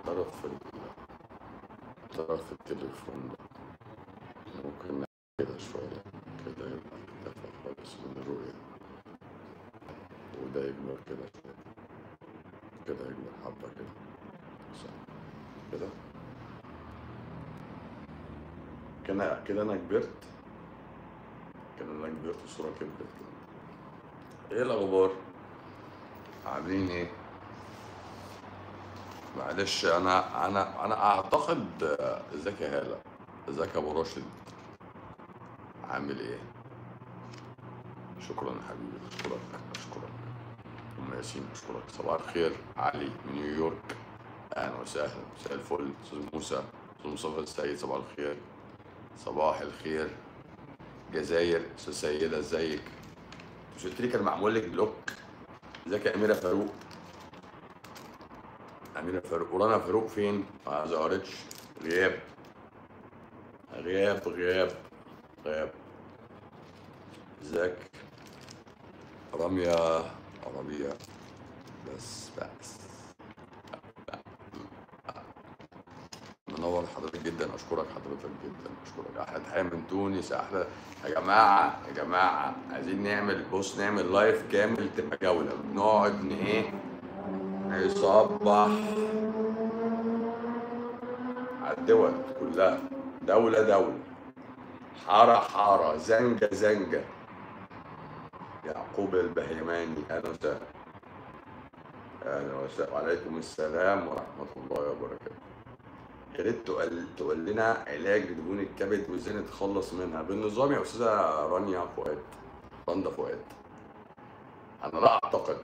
طرف ال- طرف التليفون ده ممكن نعمل كده شوية كده يبقى اختفى خالص من الرؤية وده يكبر كده شوية كده يكبر حبة كده صح كده كده كده أنا كبرت كده أنا كبرت الصورة كبرت كده إيه الأخبار؟ عاملين إيه؟ معلش أنا أنا أنا أعتقد آه، ازيك يا هالة ازيك يا أبو راشد عامل إيه؟ شكرا يا حبيبي أشكرك أشكرك أم ياسين أشكرك صباح الخير علي من نيويورك أهلا وسهلا مساء الفل أستاذ موسى أستاذ مصطفى السيد صباح الخير صباح الخير جزائر أستاذ سيدة ازيك مش قلت لي كان معمول لك بلوك ازيك يا أميرة فاروق أميرة فاروق ورانا فاروق فين؟ ما ظهرتش غياب غياب غياب غياب ازيك رامية عربية بس بس منور حضرتك جدا اشكرك حضرتك جدا اشكرك احلى تحيه من تونس احلى يا جماعه يا جماعه عايزين نعمل بص نعمل لايف كامل تبقى جوله نقعد ن- ايه نصبح على الدول كلها دوله دوله حاره حاره زنجه زنجه يعقوب البهيماني اهلا وسهلا اهلا وسهلا وعليكم السلام ورحمه الله وبركاته يا ريت تقول تقول لنا علاج لدهون الكبد وازاي نتخلص منها بالنظام يا استاذه رانيا فؤاد رندا فؤاد انا لا اعتقد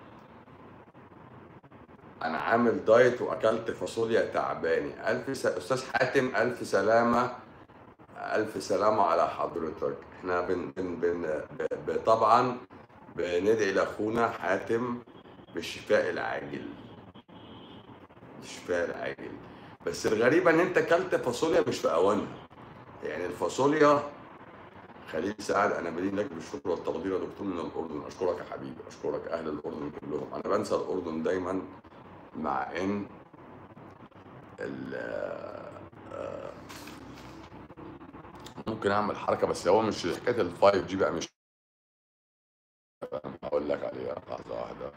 انا عامل دايت واكلت فاصوليا تعباني الف س... استاذ حاتم الف سلامه الف سلامه على حضرتك احنا بن... بن... بن... ب... ب... طبعا بندعي لاخونا حاتم بالشفاء العاجل الشفاء العاجل بس الغريبه ان انت اكلت فاصوليا مش في اوانها يعني الفاصوليا خليل سعد انا بدين لك بالشكر والتقدير يا دكتور من الاردن اشكرك يا حبيبي اشكرك اهل الاردن كلهم انا بنسى الاردن دايما مع ان ال آه، ممكن اعمل حركه بس هو مش حكايه ال 5 جي بقى مش هقول لك عليها لحظه واحده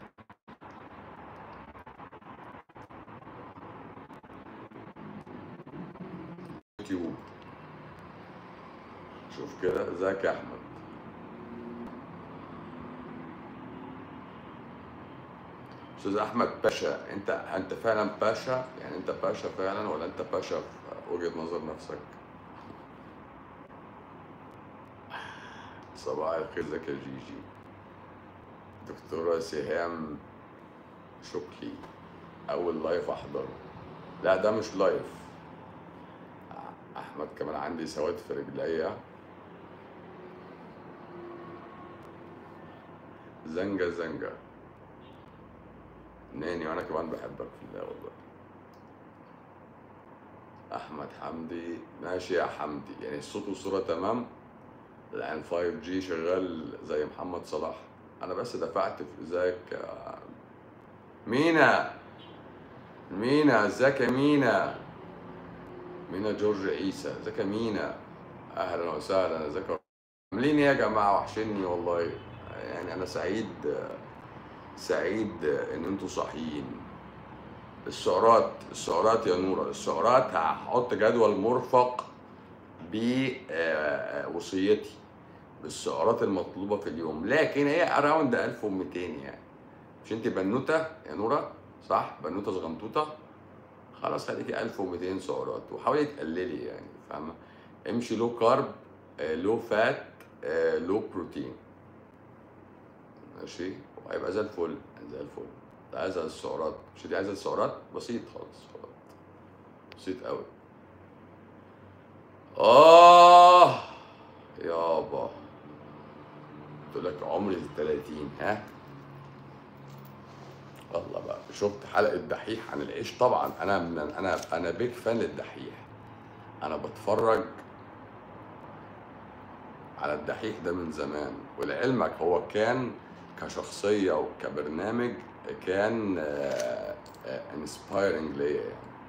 يوتيوب شوف كده ازيك يا احمد استاذ احمد باشا انت انت فعلا باشا يعني انت باشا فعلا ولا انت باشا في وجهة نظر نفسك صباح الخير ازيك يا جيجي دكتورة سهام شكري اول لايف احضره لا ده مش لايف احمد كمان عندي سواد في رجليا زنجة زنجة ناني وانا كمان بحبك في الله والله احمد حمدي ماشي يا حمدي يعني الصوت والصورة تمام الان 5 جي شغال زي محمد صلاح انا بس دفعت في ازيك يا مينا مينا ازيك يا مينا مينا جورج عيسى ازيك يا مينا اهلا وسهلا ازيك يا- عاملين ايه يا جماعه وحشني والله يعني انا سعيد سعيد ان انتوا صاحيين السعرات السعرات يا نورة السعرات هحط جدول مرفق بوصيتي بالسعرات المطلوبة في اليوم لكن هي اراوند 1200 يعني مش انت بنوتة يا نورة صح بنوتة صغنطوطة خلاص خليكي 1200 سعرات وحاولي تقللي يعني فاهمة امشي لو كارب لو فات لو بروتين ماشي وهيبقى زي الفل زي الفل انت عايزة السعرات مش دي عايزة السعرات بسيط خالص سعرات بسيط قوي اه يابا قلت لك عمري ال 30 ها والله بقى شفت حلقة دحيح عن العيش طبعا انا من انا انا بيج فان للدحيح انا بتفرج على الدحيح ده من زمان ولعلمك هو كان كشخصية وكبرنامج كان انسبايرنج ليا يعني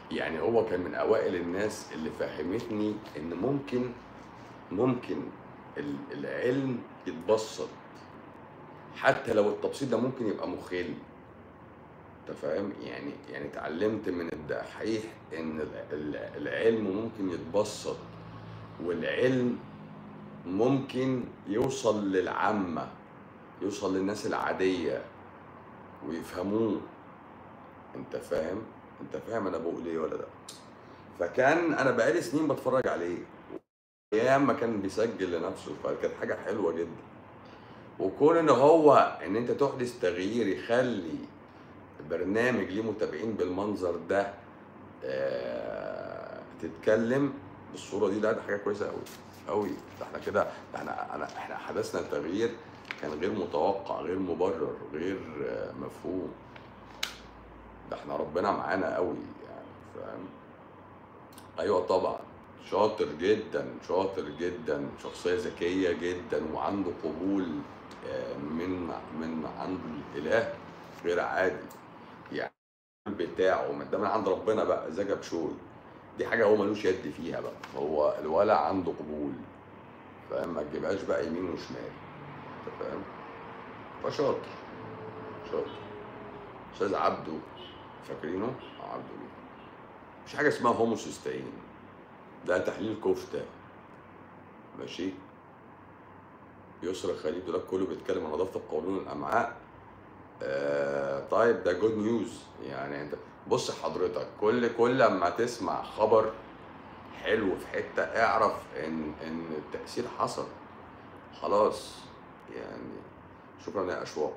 يعني هو كان من اوائل الناس اللي فهمتني ان ممكن ممكن ال- العلم يتبسط حتى لو التبسيط ده ممكن يبقى مخل انت فاهم يعني يعني اتعلمت من الدحيح ان ال- ال- العلم ممكن يتبسط والعلم ممكن يوصل للعامة يوصل للناس العادية ويفهموه انت فاهم انت فاهم انا بقول ايه ولا لا فكان انا بقالي سنين بتفرج عليه ايام ما كان بيسجل لنفسه فكانت حاجة حلوة جدا وكون ان هو ان انت تحدث تغيير يخلي برنامج ليه متابعين بالمنظر ده آه، تتكلم بالصوره دي ده, ده حاجه كويسه قوي قوي ده احنا كده ده احنا أنا احنا حدثنا تغيير كان غير متوقع غير مبرر غير آه، مفهوم ده احنا ربنا معانا قوي يعني فاهم ايوه طبعا شاطر جدا شاطر جدا شخصيه ذكيه جدا وعنده قبول آه، من من عند الاله غير عادي يعني بتاعه من ده من عند ربنا بقى زكى بشوي دي حاجه هو ملوش يد فيها بقى هو الولع عنده قبول فاهم ما تجيبهاش بقى يمين وشمال انت فاهم فشاطر شاطر استاذ عبده فاكرينه آه، عبده مين مش حاجه اسمها هوموسيستين ده تحليل كفته ماشي يسرى خليل ده كله بيتكلم عن نظافه القولون الامعاء آه طيب ده جود نيوز يعني انت بص حضرتك كل كل لما تسمع خبر حلو في حته اعرف ان ان التاثير حصل خلاص يعني شكرا يا اشواق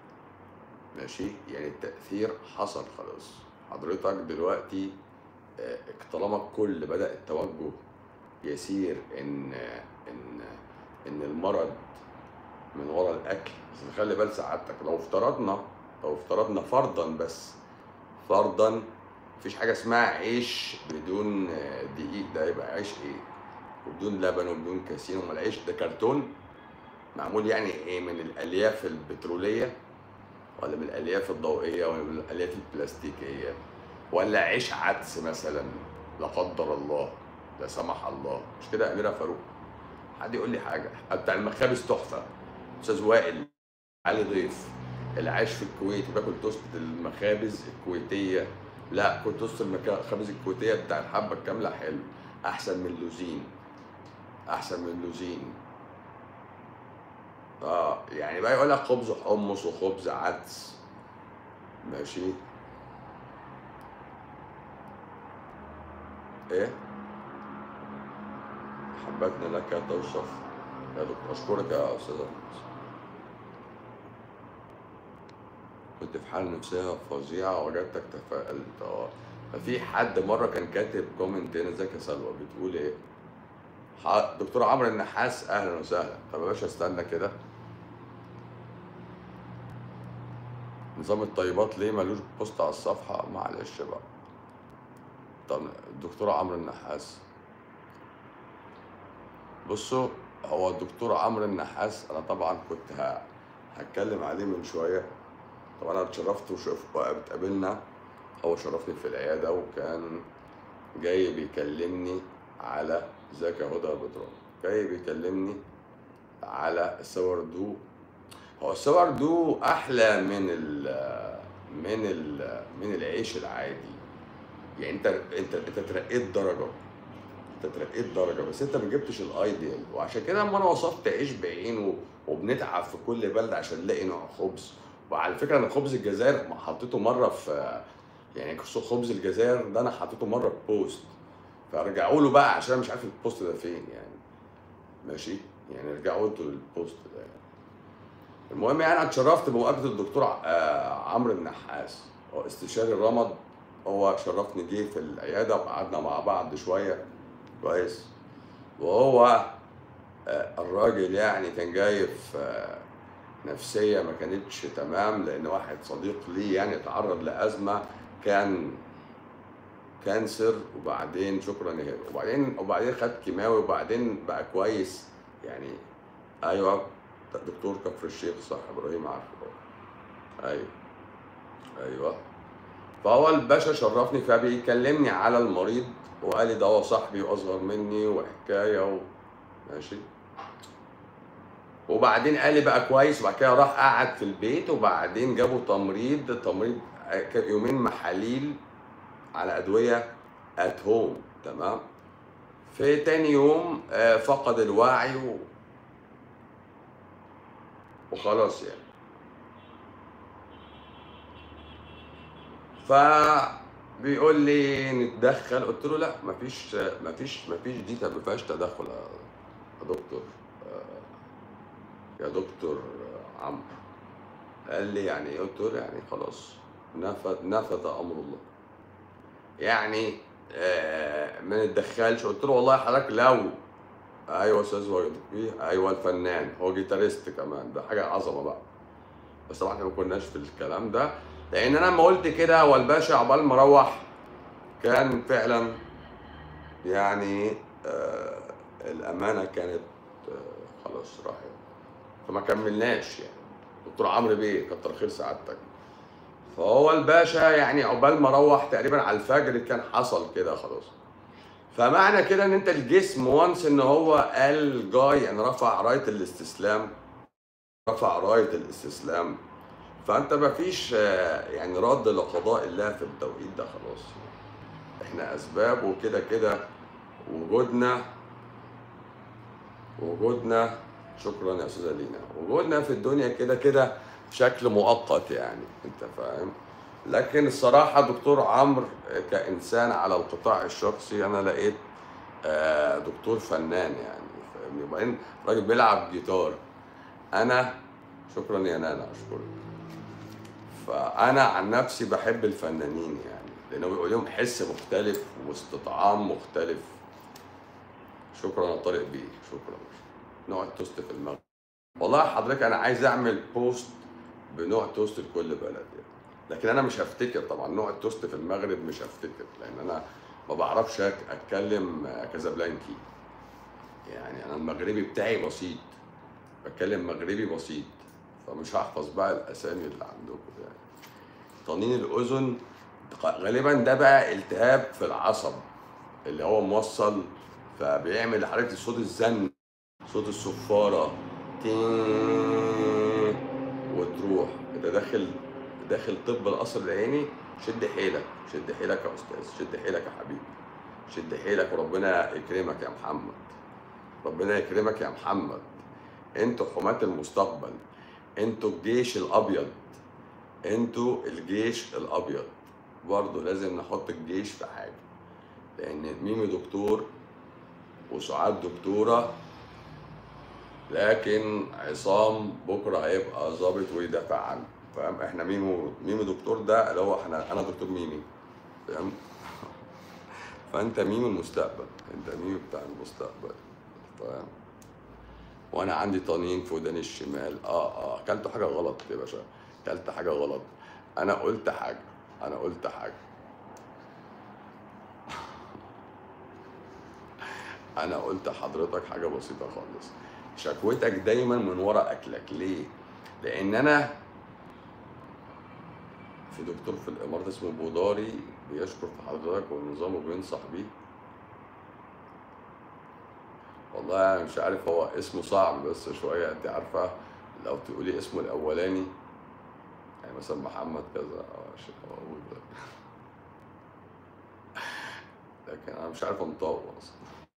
ماشي يعني التاثير حصل خلاص حضرتك دلوقتي آه، طالما الكل بدا التوجه يسير ان ان ان المرض من ورا الاكل بس خلي بال سعادتك لو افترضنا لو افترضنا فرضا بس فرضا مفيش حاجه اسمها عيش بدون آه، دقيق ده يبقى عيش ايه وبدون لبن وبدون كاسين امال العيش ده كرتون معمول يعني ايه من الالياف البتروليه ولا من الالياف الضوئيه ولا من الالياف البلاستيكيه ولا عيش عدس مثلا لا قدر الله لا سمح الله مش كده يا اميره فاروق حد يقول لي حاجه بتاع المخابز تحفه استاذ وائل علي ضيف اللي عايش في الكويت باكل توست المخابز الكويتيه لا كل توست المخابز الكويتيه بتاع الحبه الكامله حلو احسن من اللوزين احسن من اللوزين اه يعني بقى يقول لك خبز حمص وخبز عدس ماشي ايه حبتنا لك توصف يا دكتور اشكرك يا استاذ أحمد. كنت في حالة نفسية فظيعة وجدتك تفائلت اه ففي حد مرة كان كاتب كومنت هنا ازيك يا سلوى بتقول ايه؟ ح- دكتور عمرو النحاس اهلا وسهلا طب يا باشا استنى كده نظام الطيبات ليه ملوش بوست على الصفحة معلش بقى طب الدكتور عمرو النحاس بصوا هو الدكتور عمرو النحاس انا طبعا كنت ه- هتكلم عليه من شويه طبعا انا اتشرفت وشوف اتقابلنا هو شرفني في العياده وكان جاي بيكلمني على ازيك يا هدى يا بدران جاي بيكلمني على السوردو هو السوردو احلى من ال من ال من العيش العادي يعني انت انت انت ترقيت درجه انت ترقيت درجه بس انت ما جبتش الايديال وعشان كده لما انا وصفت عيش بعينه وبنتعب في كل بلد عشان نلاقي نوع خبز وعلى فكره انا خبز الجزائر ما حطيته مره في يعني خبز الجزائر ده انا حطيته مره في بوست فرجعوا له بقى عشان مش عارف البوست ده فين يعني ماشي يعني رجعوا انتوا للبوست ده يعني. المهم يعني انا اتشرفت بمقابله الدكتور ع- آه، عمرو النحاس هو استشاري الرمد هو شرفني جه في العياده وقعدنا مع بعض شويه كويس وهو آه، الراجل يعني كان جاي في آه، نفسيه ما كانتش تمام لان واحد صديق ليه يعني اتعرض لازمه كان كانسر وبعدين شكرا يا هبه وبعدين وبعدين خد كيماوي وبعدين بقى كويس يعني ايوه دكتور كفر الشيخ صح ابراهيم عارفه ايوه ايوه فهو الباشا شرفني فبيكلمني على المريض وقال لي ده هو صاحبي واصغر مني وحكايه و... ماشي وبعدين قال لي بقى كويس وبعد كده راح قعد في البيت وبعدين جابوا تمريض تمريض كان يومين محاليل على ادويه ات هوم تمام في تاني يوم آه، فقد الوعي و... وخلاص يعني فبيقول لي نتدخل قلت له لا مفيش مفيش مفيش دي ما فيهاش تدخل يا يا دكتور آه، يا دكتور عمرو قال لي يعني ايه قلت له يعني خلاص نفذ نفذ امر الله يعني آه، ما نتدخلش قلت له والله حضرتك لو ايوه يا استاذ وجدي ايوه الفنان هو جيتاريست كمان ده حاجه عظمه بقى بس طبعا احنا ما كناش في الكلام ده لان انا لما قلت كده والباشا عقبال ما روح كان فعلا يعني آه الامانه كانت آه خلاص راحت فما كملناش يعني دكتور عمرو بيه كتر خير سعادتك فهو الباشا يعني عقبال ما روح تقريبا على الفجر كان حصل كده خلاص فمعنى كده ان انت الجسم وانس ان هو قال جاي يعني رفع رايه الاستسلام رفع رايه الاستسلام فانت مفيش آه، يعني رد لقضاء الله في التوقيت ده خلاص احنا اسباب وكده كده وجودنا وجودنا شكرا يا استاذه لينا وجودنا في الدنيا كده كده بشكل مؤقت يعني انت فاهم لكن الصراحه دكتور عمرو كانسان على القطاع الشخصي انا لقيت آه، دكتور فنان يعني فاهمني وبعدين راجل بيلعب جيتار انا شكرا يا نانا اشكرك فانا عن نفسي بحب الفنانين يعني لانه بيبقى لهم حس مختلف واستطعام مختلف شكرا يا طارق بيه شكرا نوع التوست في المغرب والله حضرتك انا عايز اعمل بوست بنوع توست لكل بلد يعني لكن انا مش هفتكر طبعا نوع التوست في المغرب مش هفتكر لان انا ما بعرفش أك- اتكلم كازابلانكي يعني انا المغربي بتاعي بسيط بتكلم مغربي بسيط فمش هحفظ بقى الاسامي اللي عندكم يعني طنين الاذن غالبا ده بقى التهاب في العصب اللي هو موصل فبيعمل حركه صوت الزن صوت الصفاره تين وتروح انت داخل داخل طب القصر العيني شد حيلك شد حيلك يا استاذ شد حيلك يا حبيبي شد حيلك وربنا يكرمك يا محمد ربنا يكرمك يا محمد انتوا حماة المستقبل انتوا الجيش الابيض انتوا الجيش الابيض برضه لازم نحط الجيش في حاجه لان ميمي دكتور وسعاد دكتوره لكن عصام بكره هيبقى ظابط ويدافع عنه فاهم احنا ميمو ميمي دكتور ده اللي هو احنا انا دكتور ميمي فاهم فانت ميمي المستقبل انت ميمي بتاع المستقبل فاهم وانا عندي طنين في وداني الشمال اه اه اكلت حاجه غلط يا باشا اكلت حاجه غلط انا قلت حاجه انا قلت حاجه انا قلت حضرتك حاجه بسيطه خالص شكوتك دايما من ورا اكلك ليه لان انا في دكتور في الامارات اسمه بوداري بيشكر في حضرتك والنظام وبينصح بيه والله انا مش عارف هو اسمه صعب بس شويه انت عارفه لو تقولي اسمه الاولاني يعني مثلا محمد كذا اه شيء اقول ده. لكن انا مش عارف انطقه اصلا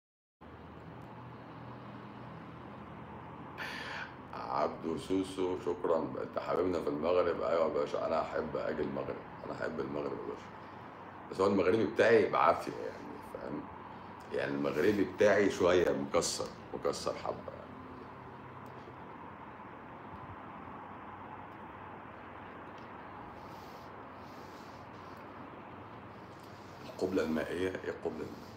عبدو سوسو شكرا انت حبيبنا في المغرب ايوه يا باشا انا احب اجي المغرب انا احب المغرب يا باشا بس هو المغربي بتاعي بعافيه يعني فاهم يعني المغربي بتاعي شويه مكسر مكسر حبه يعني. القبلة المائية ايه القبلة المائية؟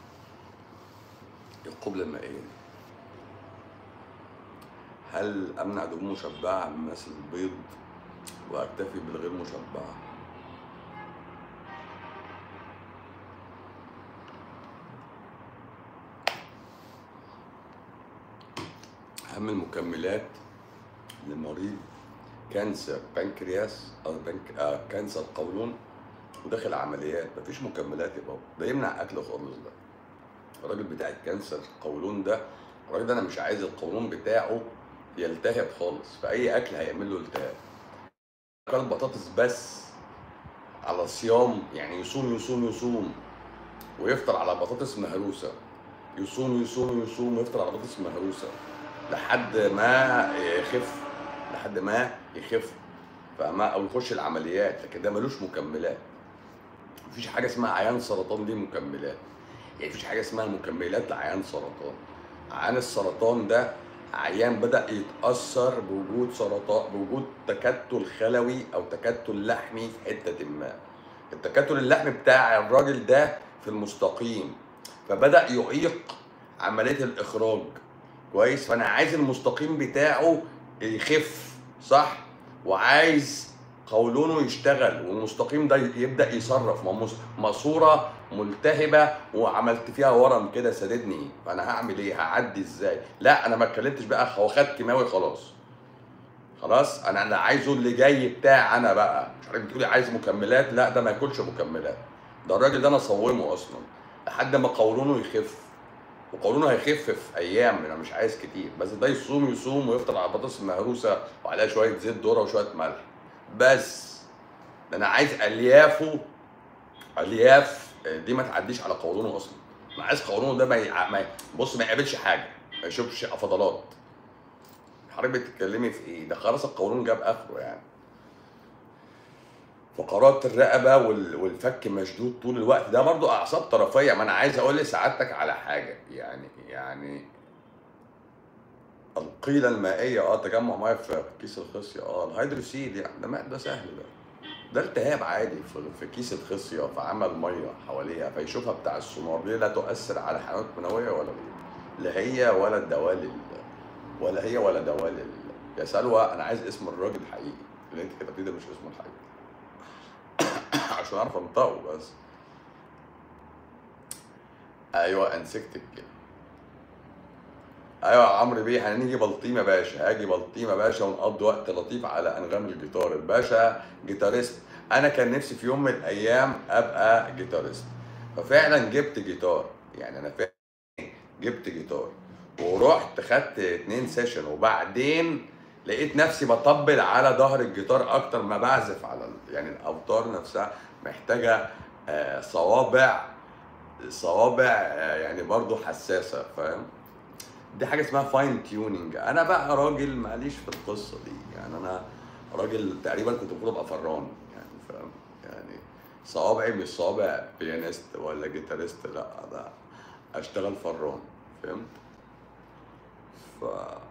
ايه القبلة المائية دي؟ هل امنع دهون مشبعة عن الناس البيض واكتفي بالغير مشبعة؟ اهم المكملات لمريض كانسر بنكرياس او بنك... آه كانسر قولون وداخل عمليات مفيش مكملات يا بابا ده يمنع اكل خالص ده الراجل بتاع الكانسر القولون ده الراجل ده انا مش عايز القولون بتاعه يلتهب خالص فاي اكل هيعمل له التهاب كل بطاطس بس على صيام يعني يصوم يصوم يصوم ويفطر على بطاطس مهروسه يصوم يصوم يصوم ويفطر على بطاطس مهروسه لحد ما يخف لحد ما يخف فما او يخش العمليات لكن ده ملوش مكملات مفيش حاجه اسمها عيان سرطان دي مكملات يعني مفيش حاجه اسمها مكملات لعيان سرطان عيان السرطان ده عيان بدا يتاثر بوجود سرطان بوجود تكتل خلوي او تكتل لحمي في حته ما التكتل اللحمي بتاع الراجل ده في المستقيم فبدا يعيق عمليه الاخراج كويس فانا عايز المستقيم بتاعه يخف صح وعايز قولونه يشتغل والمستقيم ده يبدا يصرف ما مس- ماسوره ملتهبه وعملت فيها ورم كده سددني فانا هعمل ايه هعدي ازاي لا انا ما اتكلمتش بقى هو خد كيماوي خلاص خلاص انا اللي عايزه اللي جاي بتاع انا بقى مش عارف بتقولي عايز مكملات لا ده ما ياكلش مكملات ده الراجل ده انا صومه اصلا لحد ما قولونه يخف وقولونه هيخف في ايام انا مش عايز كتير بس ده يصوم يصوم ويفطر على بطاطس مهروسه وعليها شويه زيت ذره وشويه ملح بس ده انا عايز اليافه الياف دي ما تعديش على قولونه اصلا انا عايز قولونه ده ما, يع... ما ي- بص ما يقابلش حاجه ما يشوفش فضلات حضرتك بتتكلمي في ايه ده خلاص القولون جاب اخره يعني فقرات الرقبه وال- والفك مشدود طول الوقت ده برضو اعصاب طرفيه ما انا عايز اقول لسعادتك على حاجه يعني يعني القيله المائيه اه تجمع ميه في كيس الخصيه اه الهيدروسيل يعني ده ماء ده سهل ده ده التهاب عادي في في كيس الخصيه فعمل ميه حواليها فيشوفها بتاع السونار دي لا تؤثر على حيوانات منويه ولا غيره لا هي ولا الدوال ال- ولا هي ولا دوال ال- يا سلوى انا عايز اسم الراجل الحقيقي اللي انت كتبتيه ده مش اسمه الحقيقي عشان اعرف انطقه بس ايوه انسكتك كده ايوه يا عمرو بيه هنيجي بلطيم يا باشا هاجي بلطيم يا باشا ونقضي وقت لطيف على انغام الجيتار الباشا جيتاريست انا كان نفسي في يوم من الايام ابقى جيتاريست ففعلا جبت جيتار يعني انا فعلا جبت جيتار ورحت خدت اتنين سيشن وبعدين لقيت نفسي بطبل على ظهر الجيتار اكتر ما بعزف على ال- يعني الاوتار نفسها محتاجه آه، صوابع صوابع آه، يعني برضو حساسه فاهم دي حاجه اسمها فاين تيوننج انا بقى راجل ماليش في القصه دي يعني انا راجل تقريبا كنت المفروض ابقى فران يعني فاهم يعني صوابعي مش صوابع بيانيست ولا جيتاريست لا ده اشتغل فران فهمت ف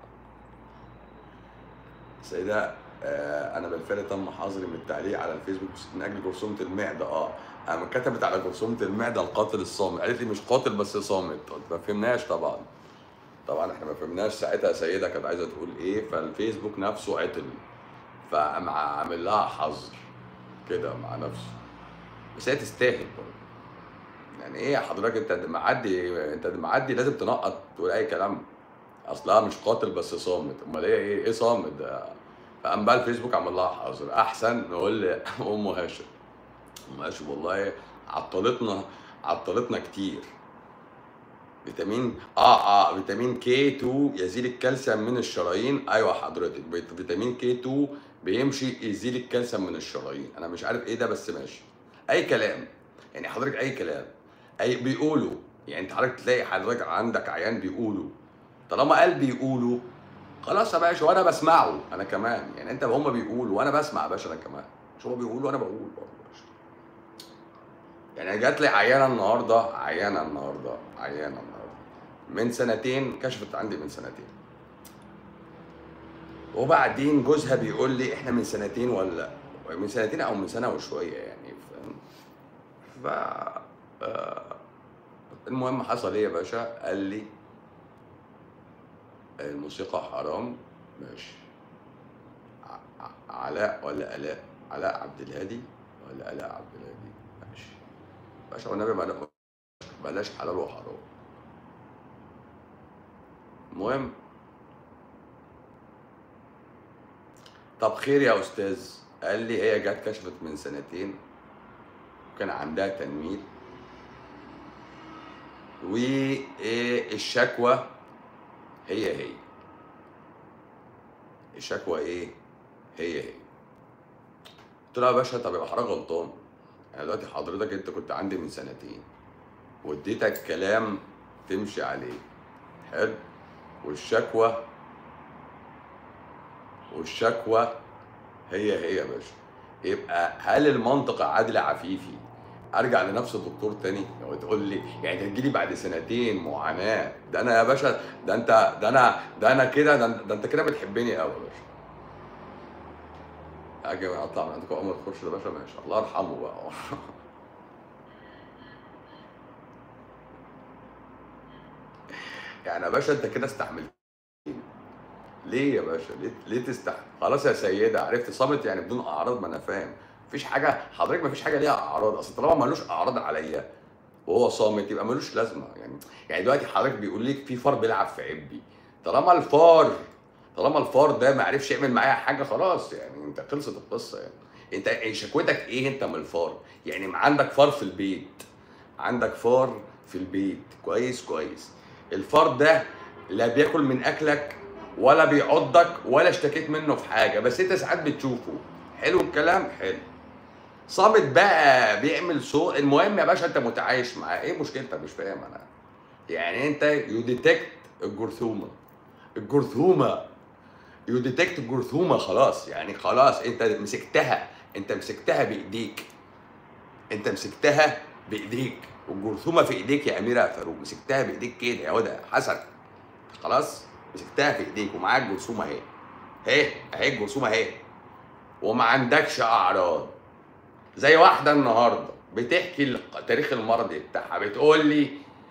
سيدة آه، انا بالفعل تم حظري من التعليق على الفيسبوك من اجل جرثومه المعده اه انا كتبت على جرثومه المعده القاتل الصامت قالت لي مش قاتل بس صامت قلت ما فهمناش طبعا طبعا احنا ما فهمناش ساعتها سيده كانت عايزه تقول ايه فالفيسبوك نفسه عطل فقام عامل لها حظر كده مع نفسه بس هي تستاهل برضه يعني ايه يا حضرتك انت معدي انت معدي لازم تنقط تقول اي كلام اصلها مش قاتل بس صامت امال ايه ايه ايه صامت ده فقام بقى الفيسبوك عمل لها حظر احسن نقول لام هاشم ام هاشم والله عطلتنا عطلتنا كتير فيتامين اه اه فيتامين كي 2 يزيل الكالسيوم من الشرايين ايوه حضرتك فيت- فيتامين كي 2 بيمشي يزيل الكالسيوم من الشرايين انا مش عارف ايه ده بس ماشي اي كلام يعني حضرتك اي كلام اي بيقولوا يعني انت حضرتك تلاقي حضرتك عندك عيان بيقولوا طالما قال بيقولوا خلاص يا باشا وانا بسمعه انا كمان يعني انت هم بيقولوا وانا بسمع يا باشا انا كمان مش هو بيقولوا وانا بقول برضه يا باشا يعني جات لي عيانه النهارده عيانه النهارده عيانه النهارده من سنتين كشفت عندي من سنتين وبعدين جوزها بيقول لي احنا من سنتين ولا من سنتين او من سنه وشويه يعني فاهم ف آه، المهم حصل ايه يا باشا قال لي الموسيقى حرام ماشي ع- ع- علاء ولا الاء علاء عبد الهادي ولا الاء عبد الهادي ماشي باشا والنبي بلاش بلاش حلال وحرام المهم طب خير يا استاذ قال لي هي جت كشفت من سنتين وكان عندها تنميل والشكوى هي هي الشكوى ايه هي هي قلت لها يا باشا طب يبقى حضرتك غلطان يعني دلوقتي حضرتك انت كنت عندي من سنتين واديتك كلام تمشي عليه حلو والشكوى والشكوى هي هي يا باشا يبقى هل المنطق عادل عفيفي ارجع لنفس الدكتور تاني لو تقول لي يعني تجي لي بعد سنتين معاناه ده انا يا باشا ده انت ده انا ده انا كده ده, ده انت كده بتحبني قوي يا باشا اجي اطلع من عندكم عمر تخش يا باشا ماشي الله يرحمه بقى يعني يا باشا انت كده استحملت ليه يا باشا ليه ليه تستحمل خلاص يا سيده عرفت صامت يعني بدون اعراض ما انا فاهم مفيش حاجه حضرتك مفيش حاجه ليها اعراض اصل طالما ملوش اعراض عليا وهو صامت يبقى ملوش لازمه يعني يعني دلوقتي حضرتك بيقول لك في فار بيلعب في عبي طالما الفار طالما الفار ده ما عرفش يعمل معايا حاجه خلاص يعني انت خلصت القصه يعني انت شكوتك ايه انت من الفار يعني عندك فار في البيت عندك فار في البيت كويس كويس الفار ده لا بياكل من اكلك ولا بيعضك ولا اشتكيت منه في حاجه بس انت ساعات بتشوفه حلو الكلام حلو صامت بقى بيعمل صوت المهم يا باشا انت متعايش معاه ايه مشكلتك مش فاهم انا يعني انت يو ديتكت الجرثومه الجرثومه يو ديتكت الجرثومه خلاص يعني خلاص انت مسكتها انت مسكتها بايديك انت مسكتها بايديك والجرثومه في ايديك يا اميره يا فاروق مسكتها بايديك كده يا هدى حسن خلاص مسكتها في ايديك ومعاك جرثومه اهي اهي اهي الجرثومه اهي وما عندكش اعراض زي واحده النهارده بتحكي تاريخ المرض بتاعها بتقول لي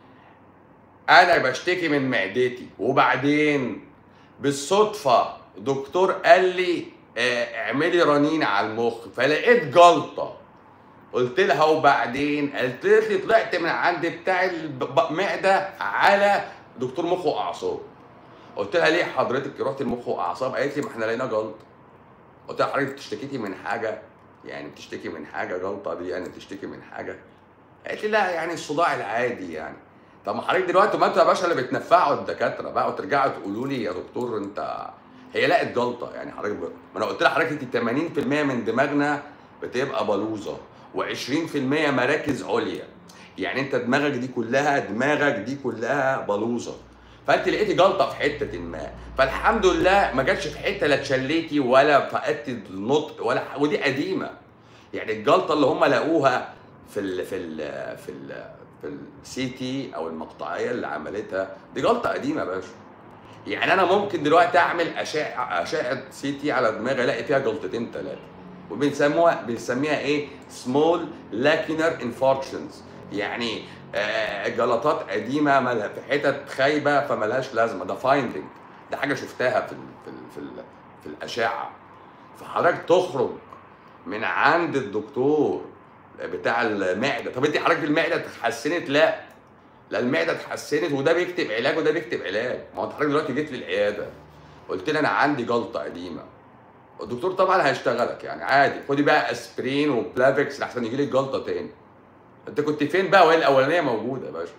انا بشتكي من معدتي وبعدين بالصدفه دكتور قال لي آه، اعملي رنين على المخ فلقيت جلطه قلت لها وبعدين قالت لي طلعت من عند بتاع المعده على دكتور مخ واعصاب قلت لها ليه حضرتك رحت المخ واعصاب قالت لي ما احنا لقينا جلطه قلت لها حضرتك بتشتكيتي من حاجه يعني بتشتكي من حاجه جلطه دي يعني بتشتكي من حاجه قالت لي لا يعني الصداع العادي يعني طب ما حضرتك دلوقتي ما انتوا يا باشا اللي بتنفعوا الدكاتره بقى وترجعوا تقولوا لي يا دكتور انت هي لقت جلطه يعني حضرتك ما انا قلت لها حضرتك انت 80% من دماغنا بتبقى بلوزه و20% مراكز عليا يعني انت دماغك دي كلها دماغك دي كلها بلوزه فانت لقيتي جلطه في حته ما فالحمد لله ما جاتش في حته لا اتشليتي ولا فقدت النطق ولا ح... ودي قديمه يعني الجلطه اللي هم لقوها في ال في ال في ال في السي تي او المقطعيه اللي عملتها دي جلطه قديمه يا باشا يعني انا ممكن دلوقتي اعمل اشعه اشعه سي تي على دماغي الاقي فيها جلطتين ثلاثه وبنسموها بنسميها ايه سمول لاكينر انفاركشنز يعني آه، جلطات قديمه في حتت خايبه فملهاش لازمه ده فايندنج ده حاجه شفتها في ال في ال في, ال في الاشعه فحضرتك تخرج من عند الدكتور بتاع المعده طب انت حضرتك المعده اتحسنت لا لا المعده اتحسنت وده بيكتب علاج وده بيكتب علاج ما هو حضرتك دلوقتي جيت لي العياده قلت لي انا عندي جلطه قديمه الدكتور طبعا هيشتغلك يعني عادي خدي بقى اسبرين وبلافكس لحسن يجي لك جلطه تاني انت كنت فين بقى وهي الاولانيه موجوده يا باشا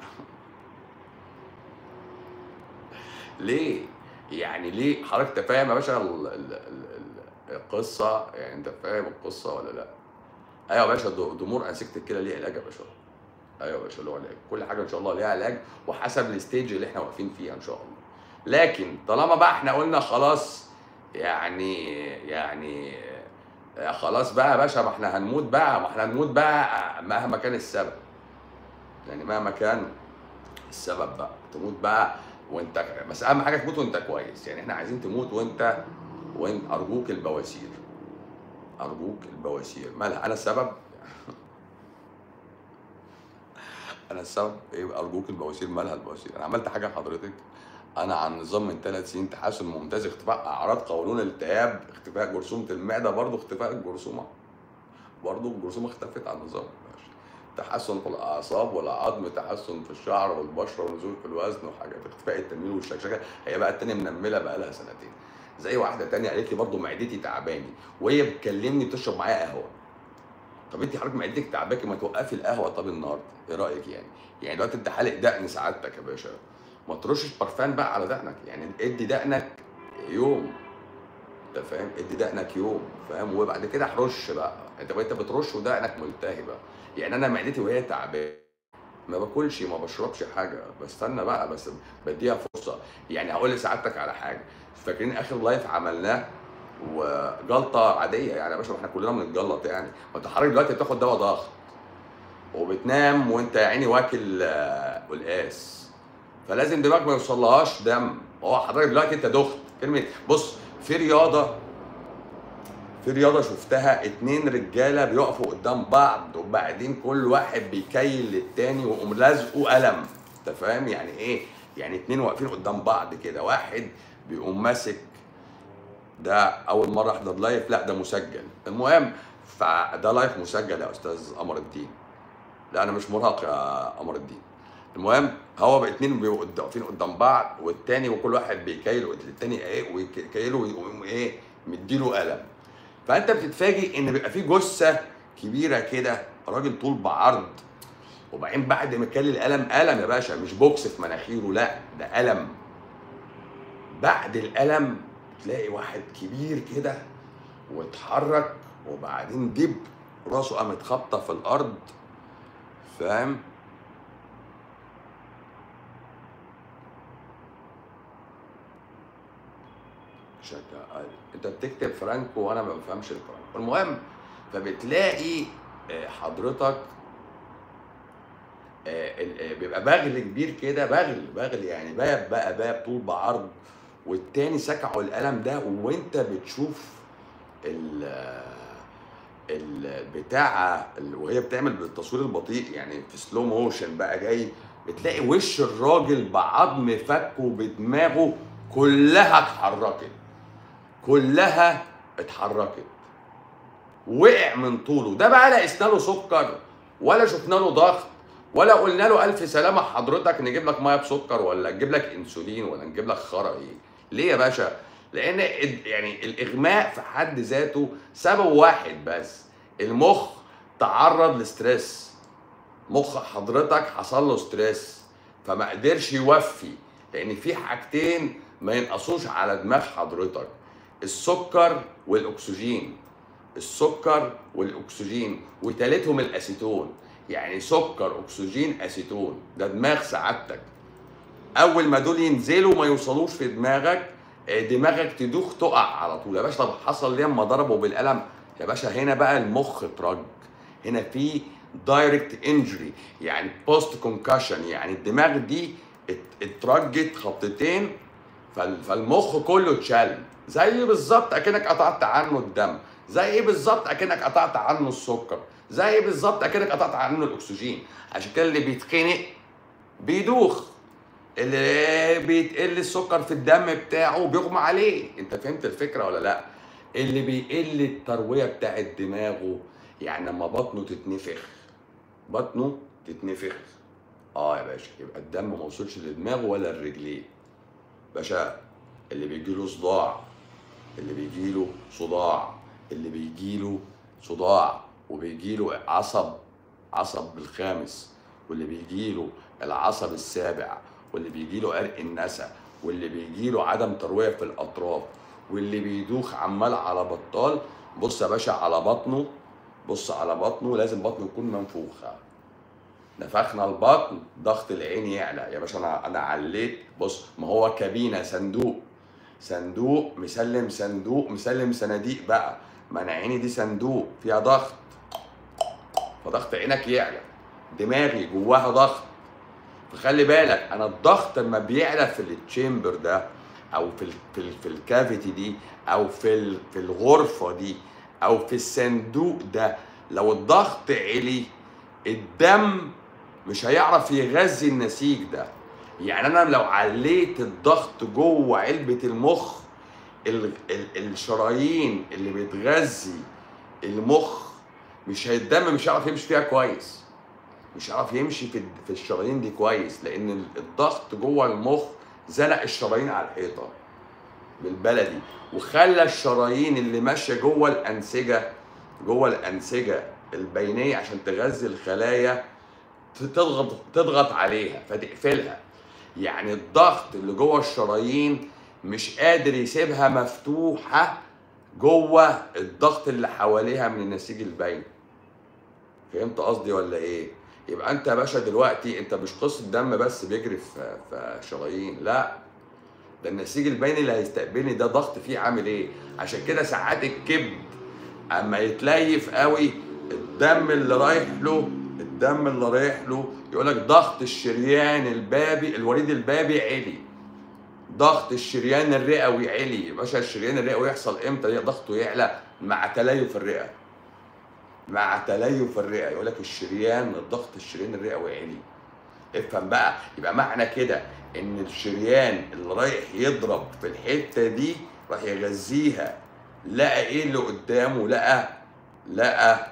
ليه يعني ليه حضرتك انت فاهم يا باشا ال ال ال القصه يعني انت فاهم القصه ولا لا ايوه يا باشا ضمور انسكت الكلى ليه علاج يا باشا ايوه يا باشا له علاج كل حاجه ان شاء الله ليها علاج وحسب الستيج اللي احنا واقفين فيها ان شاء الله لكن طالما بقى احنا قلنا خلاص يعني يعني خلاص بقى يا باشا ما احنا هنموت بقى ما احنا هنموت بقى مهما كان السبب يعني مهما كان السبب بقى تموت بقى وانت بس اهم حاجه تموت وانت كويس يعني احنا عايزين تموت وانت وانت ارجوك البواسير ارجوك البواسير مالها انا السبب انا السبب ايه ارجوك البواسير مالها البواسير انا عملت حاجه لحضرتك انا عن نظام من ثلاث سنين تحسن ممتاز اختفاء اعراض قولون الالتهاب اختفاء جرثومه المعده برضه اختفاء الجرثومه برضه الجرثومه اختفت عن النظام تحسن في الاعصاب والعظم تحسن في الشعر والبشره ونزول في الوزن وحاجات اختفاء التنميل والشكشكه هي بقى التانيه منمله بقى لها سنتين زي واحده تانية قالت لي برضه معدتي تعباني وهي بتكلمني بتشرب معايا قهوه طب انت حضرتك معدتك تعباكي ما توقفي القهوه طب النهارده ايه رايك يعني يعني دلوقتي انت حالق دقن سعادتك يا باشا ما ترشش برفان بقى على دقنك يعني ادي دقنك يوم انت فاهم ادي دقنك يوم فاهم وبعد كده حرش بقى انت انت بترش ودقنك ملتهبه يعني انا معدتي وهي تعبانه ما باكلش ما بشربش حاجه بستنى بقى بس بديها فرصه يعني هقول لسعادتك على حاجه فاكرين اخر لايف عملناه وجلطه عاديه يعني يا باشا احنا كلنا بنتجلط يعني ما انت حضرتك دلوقتي بتاخد دواء ضغط وبتنام وانت يا عيني واكل آه، قلقاس فلازم دماغك ما يوصلهاش دم هو حضرتك دلوقتي انت دخت كلمه بص في رياضه في رياضه شفتها اتنين رجاله بيقفوا قدام بعض وبعدين كل واحد بيكيل للتاني ويقوم لازقه قلم انت فاهم يعني ايه يعني اتنين واقفين قدام بعض كده واحد بيقوم ماسك ده اول مره احضر لايف لا ده مسجل المهم فده لايف مسجل يا استاذ قمر الدين لا انا مش مراهق يا قمر الدين المهم هو بقى اتنين بيبقوا قد- واقفين قدام بعض والتاني وكل واحد بيكيل التاني ايه ويكيله ويقوم ايه مديله قلم فانت بتتفاجئ ان بيبقى في جثه كبيره كده راجل طول بعرض وبعدين بعد ما كل القلم قلم يا باشا مش بوكس في مناخيره لا ده قلم بعد القلم تلاقي واحد كبير كده واتحرك وبعدين دب راسه قامت خابطه في الارض فاهم شكا انت بتكتب فرانكو وانا ما بفهمش الفرانكو المهم فبتلاقي آه، حضرتك آه، ال- آه، بيبقى بغل كبير كده بغل بغل يعني باب بقى باب طول بعرض والتاني سكعوا القلم ده وانت بتشوف ال البتاعة وهي بتعمل بالتصوير البطيء يعني في سلو موشن بقى جاي بتلاقي وش الراجل بعظم فكه بدماغه كلها اتحركت كلها اتحركت وقع من طوله ده بقى لا قسنا له سكر ولا شفنا له ضغط ولا قلنا له الف سلامه حضرتك نجيب لك ميه بسكر ولا نجيب لك انسولين ولا نجيب لك خرا ايه ليه يا باشا لان ال- يعني الاغماء في حد ذاته سبب واحد بس المخ تعرض لستريس مخ حضرتك حصل له ستريس فما قدرش يوفي لان في حاجتين ما ينقصوش على دماغ حضرتك السكر والاكسجين السكر والاكسجين وتالتهم الاسيتون يعني سكر اكسجين اسيتون ده دماغ سعادتك اول ما دول ينزلوا ما يوصلوش في دماغك آه، دماغك تدوخ تقع على طول يا باشا طب حصل ليه اما ضربه بالقلم يا باشا هنا بقى المخ اترج هنا في دايركت انجري يعني بوست كونكشن يعني الدماغ دي ات- اترجت خبطتين فال- فالمخ كله اتشل زي بالظبط اكنك قطعت عنه الدم زي بالظبط اكنك قطعت عنه السكر زي بالظبط اكنك قطعت عنه الاكسجين عشان كده اللي بيتخنق بيدوخ اللي بيتقل السكر في الدم بتاعه بيغمى عليه انت فهمت الفكره ولا لا اللي بيقل الترويه بتاعت دماغه يعني لما بطنه تتنفخ بطنه تتنفخ اه يا باشا يبقى الدم ما وصلش لدماغه ولا الرجلين باشا اللي بيجيله صداع اللي بيجيله صداع اللي بيجيله صداع وبيجيله عصب عصب الخامس واللي بيجيله العصب السابع واللي بيجيله عرق النسا واللي بيجيله عدم ترويه في الاطراف واللي بيدوخ عمال على بطال بص يا باشا على بطنه بص على بطنه لازم بطنه تكون منفوخه نفخنا البطن ضغط العين يعلى يا باشا انا انا عليت بص ما هو كابينه صندوق صندوق مسلم صندوق مسلم صناديق بقى ما انا عيني دي صندوق فيها ضغط فضغط عينك يعلى دماغي جواها ضغط فخلي بالك انا الضغط لما بيعلى في التشامبر ده او في ال في ال في الكافيتي دي او في ال في الغرفه دي او في الصندوق ده لو الضغط علي الدم مش هيعرف يغذي النسيج ده يعني انا لو عليت الضغط جوه علبه المخ ال ال الشرايين اللي بتغذي المخ مش هي- الدم مش هيعرف يمشي فيها كويس مش هيعرف يمشي في في الشرايين دي كويس لان ال- الضغط جوه المخ زنق الشرايين على الحيطه بالبلدي وخلى الشرايين اللي ماشيه جوه الانسجه جوه الانسجه البينيه عشان تغذي الخلايا تضغط تضغط عليها فتقفلها يعني الضغط اللي جوه الشرايين مش قادر يسيبها مفتوحه جوه الضغط اللي حواليها من النسيج البيني فهمت قصدي ولا ايه يبقى انت يا باشا دلوقتي انت مش قصه دم بس بيجري في في شرايين لا ده النسيج البيني اللي هيستقبلني ده ضغط فيه عامل ايه عشان كده ساعات الكبد اما يتليف قوي الدم اللي رايح له الدم اللي رايح له يقول لك ضغط الشريان البابي الوريد البابي عالي ضغط الشريان الرئوي عالي يا باشا الشريان الرئوي يحصل امتى ضغطه يعلى مع تليف الرئه مع تليف الرئه يقول لك الشريان الضغط الشريان الرئوي عالي افهم بقى يبقى معنى كده ان الشريان اللي رايح يضرب في الحته دي راح يغذيها لقى ايه اللي قدامه لقى لقى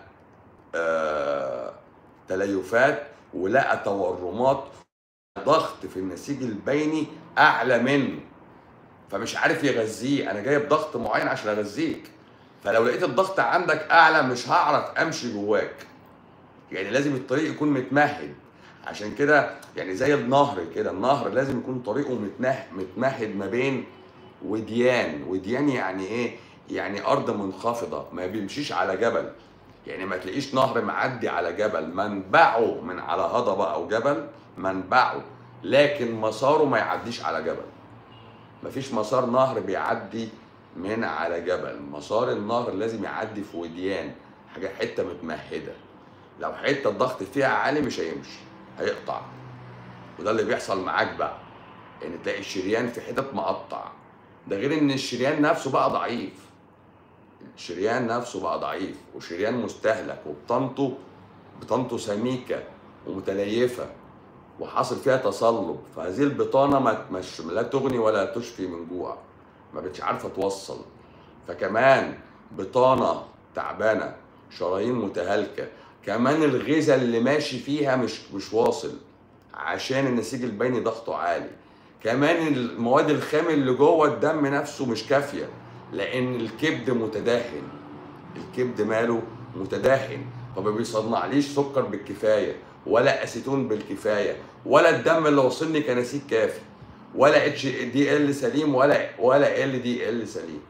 آه تليفات ولقى تورمات ضغط في النسيج البيني اعلى منه فمش عارف يغذيه انا جايب ضغط معين عشان اغذيك فلو لقيت الضغط عندك اعلى مش هعرف امشي جواك يعني لازم الطريق يكون متمهد عشان كده يعني زي النهر كده النهر لازم يكون طريقه متنه متمهد ما بين وديان وديان يعني ايه يعني ارض منخفضه ما بيمشيش على جبل يعني ما تلاقيش نهر معدي على جبل منبعه من على هضبه او جبل منبعه لكن مساره ما يعديش على جبل مفيش مسار نهر بيعدي من على جبل مسار النهر لازم يعدي في وديان حاجه حته متمهده لو حته الضغط فيها عالي مش هيمشي هيقطع وده اللي بيحصل معاك بقى ان يعني تلاقي الشريان في حتت مقطع ده غير ان الشريان نفسه بقى ضعيف الشريان نفسه بقى ضعيف وشريان مستهلك وبطنته بطنته سميكه ومتليفه وحاصل فيها تصلب فهذه البطانه ما مش لا تغني ولا تشفي من جوع ما بقتش عارفه توصل فكمان بطانه تعبانه شرايين متهالكه كمان الغذاء اللي ماشي فيها مش مش واصل عشان النسيج البيني ضغطه عالي كمان المواد الخام اللي جوه الدم نفسه مش كافيه لان الكبد متداهن الكبد ماله متداهن فما بيصنعليش سكر بالكفايه ولا اسيتون بالكفايه ولا الدم اللي وصلني كنسيج كافي ولا اتش دي ال سليم ولا ولا ال دي ال سليم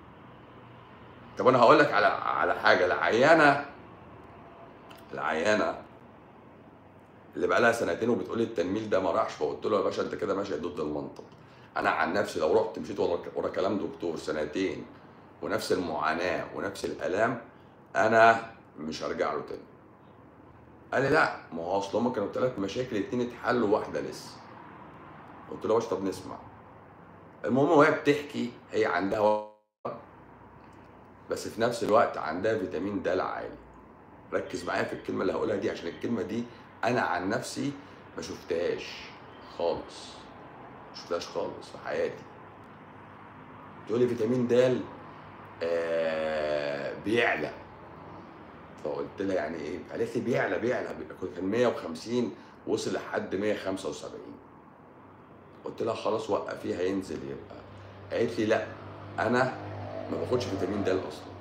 طب انا هقول لك على على حاجه العيانه العيانه اللي بقى لها سنتين وبتقول لي التنميل ده ما راحش فقلت له يا باشا انت كده ماشي ضد المنطق انا عن نفسي لو رحت مشيت ورا ورا كلام دكتور سنتين ونفس المعاناه ونفس الالام انا مش هرجع له تاني قال لي لا ما هو اصل هما كانوا ثلاث مشاكل اتنين اتحلوا واحده لسه قلت له يا باشا طب نسمع المهم وهي بتحكي هي عندها بس في نفس الوقت عندها فيتامين د عالي ركز معايا في الكلمه اللي هقولها دي عشان الكلمه دي انا عن نفسي ما شفتهاش خالص ما شفتهاش خالص في حياتي تقول لي فيتامين د آه بيعلى فقلت لها يعني ايه؟ قالت لي بيعلى بيعلى كان 150 وصل لحد 175 قلت لها خلاص وقفيه هينزل يبقى قالت لي لا انا ما باخدش فيتامين د اصلا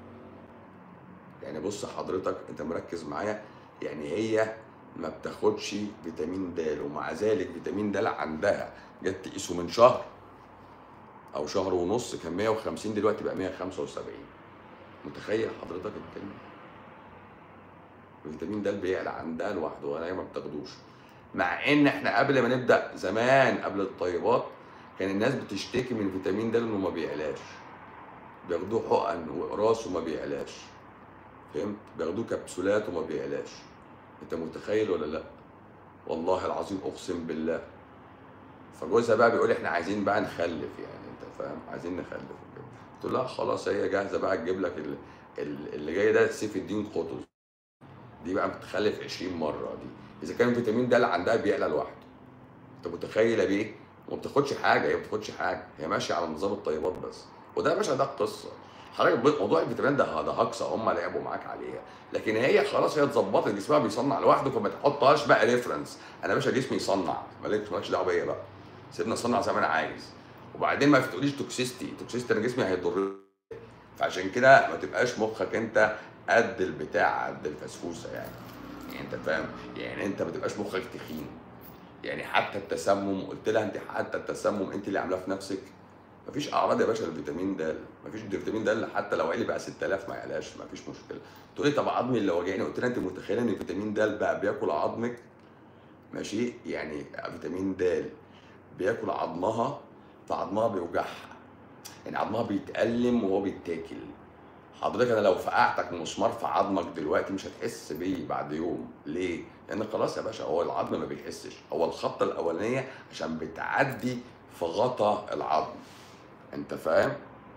يعني بص حضرتك انت مركز معايا يعني هي ما بتاخدش فيتامين د ومع ذلك فيتامين د عندها جت تقيسه من شهر او شهر ونص كان 150 دلوقتي بقى 175 متخيل حضرتك الكلمه فيتامين د بيعلى عندها لوحده ولا هي ما بتاخدوش مع ان احنا قبل ما نبدا زمان قبل الطيبات كان الناس بتشتكي من فيتامين د انه ما بيعلاش بياخدوه حقن واقراص وما بيعلاش فهمت بياخدوه كبسولات وما بيعلاش انت متخيل ولا لا والله العظيم اقسم بالله فجوزها بقى بيقول احنا عايزين بقى نخلف يعني انت فاهم عايزين نخلف وكده قلت له لا خلاص هي جاهزه بقى تجيب لك اللي جاي ده سيف الدين قطز دي بقى بتخلف 20 مره دي اذا كان فيتامين د اللي عندها بيعلى لوحده انت متخيله بيه وما بتاخدش حاجه هي ما بتاخدش حاجه هي ماشيه على نظام الطيبات بس وده يا باشا ده القصه حضرتك موضوع الفيتامين ده ده هكسه هم لعبوا معاك عليها لكن هي خلاص هي اتظبطت جسمها بيصنع لوحده فما تحطهاش بقى ريفرنس انا يا باشا جسمي يصنع مالكش مالكش دعوه بيا بقى سيبنا اصنع زي ما انا عايز وبعدين ما تقوليش توكسيستي توكسيستي انا جسمي هيضر فعشان كده ما تبقاش مخك انت قد البتاع قد الفسفوسه يعني يعني انت فاهم يعني انت ما تبقاش مخك تخين يعني حتى التسمم قلت لها انت حتى التسمم انت اللي عاملاه في نفسك مفيش اعراض يا باشا للفيتامين د مفيش فيتامين د حتى لو عالي بقى 6000 ما يعلاش مفيش مشكله تقول لي طب عظمي اللي واجعني قلت لها انت متخيله ان فيتامين د بقى بياكل عظمك ماشي يعني فيتامين د بياكل عظمها فعظمها بيوجعها يعني عظمها بيتألم وهو بيتاكل حضرتك انا لو فقعتك مسمار في عظمك دلوقتي مش هتحس بيه بعد يوم ليه لان خلاص يا باشا هو العظم ما بيحسش هو الخطه الاولانيه عشان بتعدي في غطا العظم انت فاهم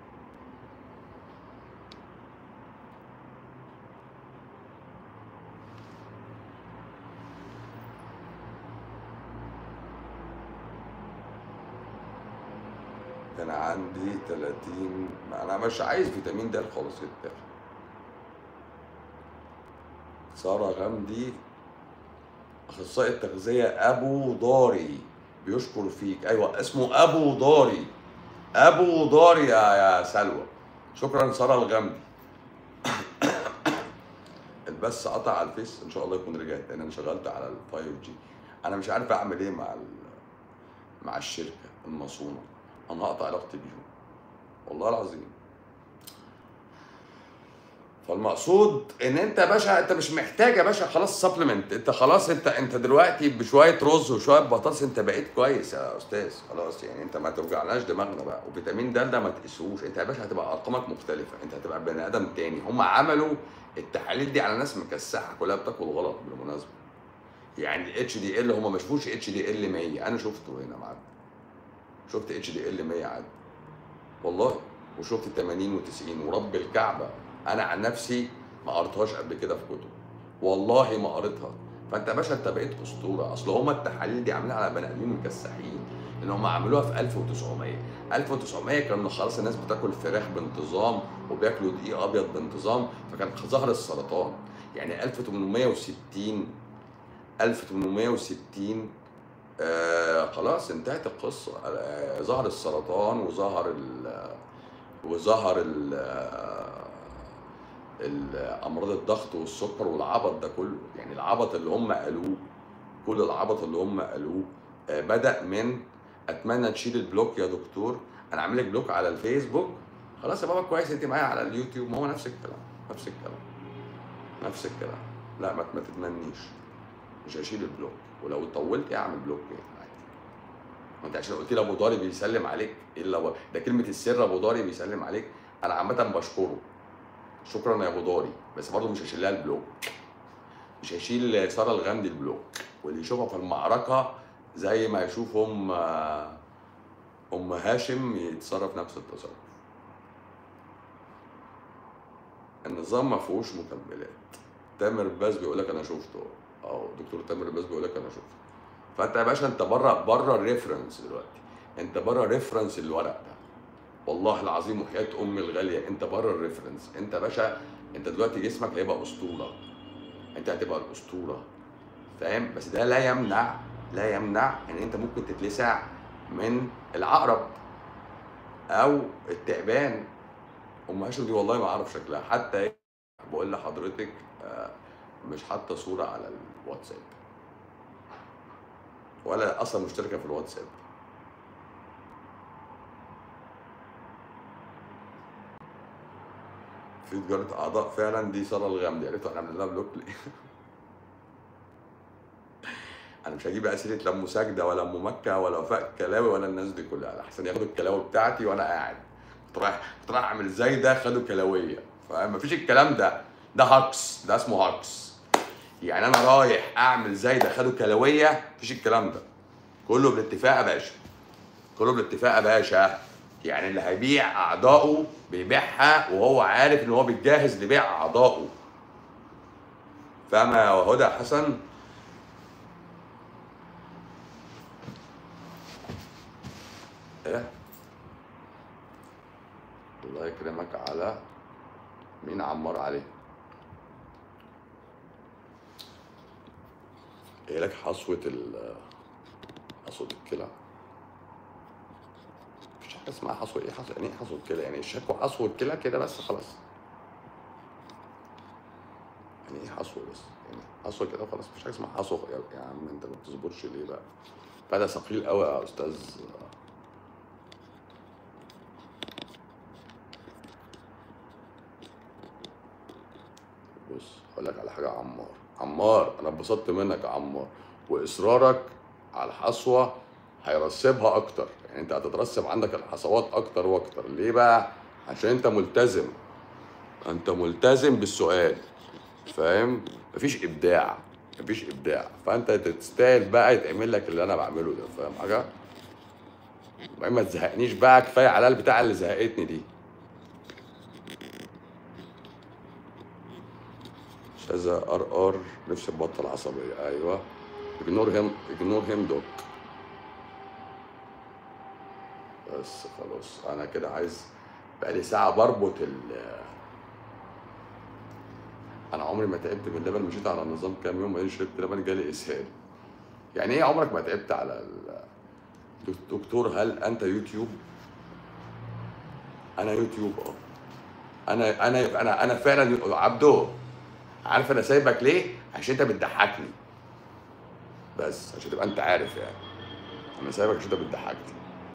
كان عندي 30 ما انا مش عايز فيتامين د خالص يتاخد سارة غمدي اخصائي التغذية ابو ضاري بيشكر فيك ايوه اسمه ابو ضاري ابو ضاري يا يا سلوى شكرا سارة الغمدي البث قطع على الفيس ان شاء الله يكون رجعت لان انا شغلت على ال 5 جي انا مش عارف اعمل ايه مع ال- مع الشركه المصونه انا هقطع علاقتي بيهم والله العظيم فالمقصود ان انت يا باشا انت مش محتاج يا باشا خلاص سبلمنت انت خلاص انت انت دلوقتي بشويه رز وشويه بطاطس انت بقيت كويس يا استاذ خلاص يعني انت ما توجعناش دماغنا بقى وفيتامين د ده ما تقيسوش انت يا باشا هتبقى ارقامك مختلفه انت هتبقى بني ادم تاني هم عملوا التحاليل دي على ناس مكسحه كلها بتاكل غلط بالمناسبه يعني الاتش دي ال هم ما شافوش اتش دي ال 100 انا شفته هنا معاك شفت اتش دي ال 100 عادي والله وشفت 80 و90 ورب الكعبه انا عن نفسي ما قريتهاش قبل كده في كتب والله ما قريتها فانت يا باشا انت بقيت اسطوره اصل هما التحاليل دي عاملينها على بني ادمين مكسحين ان هم عملوها في 1900 1900 كانوا خلاص الناس بتاكل فراخ بانتظام وبياكلوا دقيق ابيض بانتظام فكان ظهر السرطان يعني 1860 1860 آه خلاص انتهت القصه آه ظهر السرطان وظهر ال وظهر ال امراض الضغط والسكر والعبط ده كله يعني العبط اللي هم قالوه كل العبط اللي هم قالوه آه، بدا من اتمنى تشيل البلوك يا دكتور انا عامل لك بلوك على الفيسبوك خلاص يا بابا كويس انت معايا على اليوتيوب ما هو نفس الكلام نفس الكلام نفس الكلام لا ما ما تتمنيش مش هشيل البلوك ولو طولت اعمل بلوك يعني عادي ما انت عشان قلت لي ابو ضاري بيسلم عليك الا و... ده كلمه السر ابو ضاري بيسلم عليك انا عامه بشكره شكرا يا ابو ضاري بس برضه مش هشيل لها البلوك مش هيشيل ساره الغامدي البلوك واللي يشوفها في المعركه زي ما يشوف ام ام هاشم يتصرف نفس التصرف النظام ما فيهوش مكملات تامر باز بيقول لك انا شفته او دكتور تامر باز بيقول لك انا شفته فانت يا باشا انت بره بره الريفرنس دلوقتي انت بره ريفرنس الورق ده والله العظيم وحياه امي الغاليه انت بره الريفرنس انت يا باشا انت دلوقتي جسمك هيبقى اسطوره انت هتبقى الاسطوره فاهم بس ده لا يمنع لا يمنع ان انت ممكن تتلسع من العقرب او التعبان ام هاشم دي والله ما اعرف شكلها حتى إيه، بقول لحضرتك آه، مش حاطه صوره على الواتساب ولا اصلا مشتركه في الواتساب في تجاره اعضاء فعلا دي ساره الغامدي قالت له احنا عاملين لها بلوك ليه؟ انا مش هجيب اسئله لا ام ساجده ولا ام مكه ولا وفاء الكلاوي ولا الناس دي كلها احسن ياخدوا الكلاوي بتاعتي وانا قاعد كنت رايح كنت رايح اعمل زي ده خدوا كلاويه فاهم مفيش الكلام ده ده هاكس ده اسمه هاكس يعني انا رايح اعمل زي ده خدوا كلاويه مفيش الكلام ده كله بالاتفاق يا باشا كله بالاتفاق يا باشا يعني اللي هيبيع اعضائه بيبيعها وهو عارف ان هو بيتجهز لبيع اعضائه فاهمه يا هدى حسن ايه الله يكرمك على مين عمار عليه ايه لك حصوة ال حصوة الكلى مفيش حاجة اسمها حصوة ايه حصوة يعني ايه حصوة الكلى يعني الشكوى حصوة الكلى كده بس خلاص يعني ايه حصوه بس يعني حصوه كده خلاص مفيش حاجه اسمها حصوه يا يا عم انت ما بتصبرش ليه بقى فده ثقيل قوي يا استاذ بص هقول لك على حاجه يا عمار عمار انا اتبسطت منك يا عمار واصرارك على الحصوه هيرسبها اكتر يعني انت هتترسب عندك الحصوات اكتر واكتر ليه بقى عشان انت ملتزم انت ملتزم بالسؤال فاهم مفيش ابداع مفيش ابداع فانت تستاهل بقى يتعمل لك اللي انا بعمله ده فاهم حاجه المهم ما تزهقنيش بقى كفايه على البتاع اللي زهقتني دي شاذة ار ار نفسي تبطل عصبيه ايوه اجنور هيم اجنور هيم دوك بس خلاص انا كده عايز بقالي ساعه بربط ال انا عمري ما تعبت من اللبن مشيت على نظام كام يوم بعدين شربت لبن جالي اسهال يعني ايه عمرك ما تعبت على ال... دكتور هل انت يوتيوب انا يوتيوب اه انا انا انا انا فعلا يو- عبدو عارف انا سايبك ليه عشان انت بتضحكني بس عشان تبقى انت عارف يعني انا سايبك عشان انت بتضحكني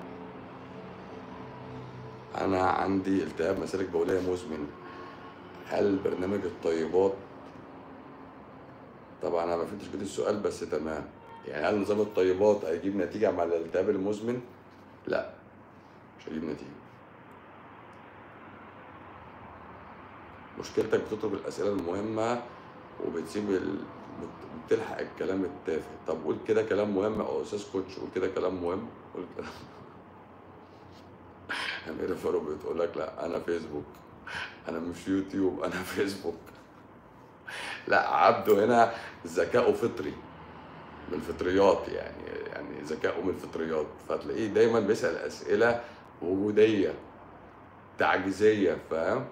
انا عندي التهاب مسالك بوليه مزمن هل برنامج الطيبات طبعا انا ما فهمتش كده السؤال بس تمام يعني هل نظام الطيبات هيجيب نتيجه مع الالتهاب المزمن لا مش هيجيب نتيجه مشكلتك بتطلب الاسئله المهمه وبتسيب ال... بت- بتلحق الكلام التافه طب قول كده كلام مهم او استاذ كوتش قول كده كلام مهم قول كده أميرة فاروق بتقول لك لا أنا فيسبوك أنا مش يوتيوب أنا فيسبوك لا عبده هنا ذكاؤه فطري من الفطريات يعني يعني ذكاؤه من الفطريات فتلاقيه دايما بيسأل أسئلة وجودية تعجيزية فاهم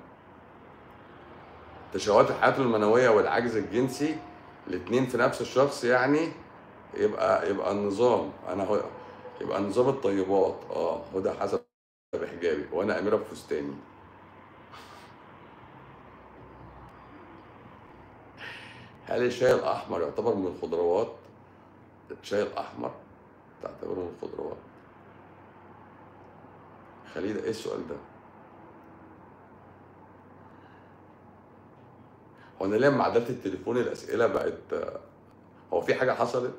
تشوهات الحياة المنوية والعجز الجنسي الاتنين في نفس الشخص يعني يبقى يبقى النظام انا هو يبقى نظام الطيبات اه هدى حسب بحجابي وانا اميره بفستاني هل الشاي الاحمر يعتبر من الخضروات الشاي الاحمر تعتبره من الخضروات خليل ايه السؤال ده هو انا لما عدلت التليفون الاسئله بقت هو في حاجه حصلت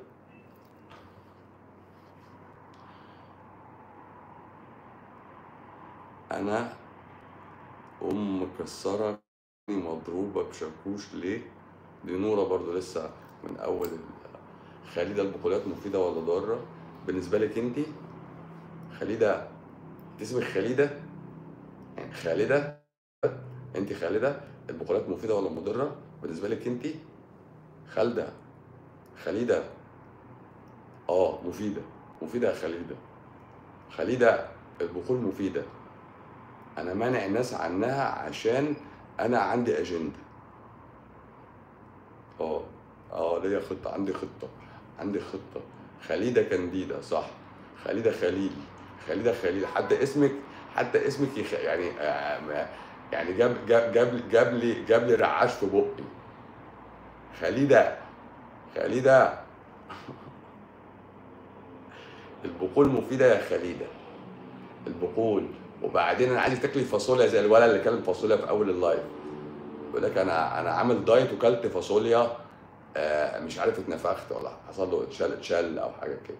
انا ام مكسره مضروبه بشاكوش ليه دي نوره برضو لسه من اول ال- خليده البقوليات مفيده ولا ضاره بالنسبه لك انت خليده انت اسمك خليده يعني خالده انت خالده البقوليات مفيده ولا مضره بالنسبه لك انت خالده خليده اه مفيده مفيده يا خليده خليده البقول مفيده انا مانع الناس عنها عشان انا عندي اجنده اه اه ليا خطه عندي خطه عندي خطه خليده كانديدا صح خليده خليل خليده خليل حتى اسمك حتى اسمك يخ... يعني آه ما- يعني جاب جاب جاب لي جاب لي جاب لي رعاش في بقي خليده خليده البقول مفيده يا خليده البقول وبعدين انا عايزك تاكلي فاصوليا زي الولد اللي كان فاصوليا في اول اللايف بيقول لك انا انا عامل دايت وكلت فاصوليا آه مش عارف اتنفخت ولا حصل له اتشل اتشل او حاجه كده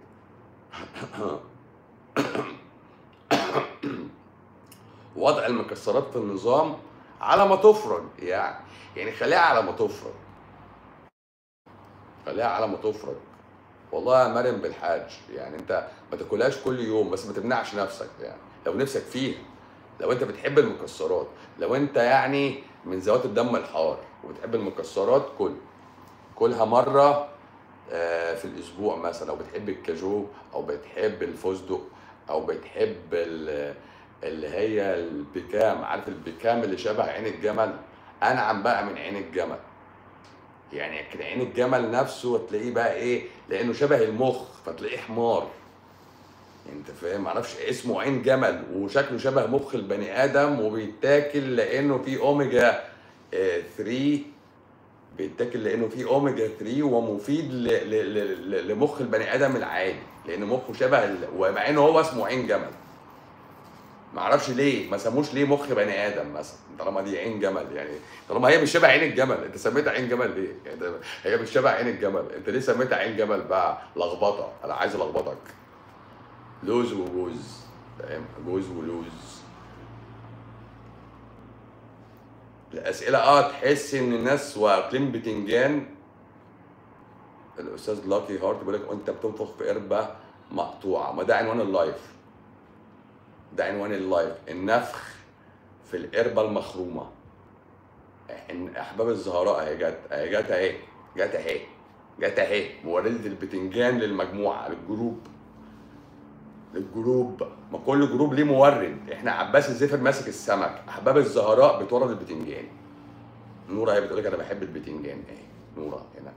وضع المكسرات في النظام على ما تفرج يعني يعني خليها على ما تفرج خليها على ما تفرج والله يا مريم بالحاج يعني انت ما تاكلهاش كل يوم بس ما تمنعش نفسك يعني لو نفسك فيها لو انت بتحب المكسرات لو انت يعني من ذوات الدم الحار وبتحب المكسرات كل كلها مره آه، في الاسبوع مثلا لو بتحب الكاجو او بتحب الفستق او بتحب ال- اللي هي البكام عارف البكام اللي شبه عين الجمل انعم بقى من عين الجمل يعني كده عين الجمل نفسه تلاقيه بقى ايه لانه شبه المخ فتلاقيه حمار يعني انت فاهم معرفش اسمه عين جمل وشكله شبه مخ البني ادم وبيتاكل لانه فيه اوميجا آه، 3 بيتاكل لانه فيه اوميجا 3 ومفيد ل... ل... ل... لمخ البني ادم العادي لان مخه شبه ال... ومع انه هو اسمه عين جمل ما اعرفش ليه ما سموش ليه مخ بني ادم مثلا طالما دي عين جمل يعني طالما هي مش شبه عين الجمل انت سميتها عين جمل ليه؟ يعني ده- هي مش شبه عين الجمل انت ليه سميتها عين جمل بقى لخبطه انا عايز الخبطك لوز وجوز فاهم جوز ولوز الاسئله اه تحس ان الناس واكلين بتنجان الاستاذ لاكي هارت بيقول لك انت بتنفخ في قربه مقطوعه ما ده عنوان اللايف ده عنوان اللايف النفخ في القربه المخرومه إن احباب الزهراء اهي جت اهي جت اهي جت اهي جت اهي مورده البتنجان للمجموعه للجروب للجروب ما كل جروب ليه مورد احنا عباس الزفر ماسك السمك احباب الزهراء بتورد البتنجان نورة هي بتقول لك انا بحب البتنجان اهي نورة هنا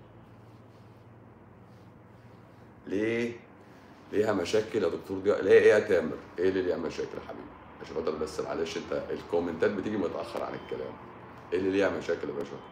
ليه ليها مشاكل يا دكتور ضياء ليه ايه يا تامر ايه اللي ليها مشاكل يا حبيبي عشان خاطر بس معلش انت الكومنتات بتيجي متاخر عن الكلام ايه اللي ليها مشاكل يا باشا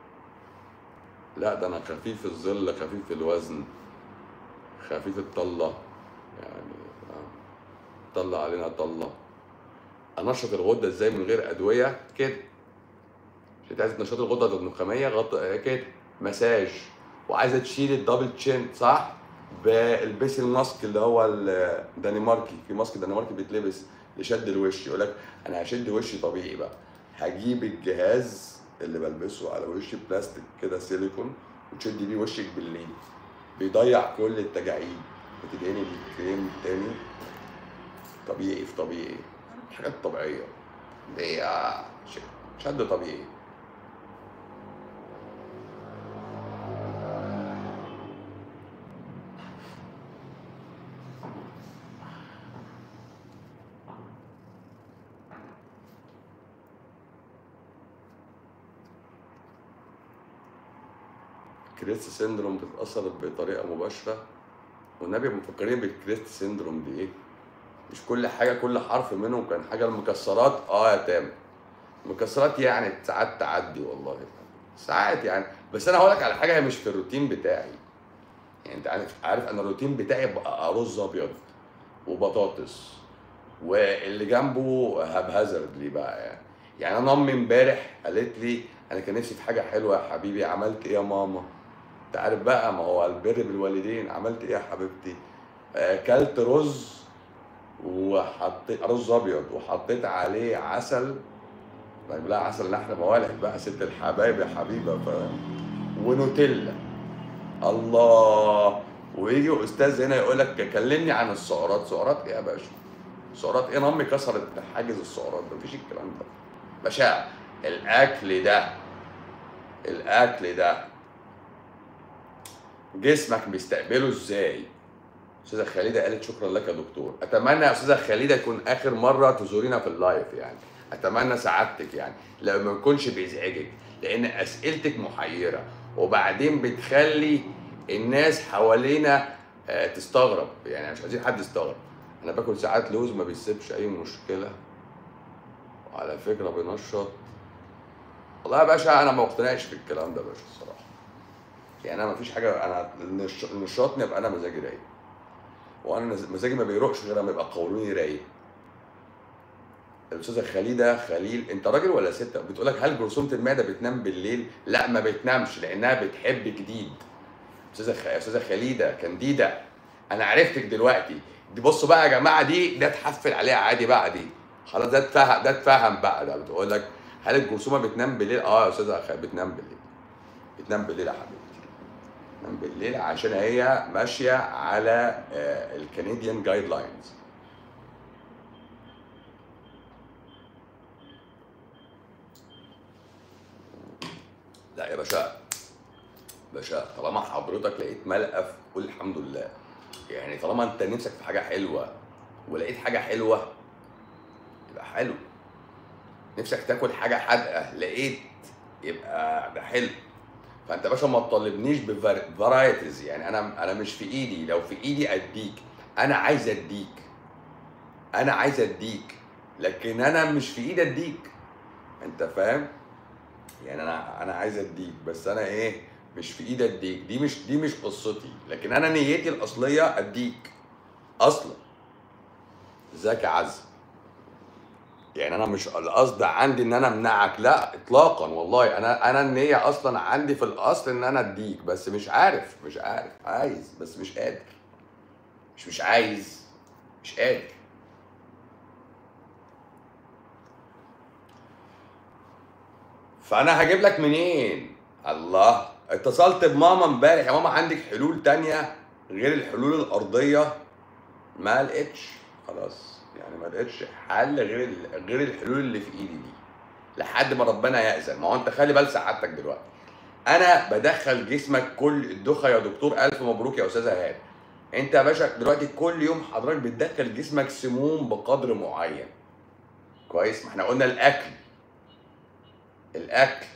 لا ده انا خفيف الظل خفيف الوزن خفيف الطله يعني آه. طلع علينا طله انشط الغده ازاي من غير ادويه كده مش انت عايز تنشط الغده النخاميه غط... كده مساج وعايزه تشيل الدبل تشين صح بالبسي الماسك اللي هو الدنماركي في ماسك دنماركي بيتلبس لشد الوش يقول لك انا هشد وشي طبيعي بقى هجيب الجهاز اللي بلبسه على وشي بلاستيك كده سيليكون وتشدي بيه وشك بالليل بيضيع كل التجاعيد وتدهني بالكريم تاني طبيعي في طبيعي حاجات طبيعيه دي آه، ش- شد طبيعي كريست سيندروم بتتأثر بطريقة مباشرة والنبي مفكرين بالكريست سيندروم دي ايه؟ مش كل حاجة كل حرف منهم كان حاجة المكسرات اه يا تامر مكسرات يعني ساعات تعدي والله ساعات يعني بس انا هقول لك على حاجة هي مش في الروتين بتاعي يعني انت عارف عارف انا الروتين بتاعي بقى رز ابيض وبطاطس واللي جنبه هبهزردلي بقى يعني يعني انا امي امبارح قالت لي انا كان نفسي في حاجه حلوه يا حبيبي عملت ايه يا ماما انت عارف بقى ما هو البر بالوالدين عملت ايه يا حبيبتي اكلت رز وحطيت رز ابيض وحطيت عليه عسل طيب لا عسل نحل موالح بقى ست الحبايب يا حبيبه ف ونوتيلا الله ويجي استاذ هنا يقول لك كلمني عن السعرات سعرات ايه يا باشا سعرات ايه انا امي كسرت حاجز السعرات ده مفيش الكلام ده باشا الاكل ده الاكل ده جسمك بيستقبله ازاي استاذه خالده قالت شكرا لك يا دكتور اتمنى يا استاذه خالده يكون اخر مره تزورينا في اللايف يعني اتمنى سعادتك يعني لو ما يكونش بيزعجك لان اسئلتك محيره وبعدين بتخلي الناس حوالينا آه، تستغرب يعني مش عايزين حد يستغرب انا باكل ساعات لوز ما بيسيبش اي مشكله وعلى فكره بينشط والله يا باشا انا ما مقتنعش بالكلام ده يا باشا الصراحه يعني انا ما فيش حاجه انا النش- النشاط يبقى انا مزاجي رايق وانا نز- مزاجي ما بيروقش غير لما يبقى قولوني رايق الاستاذه خليده خليل انت راجل ولا ست بتقول لك هل جرثومه المعده بتنام بالليل لا ما بتنامش لانها بتحب جديد استاذه خ... استاذه خليده كانديدا انا عرفتك دلوقتي دي بصوا بقى يا جماعه دي ده تحفل عليها عادي بقى دي خلاص ده اتفهم ده اتفهم بقى ده بتقول لك هل الجرثومه بتنام بالليل اه يا استاذه خ... بتنام بالليل بتنام بالليل يا حبيبتي بتنام بالليل عشان هي ماشيه على الكنديان جايد لاينز لا يا باشا باشا طالما حضرتك لقيت ملقف قول الحمد لله يعني طالما انت نفسك في حاجه حلوه ولقيت حاجه حلوه يبقى حلو نفسك تاكل حاجه حادقه لقيت يبقى ده حلو فانت يا باشا ما تطالبنيش بفرايتيز يعني انا انا مش في ايدي لو في ايدي اديك انا عايز اديك انا عايز اديك لكن انا مش في ايدي اديك انت فاهم يعني انا انا عايز اديك بس انا ايه مش في ايدي اديك دي مش دي مش قصتي لكن انا نيتي الاصليه اديك اصلا ازيك يا عز يعني انا مش القصد عندي ان انا امنعك لا اطلاقا والله انا انا النيه اصلا عندي في الاصل ان انا اديك بس مش عارف مش عارف عايز بس مش قادر مش مش عايز مش قادر فانا هجيب لك منين الله اتصلت بماما امبارح يا ماما عندك حلول تانية غير الحلول الارضيه ما لقيتش خلاص يعني ما لقيتش حل غير ال- غير الحلول اللي في ايدي دي لحد ما ربنا يأذن ما هو انت خلي بال سعادتك دلوقتي انا بدخل جسمك كل الدخه يا دكتور الف مبروك يا استاذه هاد انت يا باشا دلوقتي كل يوم حضرتك بتدخل جسمك سموم بقدر معين كويس ما احنا قلنا الاكل الاكل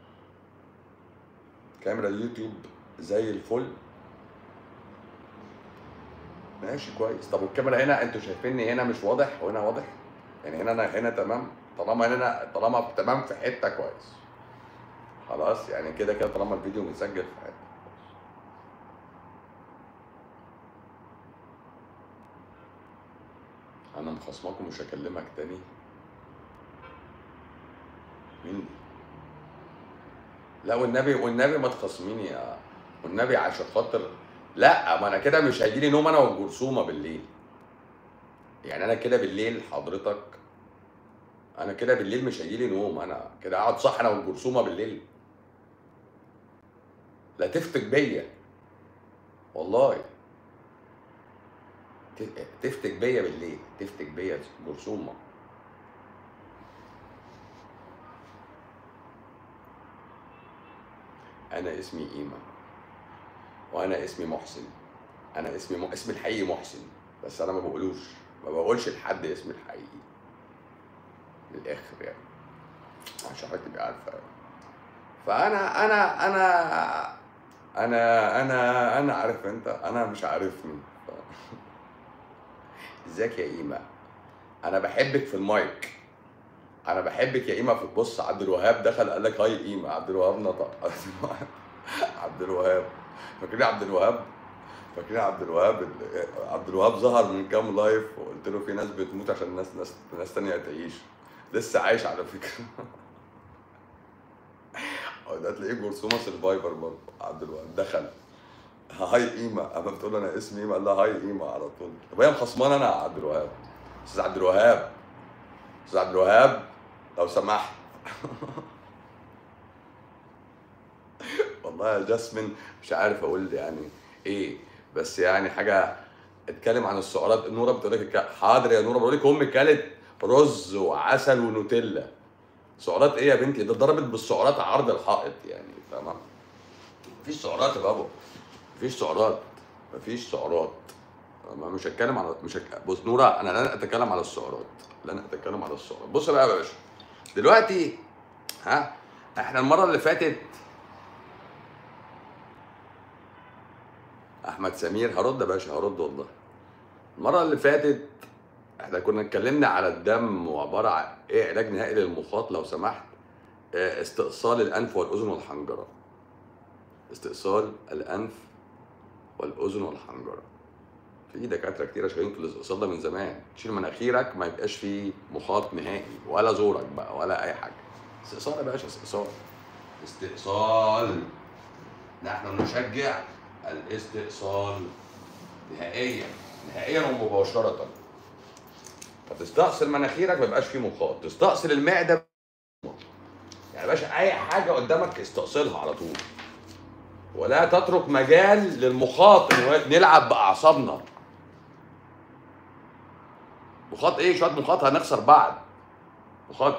كاميرا اليوتيوب زي الفل ماشي كويس طب والكاميرا هنا انتوا شايفيني هنا مش واضح وهنا واضح يعني هنا انا هنا تمام طالما هنا طالما تمام في حته كويس خلاص يعني كده كده طالما الفيديو متسجل في حته انا مخصمك ومش هكلمك تاني مين دي؟ لا والنبي والنبي ما تخصميني يا والنبي عشان خاطر لا ما انا كده مش هيجيلي نوم انا والجرثومه بالليل يعني انا كده بالليل حضرتك انا كده بالليل مش هيجيلي نوم انا كده اقعد صح انا والجرثومه بالليل لا تفتك بيا والله ت- تفتك بيا بالليل تفتك بيا جرثومه انا اسمي ايمن وانا اسمي محسن انا اسمي م... اسمي الحقيقي محسن بس انا ما بقولوش ما بقولش لحد اسمي الحقيقي من الاخر يعني عشان حضرتك تبقى عارفه يعني. فانا انا انا انا انا انا عارف انت انا مش عارفني ف... ازيك يا ايمه انا بحبك في المايك انا بحبك يا ايمه في تبص عبد الوهاب دخل قال لك هاي ايمه عبد الوهاب نطق عبد الوهاب فاكرين عبد الوهاب فاكرين عبد الوهاب ال- عبد الوهاب ظهر من كام لايف وقلت له في ناس بتموت عشان ناس ناس ناس تانية تعيش لسه عايش على فكره هو ده تلاقيه جرثومه سرفايفر برضه عبد الوهاب دخل هاي قيمه اما بتقول له انا اسمي قيمه قال لها هاي قيمه على طول طب هي مخصمانه انا يا عبد الوهاب استاذ عبد الوهاب استاذ عبد الوهاب لو سمحت والله يا جاسمين مش عارف اقول يعني ايه بس يعني حاجه اتكلم عن السعرات نوره بتقول لك حاضر يا نوره بقول لك امي كلت رز وعسل ونوتيلا سعرات ايه يا بنتي ده ضربت بالسعرات عرض الحائط يعني فاهمه مفيش سعرات يا بابا مفيش سعرات مفيش سعرات ما مش هتكلم على مش هك... بص نوره انا لن اتكلم على السعرات لن اتكلم على السعرات بص بقى يا باشا دلوقتي ها احنا المره اللي فاتت احمد سمير هرد يا باشا هرد والله المره اللي فاتت احنا كنا اتكلمنا على الدم وعباره عن ايه علاج نهائي للمخاط لو سمحت آه، استئصال الانف والاذن والحنجره استئصال الانف والاذن والحنجره في دكاتره كتيره شغالين في الاستئصال ده من زمان تشيل مناخيرك ما يبقاش فيه مخاط نهائي ولا زورك بقى ولا اي حاجه استئصال يا باشا استئصال استئصال نحن نشجع الاستئصال نهائيا نهائيا ومباشره فتستأصل مناخيرك ما يبقاش فيه مخاط تستأصل المعده يعني يا باشا اي حاجه قدامك استأصلها على طول ولا تترك مجال للمخاط إن هو نلعب باعصابنا مخاط ايه شويه مخاط هنخسر بعض مخاط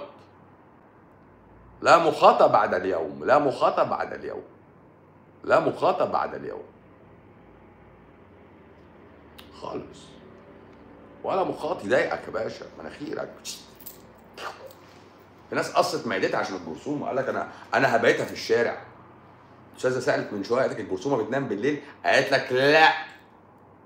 لا مخاطة بعد اليوم لا مخاطة بعد اليوم لا مخاطة بعد اليوم خالص ولا مخاط يضايقك يا باشا مناخيرك في ناس قصت معدتها عشان الجرثومه قال لك انا انا هبيتها في الشارع استاذه سالت من شويه قالت لك الجرثومه بتنام بالليل قالت لك لا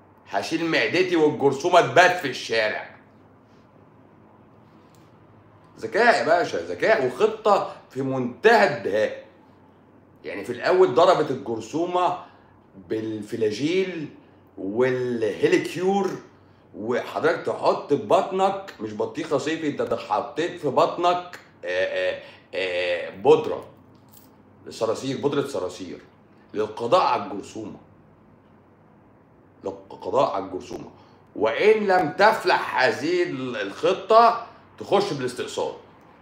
هشيل معدتي والجرثومه تبات في الشارع ذكاء يا باشا ذكاء وخطه في منتهى الدهاء يعني في الاول ضربت الجرثومه بالفلاجيل والهيليكيور وحضرتك تحط في بطنك مش بطيخه صيفي انت حطيت في بطنك آآ آآ آآ بودره صراصير بودره صراصير للقضاء على الجرثومه للقضاء على الجرثومه وان لم تفلح هذه الخطه تخش بالاستئصال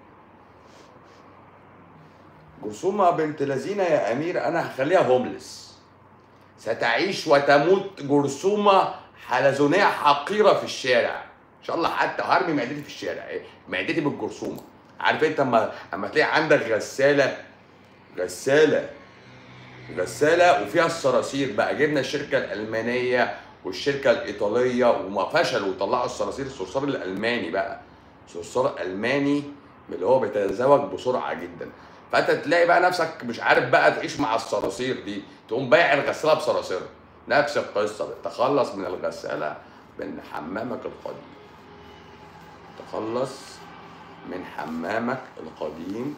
جرثومه بنت لذينه يا امير انا هخليها هوملس ستعيش وتموت جرثومه حلزونيه حقيره في الشارع ان شاء الله حتى هرمي معدتي في الشارع إيه؟ معدتي بالجرثومه عارف انت اما اما تلاقي عندك غساله غساله غساله وفيها الصراصير بقى جبنا الشركه الالمانيه والشركه الايطاليه وما فشلوا وطلعوا الصراصير الصرصار الالماني بقى صرصار الماني اللي هو بيتزوج بسرعه جدا فانت تلاقي بقى نفسك مش عارف بقى تعيش مع الصراصير دي تقوم بايع الغساله بصراصيرها نفس القصه تخلص من الغساله من حمامك القديم تخلص من حمامك القديم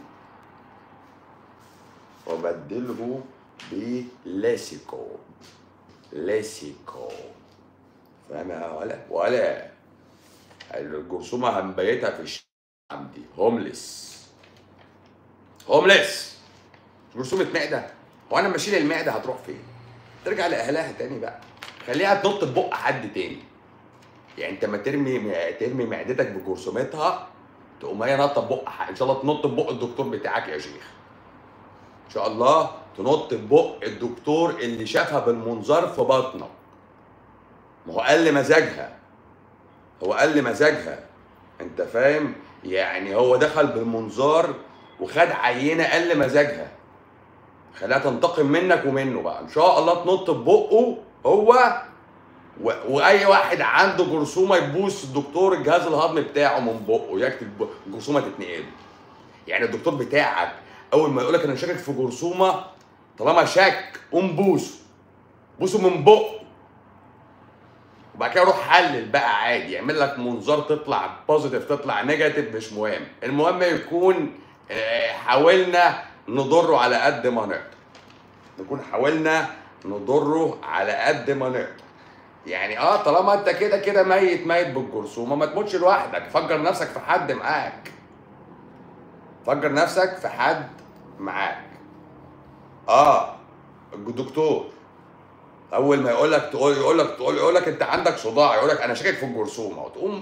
وبدله بلاسيكو لاسيكو فاهم يا ولا ولا الجرثومه هنبيتها في الشام دي هوملس هوملس جرثومه معده هو انا لما اشيل المعده هتروح فين؟ ترجع لاهلها تاني بقى خليها تنط في بق حد تاني يعني انت لما ترمي ترمي معدتك بجرثومتها تقوم هي نطه في بق ان شاء الله تنط في بق الدكتور بتاعك يا شيخ ان شاء الله تنط في بق الدكتور اللي شافها بالمنظار في بطنك ما هو قال مزاجها هو قال مزاجها انت فاهم يعني هو دخل بالمنظار وخد عينه قال مزاجها خليها تنتقم منك ومنه بقى ان شاء الله تنط في بقه هو و... واي واحد عنده جرثومه يبوس الدكتور الجهاز الهضمي بتاعه من بقه يكتب الجرثومه تتنقل يعني الدكتور بتاعك اول ما يقول لك انا شاكك في جرثومه طالما شك قوم بوسه بوسه من بقه وبعد كده روح حلل بقى عادي يعمل لك منظار تطلع بوزيتيف تطلع نيجاتيف مش مهم المهم يكون حاولنا نضره على قد ما نقدر نكون حاولنا نضره على قد ما نقدر يعني اه طالما انت كده كده ميت ميت بالجرثومه ما تموتش لوحدك فكر نفسك في حد معاك فكر نفسك في حد معاك اه الدكتور اول ما يقول لك تقول يقول لك تقول يقول لك انت عندك صداع يقول لك انا شاكك في الجرثومه وتقوم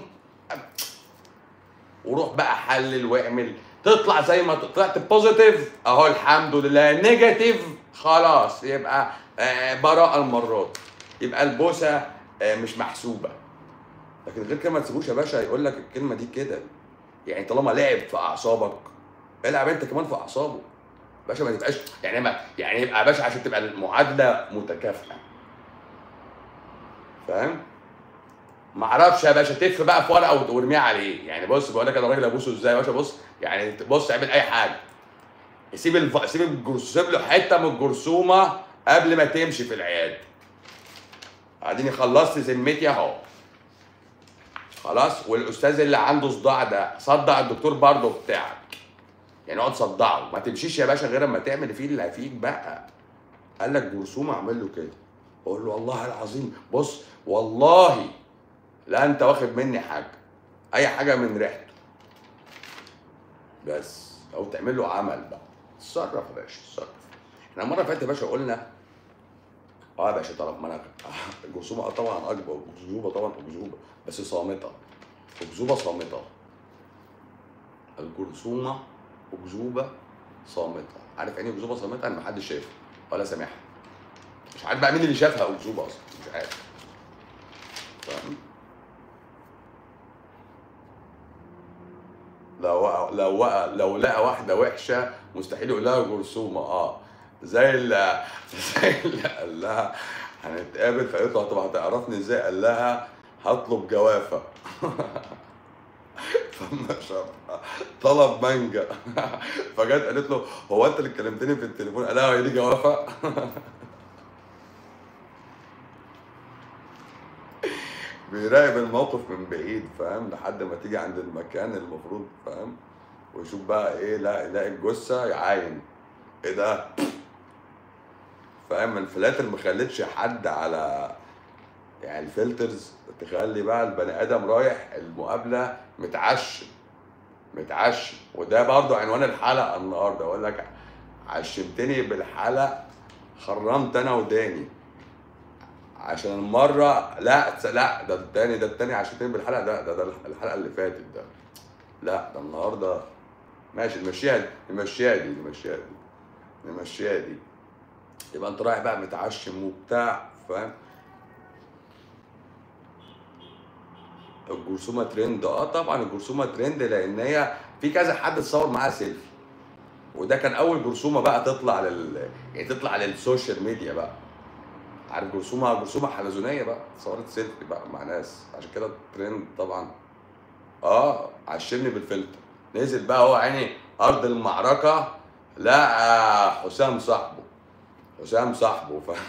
وروح بقى حلل واعمل تطلع زي ما طلعت بوزيتيف اهو الحمد لله نيجاتيف خلاص يبقى آه براءه المرات يبقى البوسه آه مش محسوبه لكن غير كده ما تسيبوش يا باشا يقول لك الكلمه دي كده يعني طالما لعب في اعصابك العب انت كمان في اعصابه باشا ما تبقاش يعني ما يعني يبقى يا باشا عشان تبقى المعادله متكافئه فاهم؟ ما اعرفش يا باشا تف بقى في ورقه وارميها عليه يعني بص بقول لك انا راجل ابوسه ازاي يا باشا بص يعني بص اعمل اي حاجه سيب الف... سيب الجرثومه سيب له حته من الجرثومه قبل ما تمشي في العياده اديني خلصت ذمتي اهو خلاص والاستاذ اللي عنده صداع ده صدع الدكتور برضه بتاعك يعني اقعد صدعه ما تمشيش يا باشا غير اما تعمل فيه اللي فيك بقى قال لك جرثومه اعمل له كده اقول له والله العظيم بص والله لا انت واخد مني حاجه اي حاجه من ريحته بس او تعمل له عمل بقى اتصرف يا باشا اتصرف احنا المره اللي فاتت يا باشا قلنا اه يا باشا طبعا ما انا الجرثومه اه طبعا اكبر اكذوبه طبعا اكذوبه بس صامته اكذوبه صامته الجرثومه اكذوبه صامته عارف يعني اكذوبه صامته ان محدش شايفها ولا سامعها مش عارف بقى مين اللي شافها اكذوبه اصلا مش عارف فاهم لو لو لو لقى واحده وحشه مستحيل يقول لها جرثومه اه زي اللي زي اللي قال لها هنتقابل فقالت له طب هتعرفني ازاي قال لها هطلب جوافه فما شافها طلب مانجا فجت قالت له هو انت اللي كلمتني في التليفون قال لها هي دي جوافه بيراقب الموقف من بعيد فاهم لحد ما تيجي عند المكان المفروض فاهم ويشوف بقى ايه لا يلاقي الجثه يعاين ايه ده فاهم الفلاتر ما خلتش حد على يعني الفلترز تخلي بقى البني ادم رايح المقابله متعشم متعشم وده برضو عنوان الحلقه النهارده اقول لك عشمتني بالحلقه خرمت انا وداني عشان المره لا تس- لا ده التاني ده التاني عشمتني بالحلقه ده ده, ده الحلقه اللي فاتت ده لا ده النهارده ماشي نمشيها دي نمشيها دي نمشيها دي نمشيها دي يبقى انت رايح بقى متعشم وبتاع فاهم الجرثومه ترند اه طبعا الجرثومه ترند لان هي في كذا حد اتصور معاها سيلفي وده كان اول جرثومه بقى تطلع لل يعني تطلع للسوشيال ميديا بقى عارف جرثومه جرثومه حلزونيه بقى صورت سيلفي بقى مع ناس عشان كده ترند طبعا اه عشمني بالفلتر نزل بقى هو عيني ارض المعركه لا حسام صاحبه حسام صاحبه ف...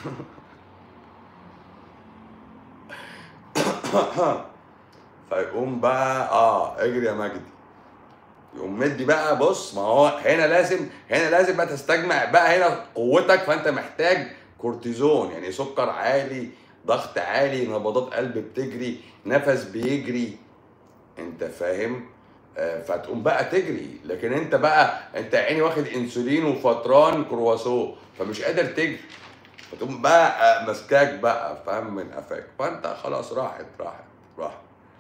فيقوم بقى اه اجري يا مجدي يقوم مدي بقى بص ما هو هنا لازم هنا لازم بقى تستجمع بقى هنا قوتك فانت محتاج كورتيزون يعني سكر عالي ضغط عالي نبضات قلب بتجري نفس بيجري انت فاهم آه، فتقوم بقى تجري لكن انت بقى انت يا عيني واخد انسولين وفتران كرواسون فمش قادر تجري فتقوم بقى آه، ماسكاك بقى فاهم من قفاك فانت خلاص راحت راحت راحت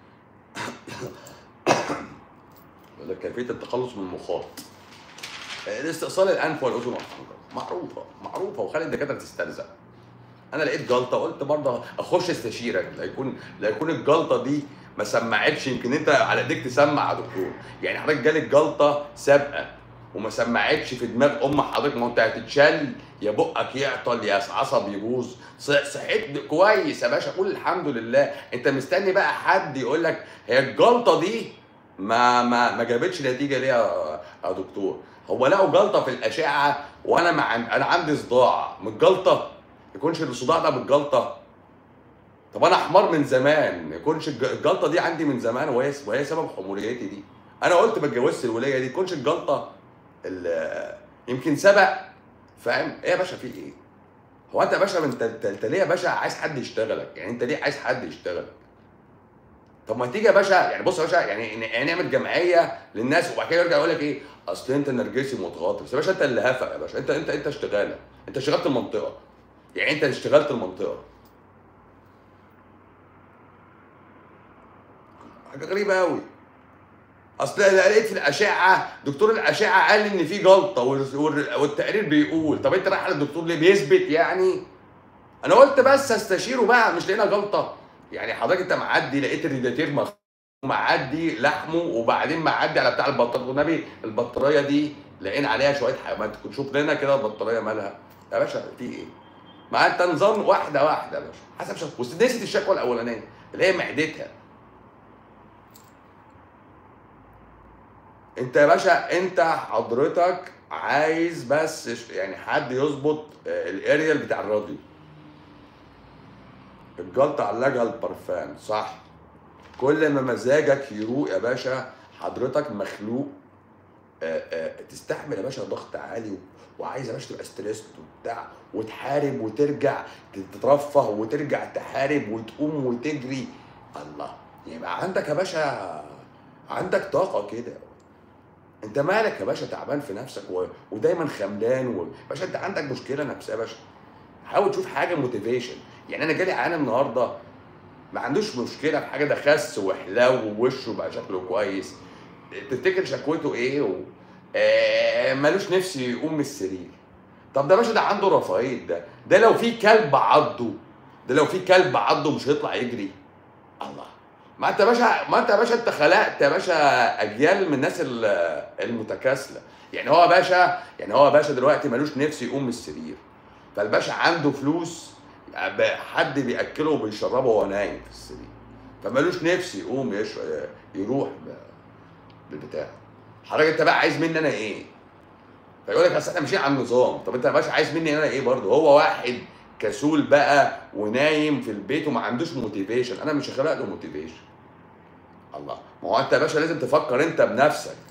يقول لك كيفيه التخلص من المخاط الاستئصال الانف والاذن والحنجره معروفه معروفه وخلي الدكاتره تسترزق انا لقيت جلطه قلت برضه اخش استشيرك لا يكون لا يكون الجلطه دي ما سمعتش يمكن انت على ايديك تسمع يا دكتور يعني حضرتك جالك جلطه سابقه وما سمعتش في دماغ ام حضرتك ما انت هتتشل يا بقك يعطل يا عصب يبوظ ص- صحيت كويس يا باشا قول الحمد لله انت مستني بقى حد يقول لك هي الجلطه دي ما ما ما جابتش نتيجه ليه يا يا دكتور هو لقوا جلطه في الاشعه وانا مع انا عندي صداع من الجلطه يكونش الصداع ده بالجلطه طب انا حمار من زمان يكونش الج- الجلطه دي عندي من زمان وهي وهي سبب حموليتي دي انا قلت ما اتجوزش الوليه دي يكونش الجلطه ال- يمكن سبق فاهم ايه يا باشا في ايه هو انت يا باشا انت انت أنت ليه يا باشا عايز حد يشتغلك يعني انت ليه عايز حد يشتغلك طب ما تيجي يا باشا يعني بص يا باشا يعني ن- يعني نعمل جمعيه للناس وبعد كده يرجع يقول لك ايه اصل انت نرجسي متغاطي بس يا باشا انت اللي هفق يا باشا انت انت انت اشتغاله انت اشتغلت المنطقه يعني انت اللي اشتغلت المنطقه حاجه غريبه قوي اصل أنا لقيت في الاشعه دكتور الاشعه قال لي ان في جلطه وال- وال- والتقرير بيقول طب انت رايح للدكتور ليه بيثبت يعني انا قلت بس استشيره بقى مش لقينا جلطه يعني حضرتك انت معدي لقيت الريداتير مخ- معدي لحمه وبعدين معدي على بتاع البطاريه والنبي البطاريه دي لقينا عليها شويه حيوانات كنت شوف لنا كده البطاريه مالها يا باشا في ايه؟ ما انت نظام واحده واحده يا باشا حسب شك... ونسيت الشكوى الاولانيه اللي هي معدتها انت يا باشا انت حضرتك عايز بس ش- يعني حد يظبط آه، الاريال بتاع الراديو الجلطة علاجها البرفان صح كل ما مزاجك يروق يا باشا حضرتك مخلوق آه، آه، تستحمل يا باشا ضغط عالي وعايز يا باشا تبقى ستريس وبتاع وتحارب وترجع تترفه وترجع تحارب وتقوم وتجري الله يبقى عندك يا باشا عندك طاقة كده انت مالك يا باشا تعبان في نفسك و... ودايما خملان و... باشا انت عندك مشكله نفسيه يا باشا حاول تشوف حاجه موتيفيشن يعني انا جالي عيان النهارده ما عندوش مشكله في حاجه ده خس وحلاو ووشه بقى شكله كويس تفتكر شكوته ايه و... آه ملوش نفس يقوم من السرير طب ده يا باشا ده عنده رفاهيه ده ده لو في كلب عضه ده لو في كلب عضه مش هيطلع يجري الله ما انت يا باشا ما انت يا باشا انت خلقت يا باشا اجيال من الناس ال- المتكاسله يعني هو يا باشا يعني هو يا باشا دلوقتي ملوش نفس يقوم من السرير فالباشا عنده فلوس ب- حد بياكله وبيشربه وهو نايم في السرير فملوش نفس يقوم يشرب يروح ب- بالبتاع حضرتك انت بقى عايز مني انا ايه؟ فيقول لك اصل احنا ماشيين على النظام طب انت يا باشا عايز مني انا ايه برضه هو واحد كسول بقى ونايم في البيت وما عندوش موتيفيشن انا مش هخلق له موتيفيشن الله ما هو انت يا باشا لازم تفكر انت بنفسك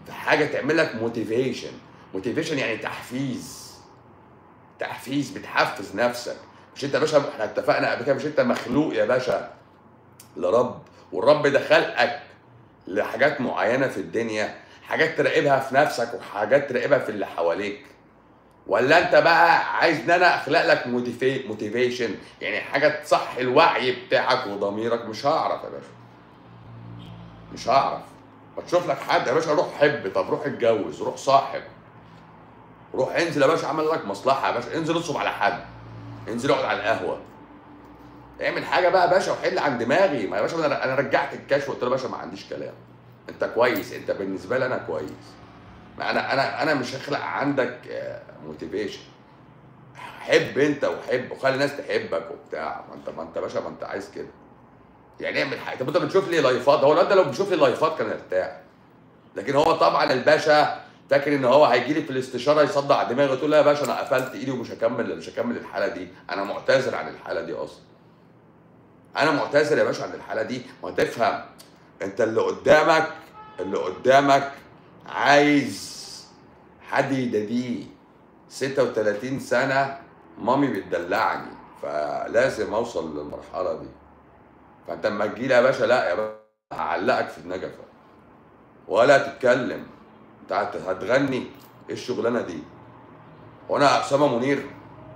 في حاجه تعمل لك موتيفيشن موتيفيشن يعني تحفيز تحفيز بتحفز نفسك مش انت يا باشا احنا اتفقنا قبل كده مش انت مخلوق يا باشا لرب والرب ده خلقك لحاجات معينه في الدنيا حاجات تراقبها في نفسك وحاجات تراقبها في اللي حواليك ولا انت بقى عايز ان انا اخلق لك موتيفيشن يعني حاجه تصحي الوعي بتاعك وضميرك مش هعرف يا باشا مش هعرف ما تشوف لك حد يا باشا روح حب طب روح اتجوز روح صاحب روح انزل يا باشا عمل لك مصلحه يا باشا انزل اصب على حد انزل اقعد على القهوه اعمل حاجه بقى يا باشا وحل عن دماغي ما يا باشا انا انا رجعت الكاش وقلت له يا باشا ما عنديش كلام انت كويس انت بالنسبه لي انا كويس ما انا انا انا مش هخلق عندك موتيفيشن حب انت وحب وخلي الناس تحبك وبتاع ما انت ما انت باشا ما انت عايز كده يعني اعمل حاجه طب انت بتشوف لي لايفات هو الواد ده لو بيشوف لي لايفات كان ارتاح لكن هو طبعا الباشا فاكر ان هو هيجي لي في الاستشاره يصدع دماغي تقول لا يا باشا انا قفلت ايدي ومش هكمل مش هكمل الحاله دي انا معتذر عن الحاله دي اصلا انا معتذر يا باشا عن الحاله دي ما تفهم انت اللي قدامك اللي قدامك عايز حد يداديه 36 سنه مامي بتدلعني فلازم اوصل للمرحله دي فانت اما تجي لي يا باشا لا يا باشا هعلقك في النجفه ولا تتكلم انت هتغني ايه الشغلانه دي وانا اسامه منير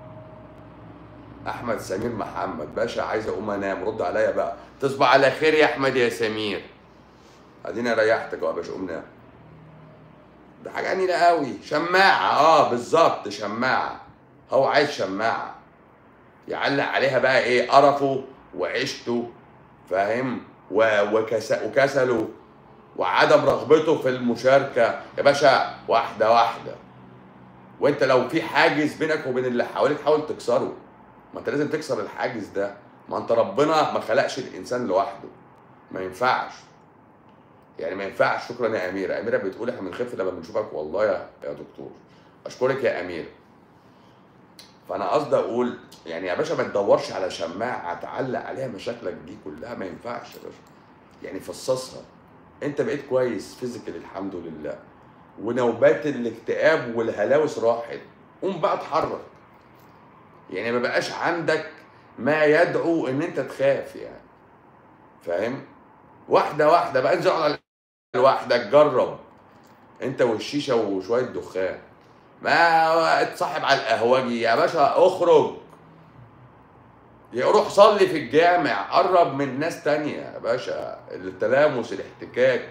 احمد سمير محمد باشا عايز اقوم انام رد عليا بقى تصبح على خير يا احمد يا سمير اديني ريحتك يا باشا قوم نام ده حاجه نيله قوي شماعه اه بالظبط شماعه هو عايز شماعه يعلق عليها بقى ايه قرفه وعيشته فاهم وكس... وكسله وعدم رغبته في المشاركه يا باشا واحده واحده وانت لو في حاجز بينك وبين اللي حواليك حاول تكسره ما انت لازم تكسر الحاجز ده ما انت ربنا ما خلقش الانسان لوحده ما ينفعش يعني ما ينفعش شكرا يا اميره اميره بتقول احنا بنخف لما بنشوفك والله يا يا دكتور اشكرك يا اميره فانا قصدي اقول يعني يا باشا ما تدورش على شماعه تعلق عليها مشاكلك دي كلها ما ينفعش يا باشا يعني فصصها انت بقيت كويس فيزيكال الحمد لله ونوبات الاكتئاب والهلاوس راحت قوم بقى اتحرك يعني ما بقاش عندك ما يدعو ان انت تخاف يعني فاهم واحده واحده بقى انزل على لوحدك جرب انت والشيشه وشويه دخان ما اتصاحب على القهوجي يا باشا اخرج يا روح صلي في الجامع قرب من ناس تانية يا باشا التلامس الاحتكاك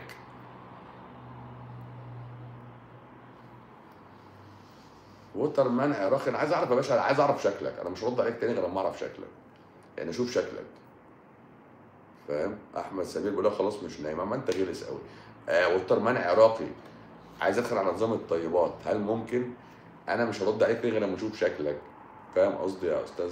وتر منع يا راخي انا عايز اعرف يا باشا انا عايز اعرف شكلك انا مش هرد عليك تاني غير لما اعرف شكلك يعني اشوف شكلك فاهم احمد سمير بيقول لك خلاص مش نايم ما انت غلس قوي آه وتر منع عراقي عايز ادخل على نظام الطيبات هل ممكن انا مش هرد عليك غير لما اشوف شكلك فاهم قصدي يا استاذ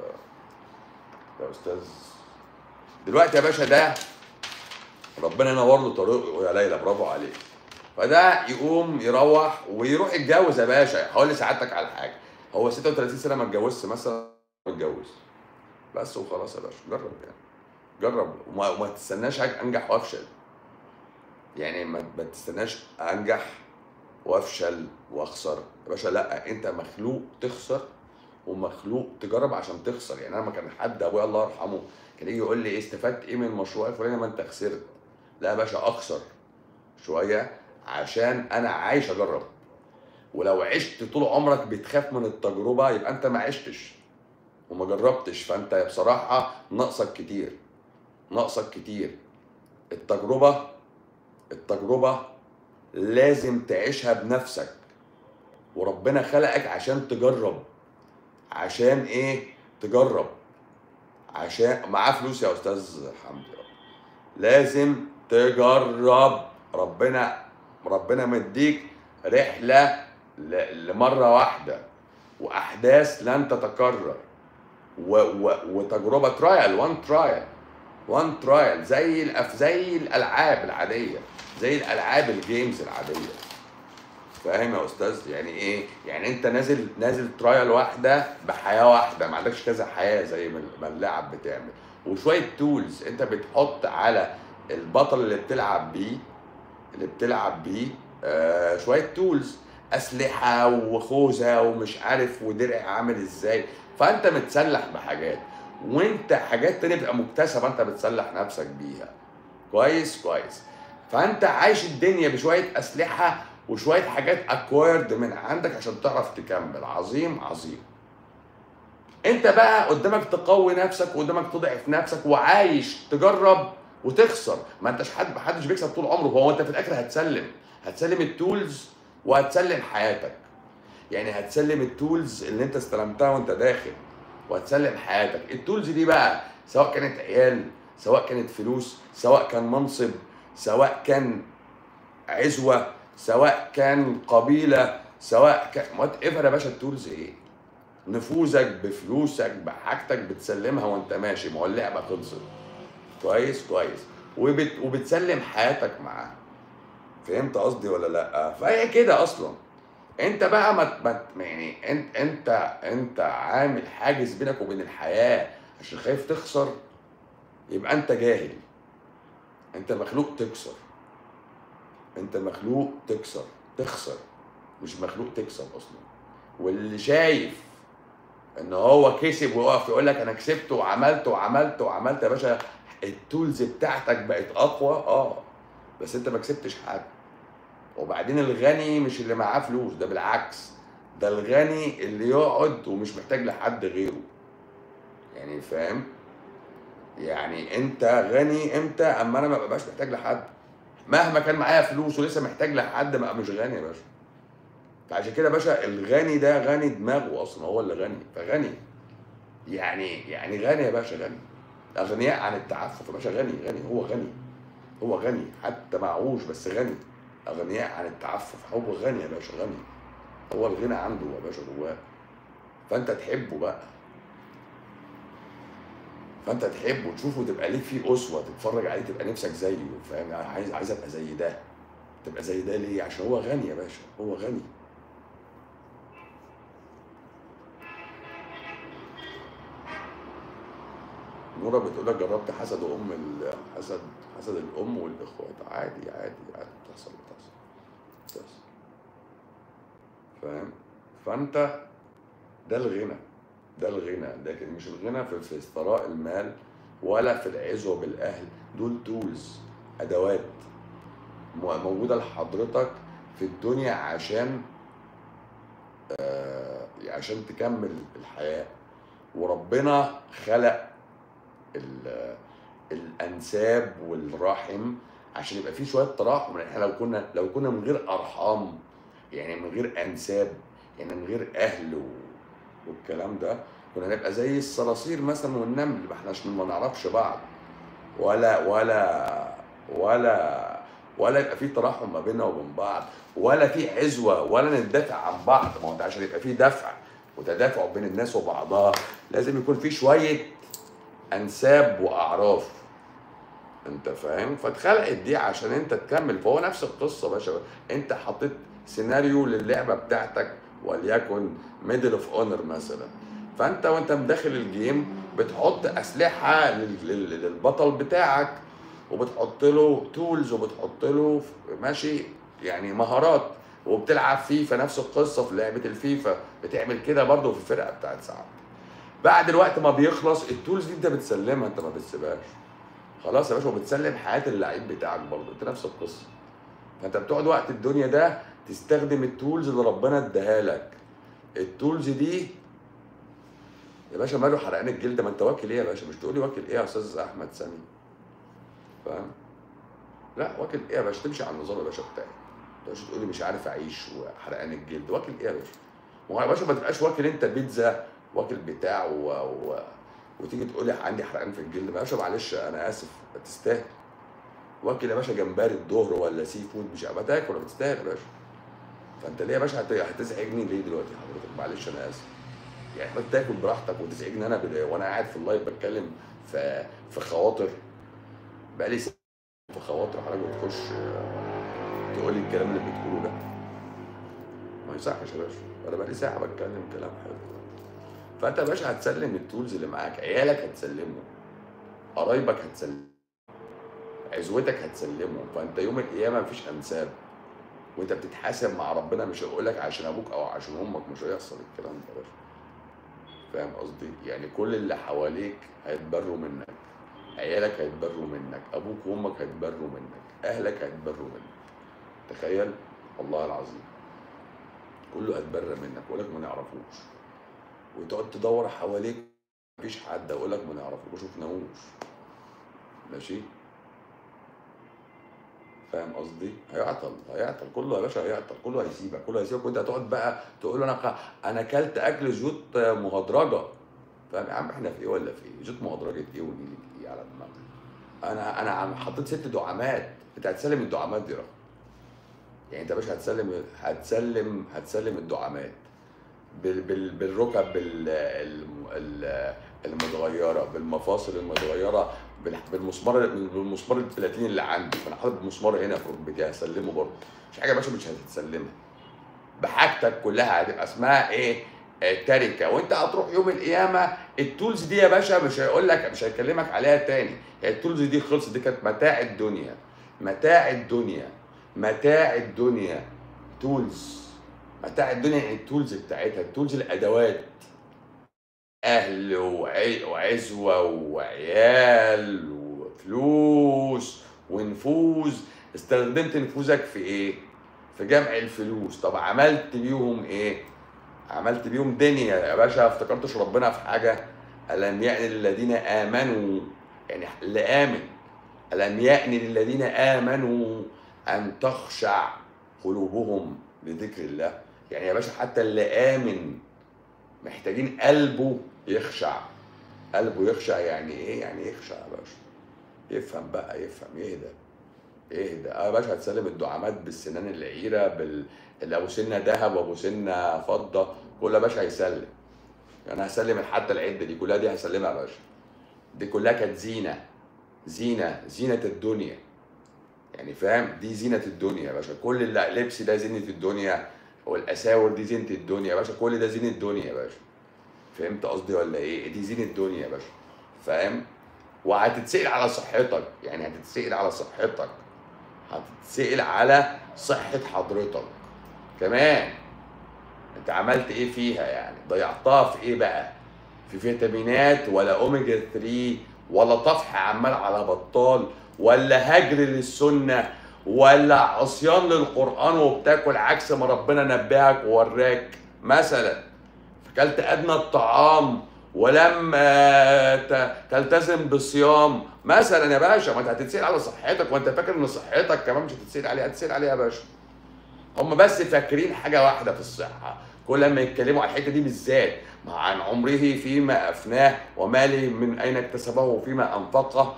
يا استاذ دلوقتي يا باشا ده ربنا ينور له طريقه يا ليلى برافو عليك فده يقوم يروح ويروح يتجوز يا باشا هقول لسعادتك على حاجه هو 36 سنه ما اتجوزش مثلا اتجوز بس وخلاص يا باشا جرب يعني جرب وما, وما تستناش حاجه انجح وافشل يعني ما, ما تستناش انجح وافشل واخسر يا باشا لا انت مخلوق تخسر ومخلوق تجرب عشان تخسر يعني انا ما كان حد ابويا الله يرحمه كان يجي يقول لي ايه استفدت ايه من المشروع الفلاني ما انت خسرت لا يا باشا اخسر شويه عشان انا عايش اجرب ولو عشت طول عمرك بتخاف من التجربه يبقى انت ما عشتش وما جربتش فانت بصراحه ناقصك كتير ناقصك كتير التجربه التجربه لازم تعيشها بنفسك وربنا خلقك عشان تجرب عشان ايه تجرب عشان معاه فلوس يا استاذ حمدي لازم تجرب ربنا ربنا مديك رحله لمره واحده واحداث لن تتكرر و و وتجربه ترايل وان ترايل وان ترايل زي الأف زي الالعاب العاديه زي الالعاب الجيمز العاديه فاهم يا استاذ يعني ايه يعني انت نازل نازل ترايل واحده بحياه واحده ما عندكش كذا حياه زي ما اللعب بتعمل وشويه تولز انت بتحط على البطل اللي بتلعب بيه اللي بتلعب بيه آه شويه تولز اسلحه وخوذه ومش عارف ودرع عامل ازاي فانت متسلح بحاجات وانت حاجات تانية بتبقى مكتسبه انت بتسلح نفسك بيها كويس كويس فانت عايش الدنيا بشويه اسلحه وشويه حاجات اكوايرد من عندك عشان تعرف تكمل عظيم عظيم انت بقى قدامك تقوي نفسك وقدامك تضعف نفسك وعايش تجرب وتخسر ما انتش حد محدش بيكسب طول عمره فهو انت في الاخر هتسلم هتسلم التولز وهتسلم حياتك يعني هتسلم التولز اللي انت استلمتها وانت داخل وهتسلم حياتك التولز دي بقى سواء كانت عيال سواء كانت فلوس سواء كان منصب سواء كان عزوه سواء كان قبيله سواء كان وات ايفر يا باشا التولز ايه نفوذك بفلوسك بحاجتك بتسلمها وانت ماشي ما هو اللعبه خلصت كويس كويس وبت وبتسلم حياتك معاه فهمت قصدي ولا لا فهي كده اصلا انت بقى ما ما يعني انت انت انت عامل حاجز بينك وبين الحياه عشان خايف تخسر يبقى انت جاهل انت مخلوق تكسر انت مخلوق تكسر تخسر مش مخلوق تكسب اصلا واللي شايف ان هو كسب ويقف يقول لك انا كسبت وعملت وعملت وعملت يا باشا التولز بتاعتك بقت اقوى اه بس انت ما كسبتش حاجه وبعدين الغني مش اللي معاه فلوس ده بالعكس ده الغني اللي يقعد ومش محتاج لحد غيره يعني فاهم يعني انت غني امتى اما انا ما ببقاش محتاج لحد مهما كان معايا فلوس ولسه محتاج لحد ما مش غني يا باشا فعشان كده يا باشا الغني ده غني دماغه اصلا هو اللي غني فغني يعني يعني غني يا باشا غني اغنياء عن التعفف يا باشا غني غني هو غني هو غني حتى معهوش بس غني اغنياء عن التعفف هو غني يا باشا غني هو الغنى عنده يا باشا جواه فانت تحبه بقى فانت تحبه تشوفه تبقى ليك فيه اسوه تتفرج عليه تبقى نفسك زيه فاهم يعني عايز عايز ابقى زي ده تبقى زي ده ليه عشان هو غني يا باشا هو غني نورا بتقول لك جربت حسد ام ال- حسد حسد الام والاخوات عادي عادي عادي بتحصل بتحصل بتحصل فاهم فانت ده الغنى ده الغنى لكن مش الغنى في, في ثراء المال ولا في العزوه بالاهل دول تولز ادوات م- موجوده لحضرتك في الدنيا عشان آه عشان تكمل الحياه وربنا خلق ال- الانساب والرحم عشان يبقى في شويه تراحم يعني احنا لو كنا لو كنا من غير ارحام يعني من غير انساب يعني من غير اهل و... والكلام ده كنا نبقى زي الصراصير مثلا والنمل ما احناش ما نعرفش بعض ولا ولا ولا ولا يبقى في تراحم ما بيننا وبين بعض ولا في عزوه ولا ندافع عن بعض ما هو انت عشان يبقى في دفع وتدافع بين الناس وبعضها لازم يكون في شويه انساب واعراف انت فاهم فاتخلقت دي عشان انت تكمل فهو نفس القصه يا باشا انت حطيت سيناريو للعبه بتاعتك وليكن ميدل اوف اونر مثلا فانت وانت مداخل الجيم بتحط اسلحه لل- لل- للبطل بتاعك وبتحط له تولز وبتحط له ماشي يعني مهارات وبتلعب فيفا نفس القصه في لعبه الفيفا بتعمل كده برضه في الفرقه بتاعت ساعات بعد الوقت ما بيخلص التولز دي انت بتسلمها انت ما بتسيبهاش خلاص يا باشا وبتسلم حياه اللعيب بتاعك برضه انت نفس القصه فانت بتقعد وقت الدنيا ده تستخدم التولز اللي ربنا اداها لك التولز دي يا باشا ماله حرقان الجلد ما انت واكل ايه يا باشا مش تقولي واكل ايه يا استاذ احمد سامي فاهم لا واكل ايه يا باشا تمشي على النظام يا باشا بتاعي ما تقعدش تقولي مش عارف اعيش وحرقان الجلد واكل ايه يا باشا ما هو يا باشا ما تبقاش واكل انت بيتزا واكل بتاع و... و... وتيجي تقول لي عندي حرقان في الجلد يا باشا معلش انا اسف تستاهل واكل يا باشا جمبري الظهر ولا سي فود مش ما تاكل ولا بتستاهل يا باشا فانت ليه يا باشا هت- هتزعجني ليه دلوقتي حضرتك معلش انا اسف يعني ما تاكل براحتك وتزعجني انا بال- وانا قاعد في اللايف بتكلم في في خواطر بقالي ساعه في خواطر حضرتك بتخش آه، تقول لي الكلام اللي بتقوله ده ما يصحش يا باشا انا بقالي ساعه بتكلم كلام حلو فانت يا باشا هتسلم التولز اللي معاك عيالك هتسلمهم قرايبك هتسلمهم عزوتك هتسلمهم فانت يوم القيامه مفيش انساب وانت بتتحاسب مع ربنا مش هيقول لك عشان ابوك او عشان امك مش هيحصل الكلام ده يا باشا فاهم قصدي يعني كل اللي حواليك هيتبروا منك عيالك هيتبروا منك ابوك وامك هيتبروا منك اهلك هيتبروا منك تخيل والله العظيم كله هيتبرى منك ويقول لك ما نعرفوش وتقعد تدور حواليك مفيش حد اقول لك ما نعرفوش ما شفناهوش ماشي فاهم قصدي؟ هيعطل هيعطل كله يا باشا هيعطل كله هيسيبك كله هيسيبك وانت هتقعد بقى تقول له انا ق- انا اكلت اكل زيوت مهدرجه فاهم يا عم احنا في ايه ولا في ايه؟ زيوت مهدرجه ايه ونيلة ايه على دماغك؟ انا انا عم حطيت ست دعامات انت هتسلم الدعامات دي رقم يعني انت يا باشا هتسلم هتسلم هتسلم الدعامات بال بال بالركب ال- الم- ال- المتغيره بالمفاصل المتغيره بال- بالمسمار بالمسمار البلاتيني اللي عندي فانا حاطط مسمار هنا في ركبتي هسلمه برضه مش حاجه يا باشا مش هتتسلمها بحاجتك كلها هتبقى اسمها ايه آه، تركه وانت هتروح يوم القيامه التولز دي يا باشا مش هيقول لك مش هيكلمك عليها تاني هي التولز دي خلصت دي كانت متاع الدنيا متاع الدنيا متاع الدنيا تولز متاع الدنيا يعني التولز بتاعتها التولز الادوات اهل وعي- وعزوه وعيال وفلوس ونفوذ استخدمت نفوذك في ايه؟ في جمع الفلوس طب عملت بيهم ايه؟ عملت بيهم دنيا يا باشا افتكرتش ربنا في حاجه الم يأن للذين امنوا يعني اللي امن الم يأن للذين امنوا ان تخشع قلوبهم لذكر الله يعني يا باشا حتى اللي امن محتاجين قلبه يخشع قلبه يخشع يعني ايه يعني يخشع يا باشا يفهم بقى يفهم يهدى يهدى اه يا باشا هتسلم الدعامات بالسنان العيره بال اللي ابو سنه ذهب وابو سنه فضه كل يا باشا هيسلم يعني هسلم حتى العده دي كلها دي هسلمها يا باشا دي كلها كانت زينه زينه زينه الدنيا يعني فاهم دي زينه الدنيا يا باشا كل اللي لبس ده زينه الدنيا والاساور دي زينه الدنيا يا باشا كل ده زينه الدنيا يا باشا فهمت قصدي ولا ايه دي زينه الدنيا يا باشا فاهم وهتتسأل على صحتك يعني هتتسأل على صحتك هتتسأل على صحة حضرتك كمان انت عملت ايه فيها يعني ضيعتها في ايه بقى في فيتامينات ولا اوميجا 3 ولا طفح عمال على بطال ولا هجر للسنة ولا عصيان للقرآن وبتاكل عكس ما ربنا نبهك ووراك مثلا فكلت أدنى الطعام ولم آه، ت- تلتزم بالصيام مثلا يا باشا ما انت هتتسأل على صحتك وانت فاكر ان صحتك كمان مش هتتسأل عليها هتتسأل عليها يا باشا هم بس فاكرين حاجه واحده في الصحه كل ما يتكلموا على الحته دي بالذات مع عن عمره فيما افناه وماله من اين اكتسبه وفيما انفقه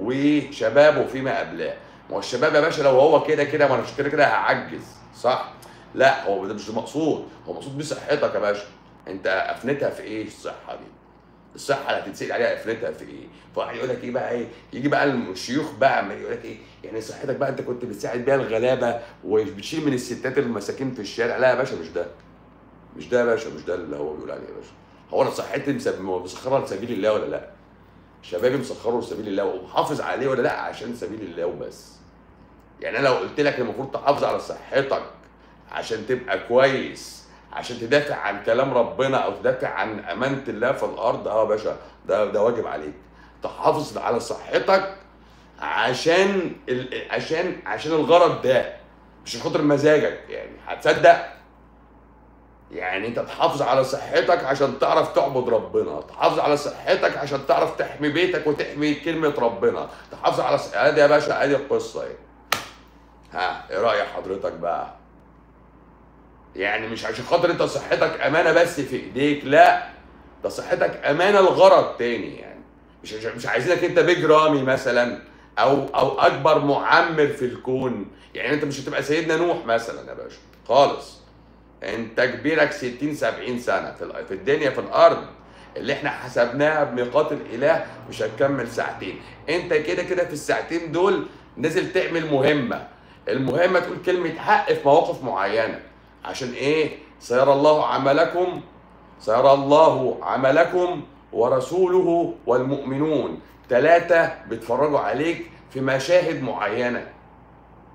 وشبابه فيما ابلاه ما هو الشباب يا باشا لو هو كده كده ما انا مش كده كده هعجز صح لا هو ده مش مقصود هو مقصود بصحتك يا باشا انت افنتها في ايه الصحه دي الصحه اللي هتتسال عليها افنتها في ايه فواحد يقول لك ايه بقى ايه يجي بقى الشيوخ بقى عمال يقول لك ايه يعني صحتك بقى انت كنت بتساعد بيها الغلابه وبتشيل من الستات المساكين في الشارع لا يا باشا مش ده مش ده يا باشا مش ده اللي هو بيقول عليه يا باشا هو انا صحتي مسب- مسخرها لسبيل الله ولا لا شبابي مسخره لسبيل الله ومحافظ عليه ولا لا عشان سبيل الله وبس يعني انا لو قلت لك المفروض تحافظ على صحتك عشان تبقى كويس عشان تدافع عن كلام ربنا او تدافع عن امانه الله في الارض اه يا باشا ده ده واجب عليك تحافظ على صحتك عشان ال... عشان عشان الغرض ده مش عشان خاطر مزاجك يعني هتصدق يعني انت تحافظ على صحتك عشان تعرف تعبد ربنا تحافظ على صحتك عشان تعرف تحمي بيتك وتحمي كلمة ربنا تحافظ على صح... ادي يا باشا ادي القصة اهي ها ايه رأي حضرتك بقى يعني مش عشان خاطر انت صحتك امانة بس في ايديك لا ده صحتك امانة لغرض تاني يعني مش مش- مش عايزينك انت بيج رامي مثلا او او اكبر معمر في الكون يعني انت مش هتبقى سيدنا نوح مثلا يا باشا خالص انت كبيرك 60 70 سنه في ال- في الدنيا في الارض اللي احنا حسبناها بميقات الاله مش هتكمل ساعتين انت كده كده في الساعتين دول نازل تعمل مهمه المهمه تقول كلمه حق في مواقف معينه عشان ايه سيرى الله عملكم سيرى الله عملكم ورسوله والمؤمنون ثلاثة بيتفرجوا عليك في مشاهد معينة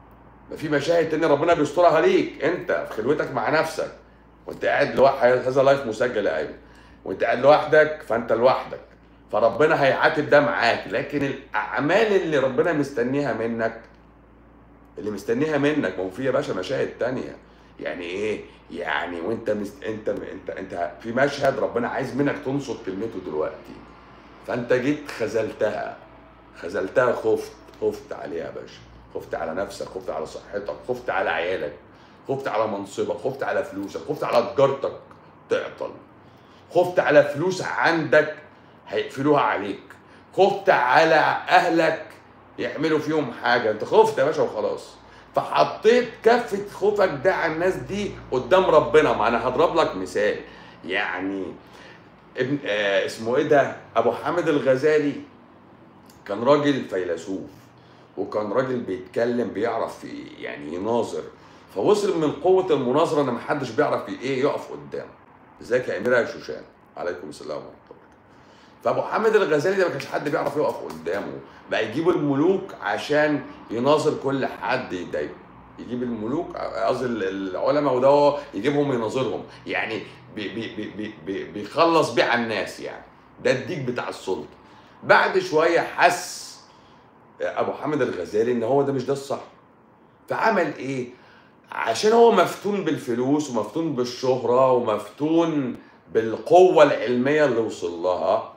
ما في مشاهد تانية ربنا بيسترها ليك انت في خلوتك مع نفسك وانت قاعد لوحدك هذا لايف مسجل يا ايوه وانت قاعد لوحدك فانت لوحدك فربنا هيعاتب ده معاك لكن الاعمال اللي ربنا مستنيها منك اللي مستنيها منك ما هو في يا باشا مشاهد تانية يعني ايه يعني وانت مست... انت انت انت في مشهد ربنا عايز منك تنصر كلمته دلوقتي فانت جيت خذلتها خذلتها خفت خفت عليها يا باشا خفت على نفسك خفت على صحتك خفت على عيالك خفت على منصبك خفت على فلوسك خفت على تجارتك تعطل خفت على فلوس عندك هيقفلوها عليك خفت على اهلك يعملوا فيهم حاجه انت خفت يا باشا وخلاص فحطيت كفه خوفك ده على الناس دي قدام ربنا ما انا هضرب لك مثال يعني ابن آه اسمه ايه ده ابو حامد الغزالي كان راجل فيلسوف وكان راجل بيتكلم بيعرف في يعني يناظر فوصل من قوه المناظره ان محدش بيعرف في ايه يقف قدامه ازيك يا اميره يا شوشان عليكم السلام ورحمه الله فابو حامد الغزالي ده ما كانش حد بيعرف يقف قدامه بقى يجيب الملوك عشان يناظر كل حد يضايقه يجيب الملوك قصدي العلماء وده هو يجيبهم يناظرهم يعني بي بي بي بي بيخلص بيه على الناس يعني ده الديك بتاع السلطه بعد شويه حس ابو حامد الغزالي ان هو ده مش ده الصح فعمل ايه عشان هو مفتون بالفلوس ومفتون بالشهره ومفتون بالقوه العلميه اللي وصل لها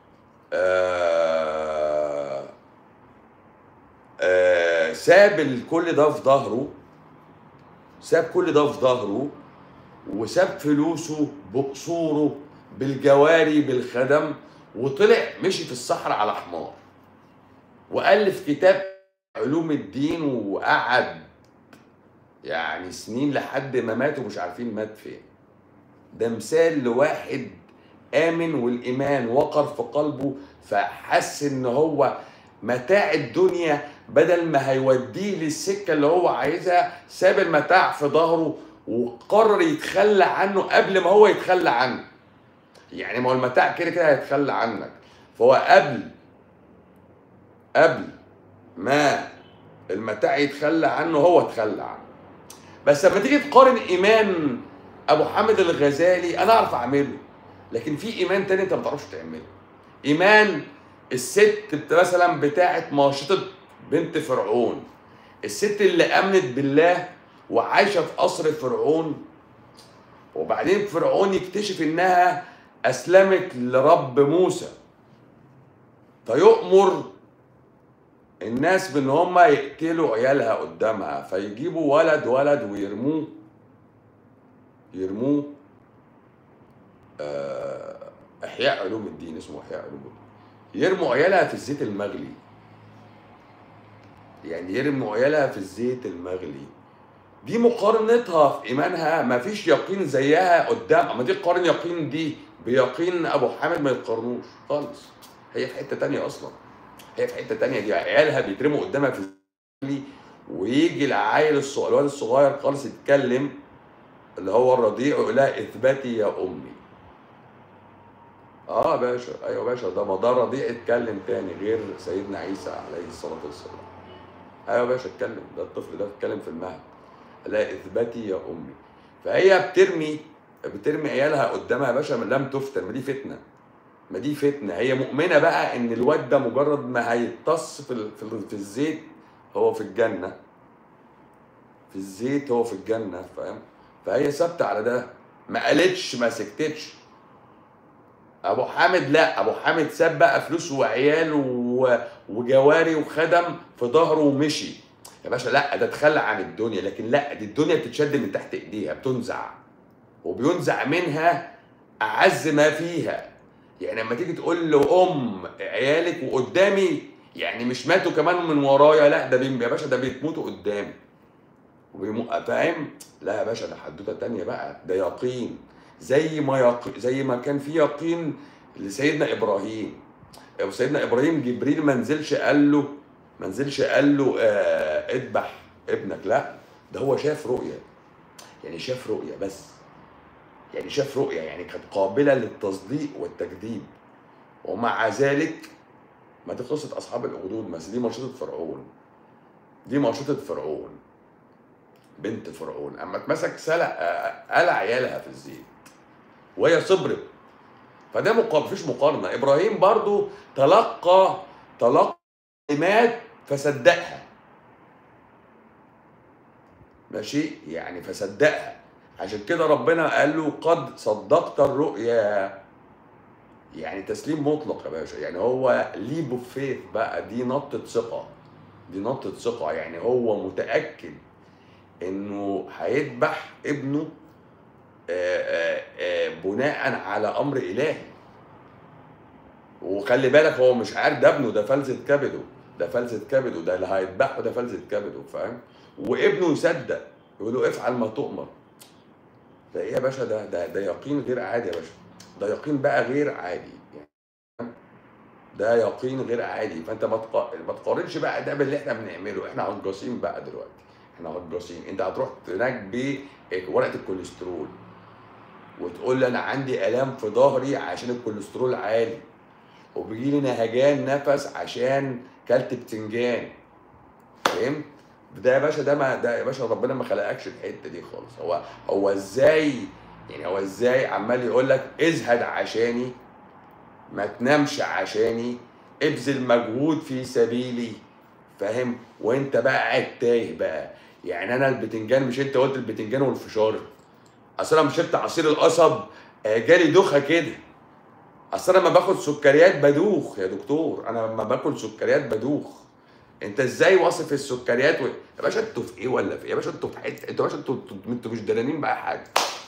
آه آه ساب كل ده في ظهره ساب كل ده في ظهره وساب فلوسه بقصوره بالجواري بالخدم وطلع مشي في الصحراء على حمار والف كتاب علوم الدين وقعد يعني سنين لحد ما مات ومش عارفين مات فين ده مثال لواحد امن والايمان وقر في قلبه فحس ان هو متاع الدنيا بدل ما هيوديه للسكه اللي هو عايزها ساب المتاع في ظهره وقرر يتخلى عنه قبل ما هو يتخلى عنه يعني ما هو المتاع كده كده هيتخلى عنك فهو قبل قبل ما المتاع يتخلى عنه هو اتخلى عنه بس لما تيجي تقارن ايمان ابو حامد الغزالي انا اعرف اعمله لكن في ايمان تاني انت ما تعرفش تعمله ايمان الست مثلا بتاعت ماشطه بنت فرعون الست اللي امنت بالله وعايشه في قصر فرعون وبعدين فرعون يكتشف انها اسلمت لرب موسى فيؤمر الناس بان هم يقتلوا عيالها قدامها فيجيبوا ولد ولد ويرموه يرموه آه، احياء علوم الدين اسمه احياء علوم الدين يرموا عيالها في الزيت المغلي يعني يرموا عيالها في الزيت المغلي دي مقارنتها في ايمانها ما فيش يقين زيها قدام اما دي تقارن يقين دي بيقين ابو حامد ما يتقارنوش خالص هي في حته تانية اصلا هي في حته تانية دي عيالها بيترموا قدامها في الزيت ويجي العيل الصغير الواد الصغير خالص يتكلم اللي هو الرضيع يقول لها اثبتي يا امي اه باشا ايوه باشا ده ما ده رضيع اتكلم تاني غير سيدنا عيسى عليه الصلاه والسلام ايوه باشا اتكلم ده الطفل ده اتكلم في المهد لا اثبتي يا امي فهي بترمي بترمي عيالها قدامها يا باشا لم تفتن ما دي فتنه ما دي فتنه هي مؤمنه بقى ان الواد ده مجرد ما هيتص في في الزيت هو في الجنه في الزيت هو في الجنه فاهم فهي ثابته على ده ما قالتش ما سكتتش ابو حامد لا ابو حامد ساب بقى فلوس وعيال وجواري وخدم في ظهره ومشي يا باشا لا ده تخلى عن الدنيا لكن لا دي الدنيا بتتشد من تحت ايديها بتنزع وبينزع منها اعز ما فيها يعني لما تيجي تقول لام عيالك وقدامي يعني مش ماتوا كمان من ورايا لا ده يا باشا ده بيموتوا قدامي فاهم لا يا باشا ده حدوته تانية بقى ده يقين زي ما يق... زي ما كان في يقين لسيدنا ابراهيم سيدنا ابراهيم جبريل ما نزلش قال له ما نزلش قال له آه اذبح ابنك لا ده هو شاف رؤيه يعني شاف رؤيه بس يعني شاف رؤيه يعني كانت قابله للتصديق والتكذيب ومع ذلك ما دي قصه اصحاب الاخدود بس دي منشطه فرعون دي منشطه فرعون بنت فرعون اما اتمسك سلق قلع عيالها في الزيت وهي صبرت فده مقارنه مفيش مقارنه ابراهيم برضو تلقى تلقى كلمات فصدقها ماشي يعني فصدقها عشان كده ربنا قال له قد صدقت الرؤيا يعني تسليم مطلق يا باشا يعني هو ليب اوف فيث بقى دي نطة ثقة دي نطة ثقة يعني هو متأكد انه هيذبح ابنه آآ آآ آآ بناء على امر الهي وخلي بالك هو مش عارف ده ابنه ده فلذة كبده ده فلذة كبده ده اللي هيذبحه ده فلذة كبده فاهم وابنه يصدق يقول له افعل ما تؤمر ده ايه يا باشا ده ده ده يقين غير عادي يا باشا ده يقين بقى غير عادي يعني ده يقين غير عادي فانت ما ما تقارنش بقى ده باللي احنا بنعمله احنا هجاصين بقى دلوقتي احنا هجاصين انت هتروح هناك بورقه الكوليسترول وتقول لي انا عندي الام في ظهري عشان الكوليسترول عالي وبيجي لي نهجان نفس عشان كلت بتنجان فهمت ده يا باشا ده ما ده يا باشا ربنا ما خلقكش الحته دي خالص هو هو ازاي يعني هو ازاي عمال يقول لك ازهد عشاني ما تنامش عشاني ابذل مجهود في سبيلي فاهم وانت بقى قاعد تايه بقى يعني انا البتنجان مش انت قلت البتنجان والفشار اصل انا شربت عصير القصب جالي دوخه كده اصل انا لما باخد سكريات بدوخ يا دكتور انا لما باكل سكريات بدوخ انت ازاي واصف السكريات و... يا باشا انتوا في ايه ولا في ايه يا باشا انتوا في حته انتوا يا باشا انتوا انتوا مش دارانين بقى حاجه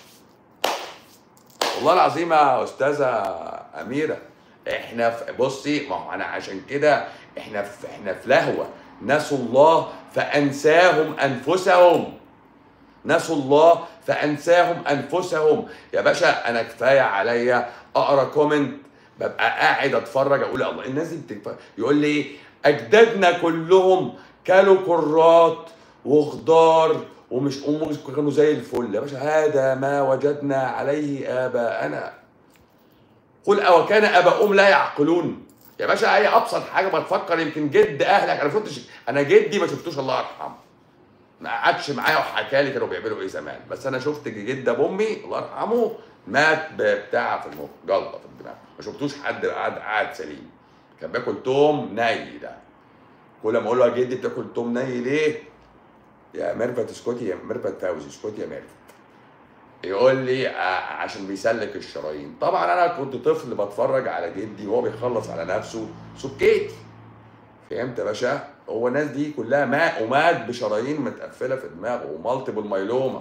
والله العظيم يا استاذه اميره احنا في بصي ما هو انا عشان كده احنا في احنا في لهوه نسوا الله فانساهم انفسهم نسوا الله فانساهم انفسهم يا باشا انا كفايه عليا اقرا كومنت ببقى قاعد اتفرج اقول الله الناس دي بتتفرج يقول لي اجدادنا كلهم كلوا كرات وخضار ومش ومش كانوا زي الفل يا باشا هذا ما وجدنا عليه اباءنا قل او كان اباؤهم لا يعقلون يا باشا هي ابسط حاجه ما تفكر يمكن جد اهلك انا شفتش انا جدي ما شفتوش الله يرحمه ما قعدش معايا وحكى لي كانوا بيعملوا ايه زمان بس انا شفت جد ابو امي الله يرحمه مات بتاع في المخ جلطه في الدماغ ما شفتوش حد قاعد قاعد سليم كان بياكل توم ني ده كل ما اقول له يا جدي بتاكل توم ني ليه؟ يا ميرفت اسكتي يا ميرفت فوزي اسكتي يا ميرفت يقول لي عشان بيسلك الشرايين طبعا انا كنت طفل بتفرج على جدي وهو بيخلص على نفسه سكيتي فهمت يا باشا هو الناس دي كلها مات ومات بشرايين متقفله في دماغه ومالتيبل مايلوما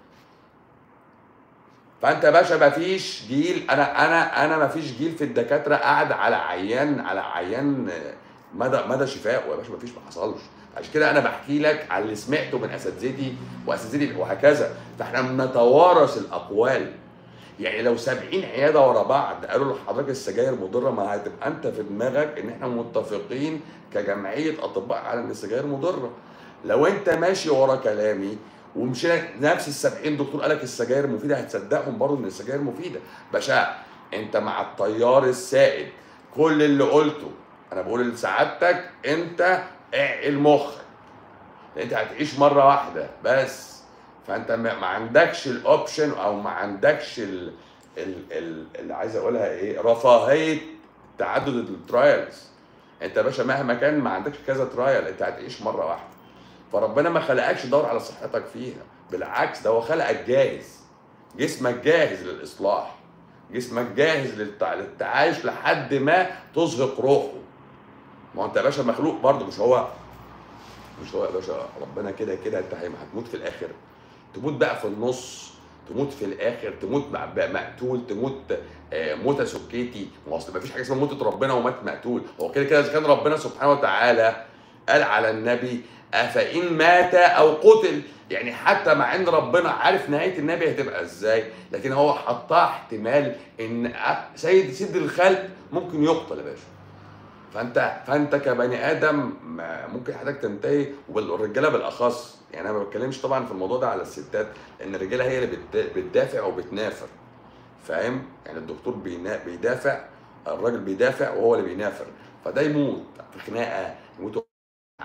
فانت يا باشا ما فيش جيل انا انا انا ما فيش جيل في الدكاتره قاعد على عيان على عيان مدى مدى شفائه يا باشا ما فيش ما حصلش عشان كده انا بحكي لك على اللي سمعته من اساتذتي واساتذتي وهكذا فاحنا بنتوارث الاقوال يعني لو 70 عياده ورا بعض قالوا لحضرتك السجاير مضره ما هتبقى انت في دماغك ان احنا متفقين كجمعيه اطباء على ان السجاير مضره لو انت ماشي ورا كلامي ومشينا نفس ال 70 دكتور قال لك السجاير مفيده هتصدقهم برضه ان السجاير مفيده باشا انت مع التيار السائد كل اللي قلته انا بقول لسعادتك انت اعقل مخك انت هتعيش مره واحده بس فانت ما عندكش الاوبشن او ما عندكش ال ال ال اللي عايز اقولها ايه رفاهيه تعدد الترايلز انت يا باشا مهما كان ما عندكش كذا ترايل انت هتعيش مره واحده فربنا ما خلقكش تدور على صحتك فيها بالعكس ده هو خلقك جاهز جسمك جاهز للاصلاح جسمك جاهز للتع... للتعايش لحد ما تزهق روحه ما هو انت يا باشا مخلوق برضه مش هو مش هو يا باشا ربنا كده كده انت هتموت في الاخر تموت بقى في النص تموت في الاخر تموت مقتول تموت موتة سكيتي ما اصل ما فيش حاجه اسمها موتة ربنا ومات مقتول هو كده كده اذا كان ربنا سبحانه وتعالى قال على النبي افان مات او قتل يعني حتى مع ان ربنا عارف نهايه النبي هتبقى ازاي لكن هو حطها احتمال ان سيد سيد الخلق ممكن يقتل يا باشا فانت فانت كبني ادم ممكن حضرتك تنتهي والرجاله بالاخص يعني انا ما بتكلمش طبعا في الموضوع ده على الستات لان الرجاله هي اللي بتدافع وبتنافر فاهم يعني الدكتور بيدافع الراجل بيدافع وهو اللي بينافر فده يموت في خناقه يموت حد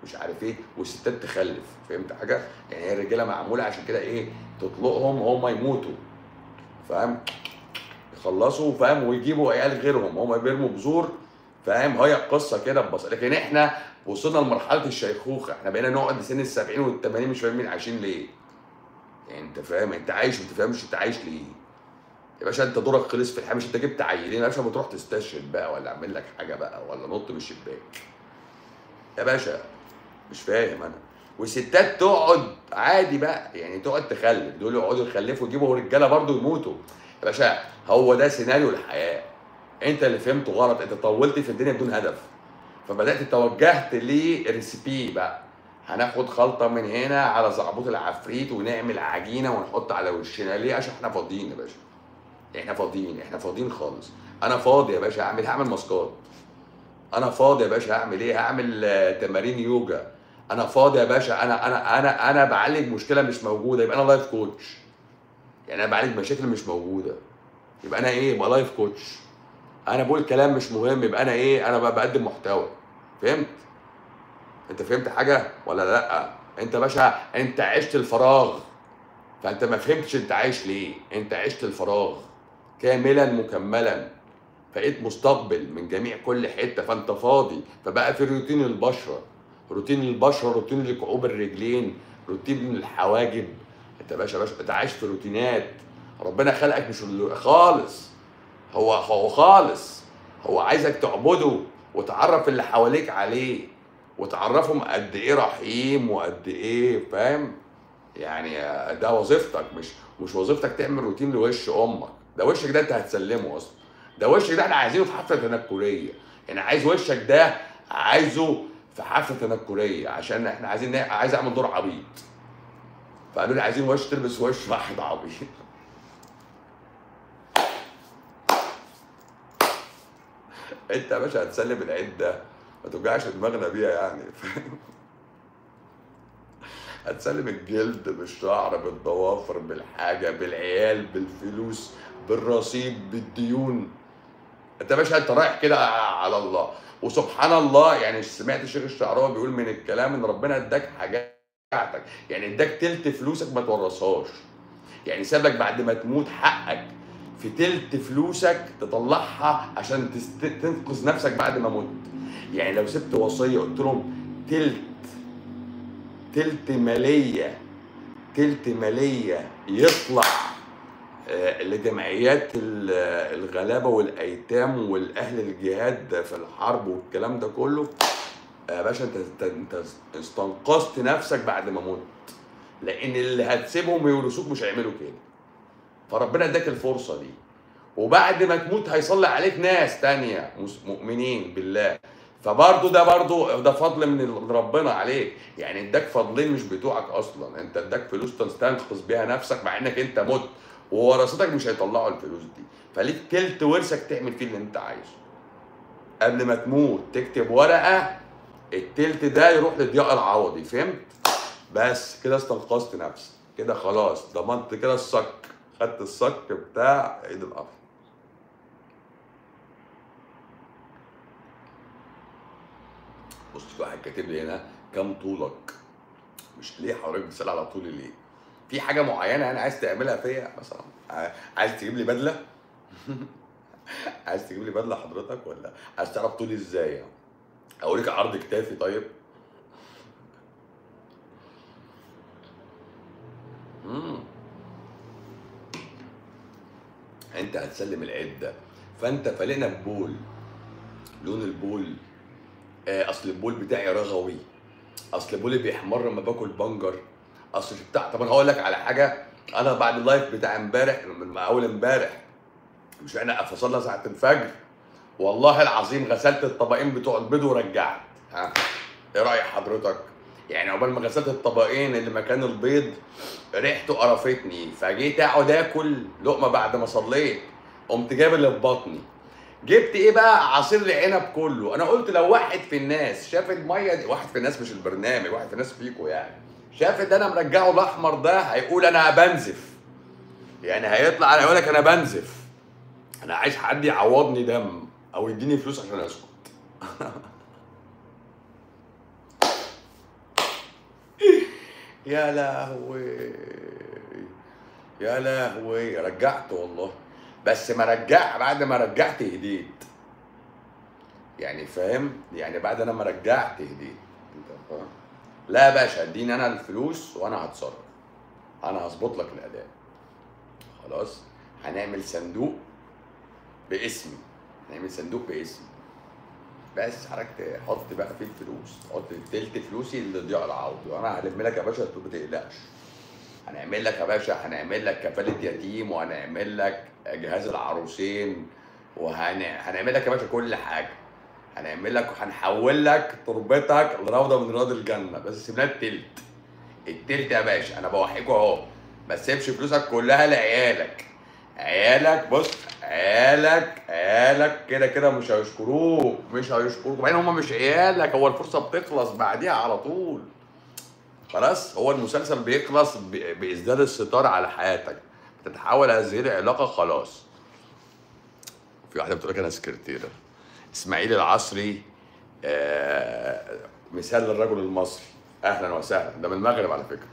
مش عارف ايه والستات تخلف فهمت حاجه يعني هي الرجاله معموله عشان كده ايه تطلقهم هم يموتوا فاهم يخلصوا فاهم ويجيبوا عيال غيرهم هم بيرموا بذور فاهم هي القصه كده ببساطه لكن احنا وصلنا لمرحله الشيخوخه احنا بقينا نقعد لسن ال 70 وال 80 مش فاهمين عايشين ليه يعني انت فاهم انت عايش ما تفهمش انت عايش ليه يا باشا انت دورك خلص في الحياه مش انت جبت عيلين يا باشا بتروح تستشهد بقى ولا اعمل لك حاجه بقى ولا نط من الشباك يا باشا مش فاهم انا والستات تقعد عادي بقى يعني تقعد تخلف دول يقعدوا يخلفوا يجيبوا رجاله برضه يموتوا يا باشا هو ده سيناريو الحياه انت اللي فهمته غلط انت طولت في الدنيا بدون هدف فبدات توجهت لريسيبي بقى هناخد خلطه من هنا على زعبوط العفريت ونعمل عجينه ونحط على وشنا ليه عشان احنا فاضيين يا باشا احنا فاضيين احنا فاضيين خالص انا فاضي يا باشا اعمل هعمل ماسكات انا فاضي يا باشا هعمل ايه هعمل آه، تمارين يوجا انا فاضي يا باشا انا انا انا انا بعالج مشكله مش موجوده يبقى انا لايف كوتش يعني انا بعالج مشاكل مش موجوده يبقى انا ايه يبقى لايف كوتش انا بقول كلام مش مهم يبقى انا ايه انا بقى بقدم محتوى فهمت انت فهمت حاجه ولا لا انت باشا انت عشت الفراغ فانت ما فهمتش انت عايش ليه انت عشت الفراغ كاملا مكملا بقيت مستقبل من جميع كل حته فانت فاضي فبقى في روتين البشره روتين البشره روتين لكعوب الرجلين روتين الحواجب انت باشا باشا انت عايش في روتينات ربنا خلقك مش اللي- خالص هو هو خالص هو عايزك تعبده وتعرف اللي حواليك عليه وتعرفهم قد ايه رحيم وقد ايه فاهم يعني ده وظيفتك مش مش وظيفتك تعمل روتين لوش امك ده وشك ده انت هتسلمه اصلا ده وشك ده احنا عايزينه في حفله تنكريه يعني عايز وشك ده عايزه في حفله تنكريه عشان احنا عايزين عايز اعمل دور عبيط فقالوا لي عايزين وش تلبس وش واحد عبيط انت يا باشا هتسلم العيد ده ما توجعش دماغنا بيها يعني فاهم هتسلم الجلد بالشعر بالضوافر بالحاجه بالعيال بالفلوس بالرصيد بالديون انت يا باشا انت رايح كده على الله وسبحان الله يعني سمعت الشيخ الشعراوي بيقول من الكلام ان ربنا اداك حاجات بتاعتك يعني اداك تلت فلوسك ما تورثهاش يعني سابك بعد ما تموت حقك في تلت فلوسك تطلعها عشان تست... تنقذ نفسك بعد ما مت يعني لو سبت وصيه قلت لهم تلت تلت ماليه تلت ماليه يطلع آه، لجمعيات ال- الغلابه والايتام والاهل الجهاد في الحرب والكلام ده كله آه، يا باشا انت انت انت استنقذت نفسك بعد ما مت لان اللي هتسيبهم يورثوك مش هيعملوا كده فربنا اداك الفرصه دي وبعد ما تموت هيصلي عليك ناس تانية مس- مؤمنين بالله فبرضه ده برضه ده فضل من ربنا عليك يعني اداك فضلين مش بتوعك اصلا انت اداك فلوس تستنقذ بيها نفسك مع انك انت مت وورثتك مش هيطلعوا الفلوس دي فليك تلت ورثك تعمل فيه اللي انت عايزه قبل ما تموت تكتب ورقه التلت ده يروح لضياء العوضي فهمت بس كده استنقذت نفسك كده خلاص ضمنت كده الصك خدت الصك بتاع عيد الاضحى بص في واحد كاتب لي هنا كم طولك مش ليه حضرتك بتسال على طولي ليه في حاجه معينه انا عايز تعملها فيا مثلا ع- عايز تجيب لي بدله عايز تجيب لي بدله حضرتك ولا عايز تعرف طولي ازاي يعني اوريك عرض كتافي طيب مم. انت هتسلم العيد ده فانت فلقنا ببول لون البول آه، اصل البول بتاعي رغوي اصل بولي بيحمر لما باكل بنجر اصل بتاع طب انا هقول لك على حاجه انا بعد اللايف بتاع امبارح من اول امبارح مش احنا فصلنا ساعه الفجر والله العظيم غسلت الطبقين بتوع البيض ورجعت ها ايه راي حضرتك يعني عقبال ما غسلت الطبقين اللي مكان البيض ريحته قرفتني فجيت اقعد اكل لقمه بعد ما صليت قمت جايب اللي في بطني جبت ايه بقى عصير العنب كله انا قلت لو واحد في الناس شاف الميه دي واحد في الناس مش البرنامج واحد في الناس فيكو يعني شاف ان انا مرجعه الاحمر ده هيقول انا بنزف يعني هيطلع انا يقول لك انا بنزف انا عايز حد يعوضني دم او يديني فلوس عشان اسكت يا لهوي يا لهوي رجعت والله بس ما رجع بعد ما رجعت هديت يعني فاهم يعني بعد انا ما رجعت هديت انت فاهم لا يا باشا اديني انا الفلوس وانا هتصرف انا هظبط لك الاداء خلاص هنعمل صندوق باسمي هنعمل صندوق باسمي بس حضرتك تحط بقى فيه الفلوس تحط تلت فلوسي اللي ضياع العوض وانا هلم لك يا باشا ما تقلقش هنعمل لك يا باشا هنعمل لك كفاله يتيم وهنعمل لك جهاز العروسين وهنعمل لك يا باشا كل حاجه هنعمل لك هنحول لك تربتك لروضه من رياض الجنه بس سيبنا التلت التلت يا باشا انا بوحيكوا اهو ما تسيبش فلوسك كلها لعيالك عيالك بص عيالك عيالك كده كده مش هيشكروك مش هيشكروك بعدين هم مش عيالك هو الفرصه بتخلص بعديها على طول خلاص هو المسلسل بيخلص ب- بإسداد الستار على حياتك بتتحول هذه العلاقة خلاص في واحدة بتقول لك أنا سكرتيرة إسماعيل العصري آه مثال للرجل المصري أهلا وسهلا ده من المغرب على فكرة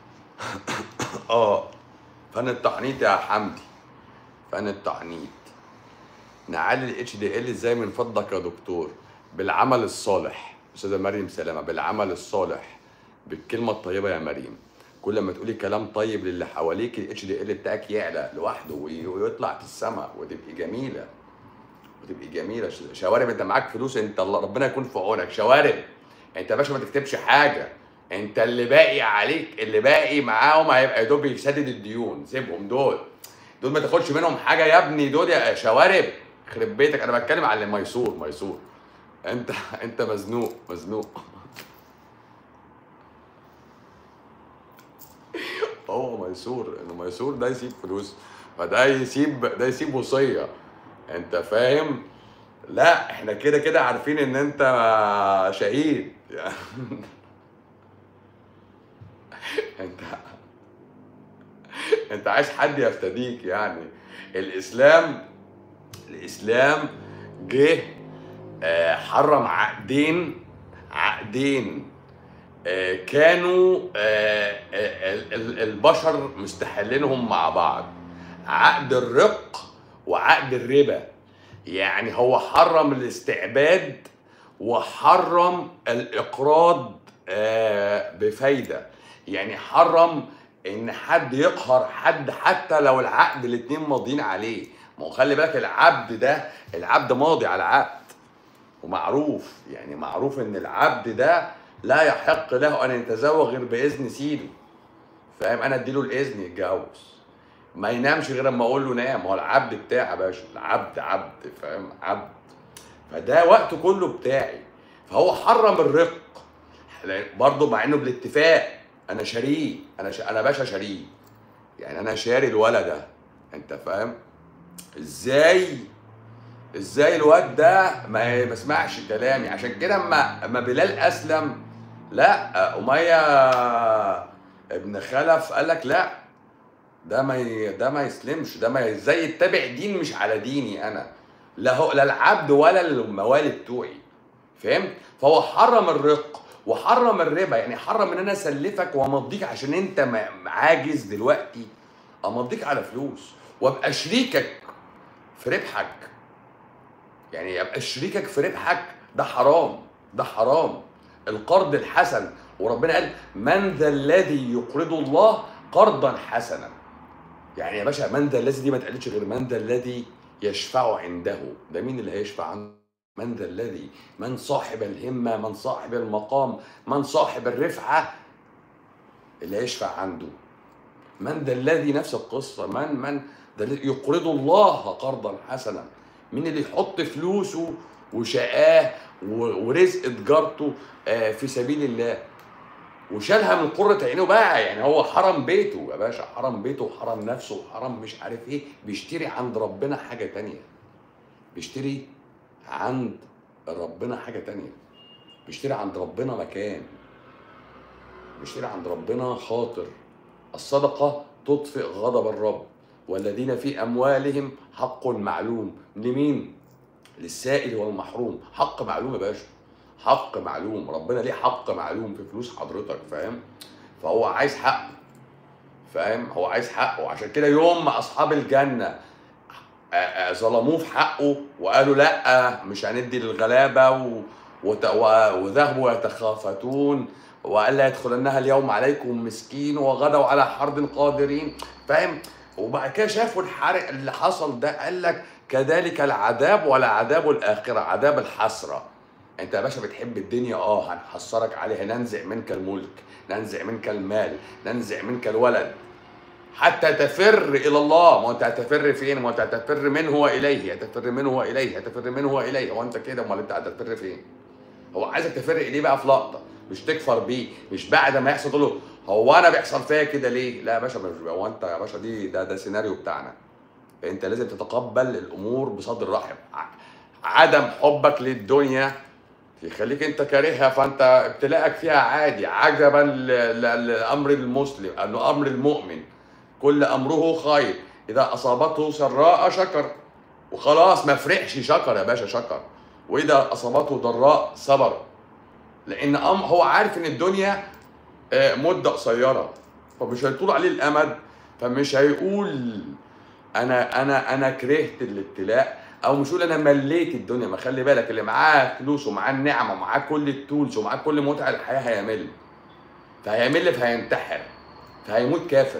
اه فن التحنيط يا حمدي فن التحنيط نعلي الاتش دي ال ازاي من فضلك يا دكتور بالعمل الصالح استاذه مريم سلامه بالعمل الصالح بالكلمه الطيبه يا مريم كل ما تقولي كلام طيب للي حواليك الاتش دي ال بتاعك يعلى لوحده وي- ويطلع في السماء وتبقي جميله وتبقي جميله ش- شوارب انت معاك فلوس انت الله ربنا يكون في عونك شوارب انت يا باشا ما تكتبش حاجه انت اللي باقي عليك اللي باقي معاهم هيبقى يا دوب يسدد الديون سيبهم دول دول ما تاخدش منهم حاجه يا ابني دول يا شوارب خرب بيتك انا بتكلم على اللي ميسور ميسور انت انت مزنوق مزنوق هو ميسور انه ميسور ده يسيب فلوس فده يسيب ده يسيب وصيه انت فاهم لا احنا كده كده عارفين ان انت شهيد انت انت عايز حد يفتديك يعني الاسلام الاسلام جه آه، حرم عقدين عقدين آه، كانوا آه، آه، ال- ال- البشر مستحلينهم مع بعض عقد الرق وعقد الربا يعني هو حرم الاستعباد وحرم الاقراض آه، بفايده يعني حرم ان حد يقهر حد حتى لو العقد الاتنين ماضيين عليه ما هو خلي بالك العبد ده العبد ماضي على عقد ومعروف يعني معروف ان العبد ده لا يحق له ان يتزوج غير باذن سيده فاهم انا اديله الاذن يتجوز ما ينامش غير اما اقول له نام هو العبد بتاعي يا باشا العبد عبد فاهم عبد فده وقته كله بتاعي فهو حرم الرق برضه مع انه بالاتفاق انا شاريه انا ش... انا باشا شاريه يعني انا شاري الولد ده انت فاهم ازاي ازاي الواد ده ما ما سمعش كلامي عشان كده اما اما بلال اسلم لا اميه ابن خلف قال لك لا ده ما ي... ده ما يسلمش ده ما ازاي يتبع دين مش على ديني انا لا هو لا العبد ولا الموالي بتوعي فهمت فهو حرم الرق وحرم الربا يعني حرم ان انا اسلفك وامضيك عشان انت م- عاجز دلوقتي امضيك على فلوس وابقى شريكك في ربحك يعني ابقى شريكك في ربحك ده حرام ده حرام القرض الحسن وربنا قال من ذا الذي يقرض الله قرضا حسنا يعني يا باشا من ذا الذي دي ما تقالتش غير من ذا الذي يشفع عنده ده مين اللي هيشفع عنده من ذا الذي من صاحب الهمة من صاحب المقام من صاحب الرفعة اللي هيشفع عنده من ذا الذي نفس القصة من من ده الذي يقرض الله قرضا حسنا مين اللي يحط فلوسه وشقاه و- ورزق تجارته آه، في سبيل الله وشالها من قرة عينه بقى يعني هو حرم بيته يا باشا حرم بيته وحرم نفسه وحرم مش عارف ايه بيشتري عند ربنا حاجة تانية بيشتري عند ربنا حاجة تانية بيشتري عند ربنا مكان بيشتري عند ربنا خاطر الصدقة تطفئ غضب الرب والذين في أموالهم حق معلوم لمين؟ للسائل والمحروم حق معلوم يا باشا حق معلوم ربنا ليه حق معلوم في فلوس حضرتك فاهم فهو عايز حقه فاهم هو عايز حقه عشان كده يوم ما اصحاب الجنه آه، آه، ظلموه في حقه وقالوا لا مش هندي للغلابه و... وت... و... وذهبوا يتخافتون وقال لا يدخلنها اليوم عليكم مسكين وغدوا على حرب قادرين فاهم وبعد كده شافوا الحرق اللي حصل ده قال لك كذلك العذاب ولا عذاب الاخره عذاب الحسره انت يا باشا بتحب الدنيا اه هنحصرك عليها ننزع منك الملك ننزع منك المال ننزع منك الولد حتى تفر الى الله ما انت هتفر فين ما انت هتفر منه واليه هتفر منه واليه هتفر منه واليه هو انت كده امال انت هتفر فين هو عايزك تفر اليه بقى في لقطه مش تكفر بيه مش بعد ما يحصل تقول له هو انا بيحصل فيا كده ليه لا يا باشا مش هو انت يا باشا دي ده ده سيناريو بتاعنا انت لازم تتقبل الامور بصدر رحب ع- عدم حبك للدنيا يخليك انت كارهها فانت ابتلاءك فيها عادي عجبا ل- ل- لامر المسلم انه امر المؤمن كل امره خير اذا اصابته سراء شكر وخلاص ما فرحش شكر يا باشا شكر واذا اصابته ضراء صبر لان أم هو عارف ان الدنيا آه، مده قصيره فمش هيطول عليه الامد فمش هيقول انا انا انا كرهت الابتلاء او مش يقول انا مليت الدنيا ما خلي بالك اللي معاه فلوس ومعاه النعمه ومعاه كل التولز ومعاه كل متع الحياه هيمل فهيمل فهينتحر فهيموت كافر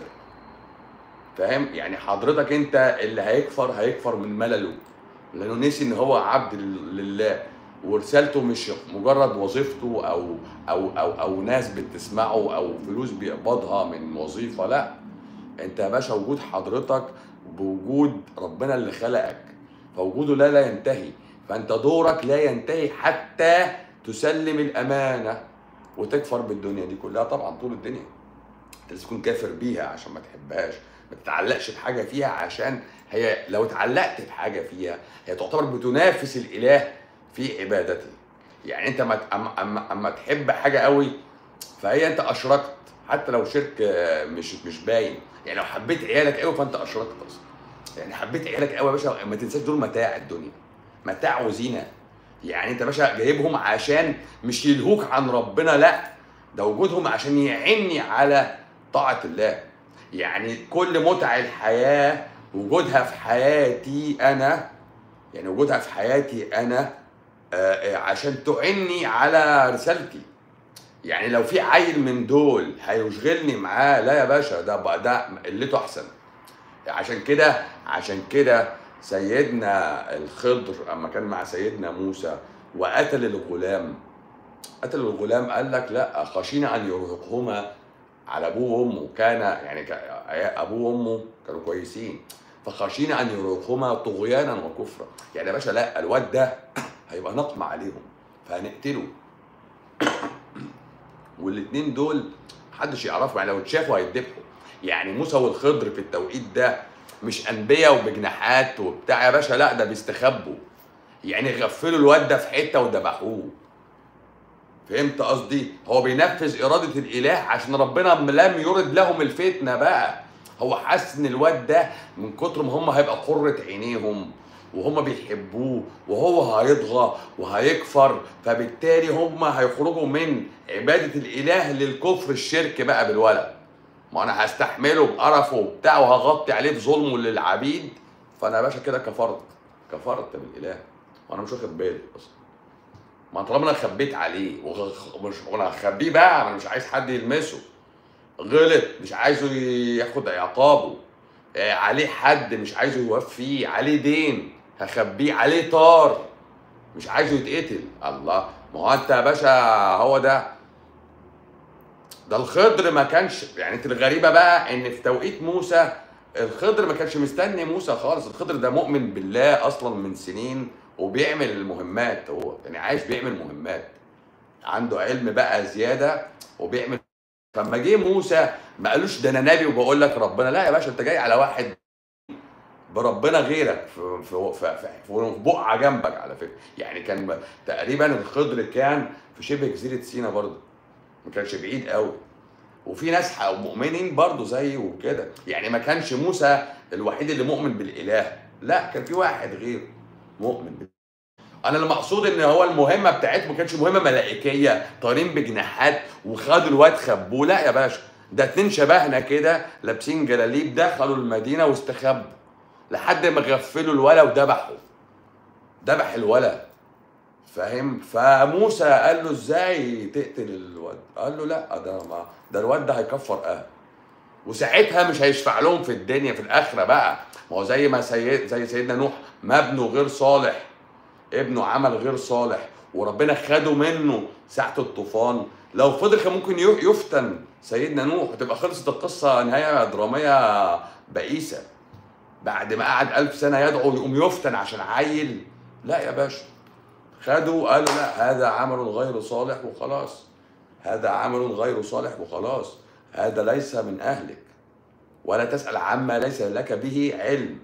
فاهم يعني حضرتك انت اللي هيكفر هيكفر من ملله لانه نسي ان هو عبد لل- لله ورسالته مش مجرد وظيفته او او او او ناس بتسمعه او فلوس بيقبضها من وظيفه لا انت يا باشا وجود حضرتك بوجود ربنا اللي خلقك فوجوده لا لا ينتهي فانت دورك لا ينتهي حتى تسلم الامانه وتكفر بالدنيا دي كلها طبعا طول الدنيا انت لازم تكون كافر بيها عشان ما تحبهاش ما تتعلقش بحاجه فيها عشان هي لو اتعلقت بحاجه فيها هي تعتبر بتنافس الاله في عبادته يعني انت ما اما اما, أما تحب حاجه قوي فهي انت اشركت حتى لو شرك آه، مش مش باين يعني لو حبيت عيالك قوي فانت اشركت اصلا يعني حبيت عيالك قوي يا باشا ما تنساش دول متاع الدنيا متاع وزينه يعني انت يا باشا جايبهم عشان مش يلهوك عن ربنا لا ده وجودهم عشان يعني على طاعه الله يعني كل متع الحياه وجودها في حياتي انا يعني وجودها في حياتي انا آه، آه، عشان تعني على رسالتي يعني لو في عيل من دول هيشغلني معاه لا يا باشا ده بقى ده قلته احسن عشان كده عشان كده سيدنا الخضر اما كان مع سيدنا موسى وقتل الغلام قتل الغلام قال لك لا خشينا ان يرهقهما على ابوه وامه كان يعني كا- ابوه وامه كانوا كويسين فخشينا ان يرهقهما طغيانا وكفرا يعني يا باشا لا الواد ده هيبقى نقمة عليهم فهنقتله والاتنين دول محدش يعرفهم يعني لو اتشافوا هيتذبحوا يعني موسى والخضر في التوقيت ده مش انبياء وبجناحات وبتاع يا باشا لا ده بيستخبوا يعني غفلوا الواد ده في حته وذبحوه فهمت قصدي هو بينفذ اراده الاله عشان ربنا لم يرد لهم الفتنه بقى هو حاسس ان الواد ده من كتر ما هم هيبقى قره عينيهم وهم بيحبوه وهو هيطغى وهيكفر فبالتالي هم هيخرجوا من عباده الاله للكفر الشرك بقى بالولد ما انا هستحمله بقرفه وبتاع وهغطي عليه بظلمه للعبيد فانا يا باشا كده كفرت كفرت بالاله وانا مش واخد بالي اصلا ما طالما انا خبيت عليه وغ- مش وانا هخبيه بقى انا مش عايز حد يلمسه غلط مش عايزه ياخد عقابه آه، عليه حد مش عايزه يوفيه عليه دين هخبيه عليه طار مش عايزه يتقتل الله ما هو انت يا باشا هو ده ده الخضر ما كانش يعني انت الغريبه بقى ان في توقيت موسى الخضر ما كانش مستني موسى خالص الخضر ده مؤمن بالله اصلا من سنين وبيعمل المهمات هو يعني عايش بيعمل مهمات عنده علم بقى زياده وبيعمل فلما جه موسى ما قالوش ده انا نبي وبقول لك ربنا لا يا باشا انت جاي على واحد بربنا غيرك في في في, في, في بقعه جنبك على فكره يعني كان تقريبا الخضر كان في شبه جزيره سينا برضه ما كانش بعيد قوي وفي ناس ح- مؤمنين برضه زيه وكده يعني ما كانش موسى الوحيد اللي مؤمن بالاله لا كان في واحد غيره مؤمن بال- انا المقصود ان هو المهمه بتاعتهم ما كانتش مهمه ملائكيه طايرين بجناحات وخدوا الواد خبوه لا يا باشا ده اتنين شبهنا كده لابسين جلاليب دخلوا المدينه واستخبوا لحد ما غفلوا الولا وذبحوا ذبح الولا فاهم فموسى قال له ازاي تقتل الواد قال له لا ده ما ده الواد ده هيكفر اهل وساعتها مش هيشفع لهم في الدنيا في الاخره بقى ما هو زي ما سيد زي سيدنا نوح ما ابنه غير صالح ابنه عمل غير صالح وربنا خده منه ساعة الطوفان لو فضل كان ممكن ي- يفتن سيدنا نوح وتبقى خلصت القصة نهاية درامية بئيسة بعد ما قعد ألف سنة يدعو يقوم يفتن عشان عيل لا يا باشا خدوا قالوا لا هذا عمل غير صالح وخلاص هذا عمل غير صالح وخلاص هذا ليس من أهلك ولا تسأل عما ليس لك به علم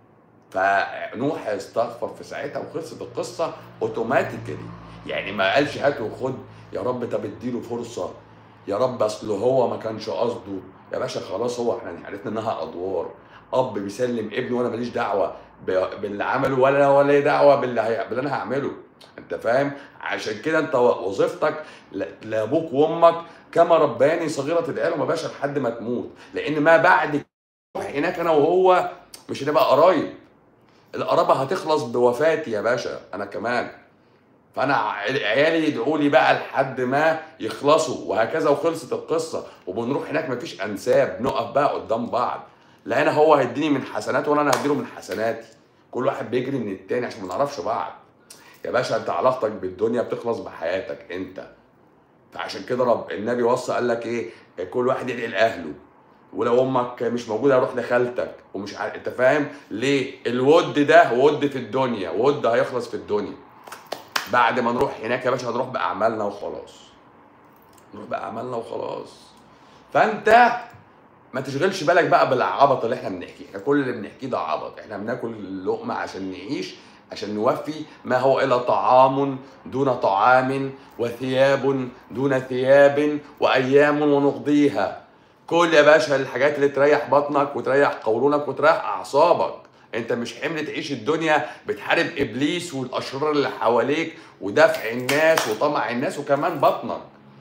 فنوح استغفر في ساعتها وخلصت القصه اوتوماتيكلي يعني ما قالش هات وخد يا رب طب اديله فرصه يا رب اصل هو ما كانش قصده يا باشا خلاص هو احنا عرفنا انها ادوار اب بيسلم ابنه وانا ماليش دعوه ب- باللي عمله ولا ولا ليه دعوه باللي, هي... باللي انا هعمله انت فاهم عشان كده انت وظيفتك ل- لابوك وامك كما رباني صغيره تدعي لهم يا باشا لحد ما تموت لان ما بعد هناك انا وهو مش هنبقى قرايب القرابه هتخلص بوفاتي يا باشا انا كمان فانا ع- عيالي يدعوا لي بقى لحد ما يخلصوا وهكذا وخلصت القصه وبنروح هناك مفيش انساب نقف بقى قدام بعض لا انا هو هيديني من حسناته وانا انا هديله من حسناتي كل واحد بيجري من التاني عشان ما نعرفش بعض يا باشا انت علاقتك بالدنيا بتخلص بحياتك انت فعشان كده رب النبي وصى قال لك ايه كل واحد يدعي لاهله ولو امك مش موجوده روح لخالتك ومش عارف انت فاهم ليه الود ده ود في الدنيا ود هيخلص في الدنيا بعد ما نروح هناك يا باشا هنروح باعمالنا وخلاص نروح باعمالنا وخلاص فانت ما تشغلش بالك بقى بالعبط اللي احنا بنحكيه احنا كل اللي بنحكيه ده عبط احنا بناكل لقمه عشان نعيش عشان نوفي ما هو الا طعام دون طعام وثياب دون ثياب وايام ونقضيها كل يا باشا الحاجات اللي تريح بطنك وتريح قولونك وتريح اعصابك انت مش حمل تعيش الدنيا بتحارب ابليس والاشرار اللي حواليك ودفع الناس وطمع الناس وكمان بطنك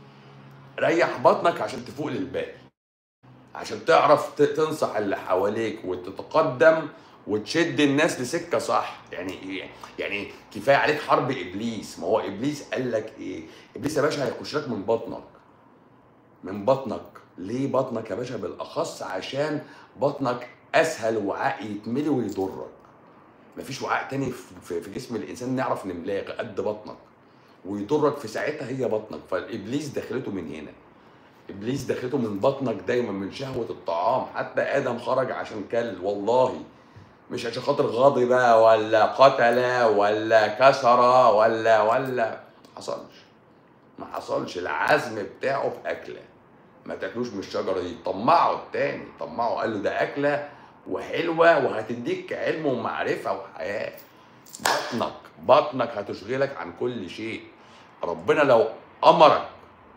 ريح بطنك عشان تفوق للباقي عشان تعرف ت- تنصح اللي حواليك وتتقدم وتشد الناس لسكه صح يعني ايه يعني كفايه عليك حرب ابليس ما هو ابليس قال لك ايه ابليس يا باشا هيخش لك من بطنك من بطنك ليه بطنك يا باشا بالاخص عشان بطنك اسهل وعاء يتملي ويضرك مفيش وعاء تاني في- في في جسم الانسان نعرف نملاه قد بطنك ويضرك في ساعتها هي بطنك فالابليس دخلته من هنا ابليس دخلته من بطنك دايما من شهوه الطعام حتى ادم خرج عشان كل والله مش عشان خاطر غضب ولا قتل ولا كسر ولا ولا ما حصلش ما حصلش العزم بتاعه في اكله ما تاكلوش من الشجره دي طمعه التاني طمعه قال له ده اكله وحلوه وهتديك علم ومعرفه وحياه بطنك بطنك هتشغلك عن كل شيء ربنا لو امرك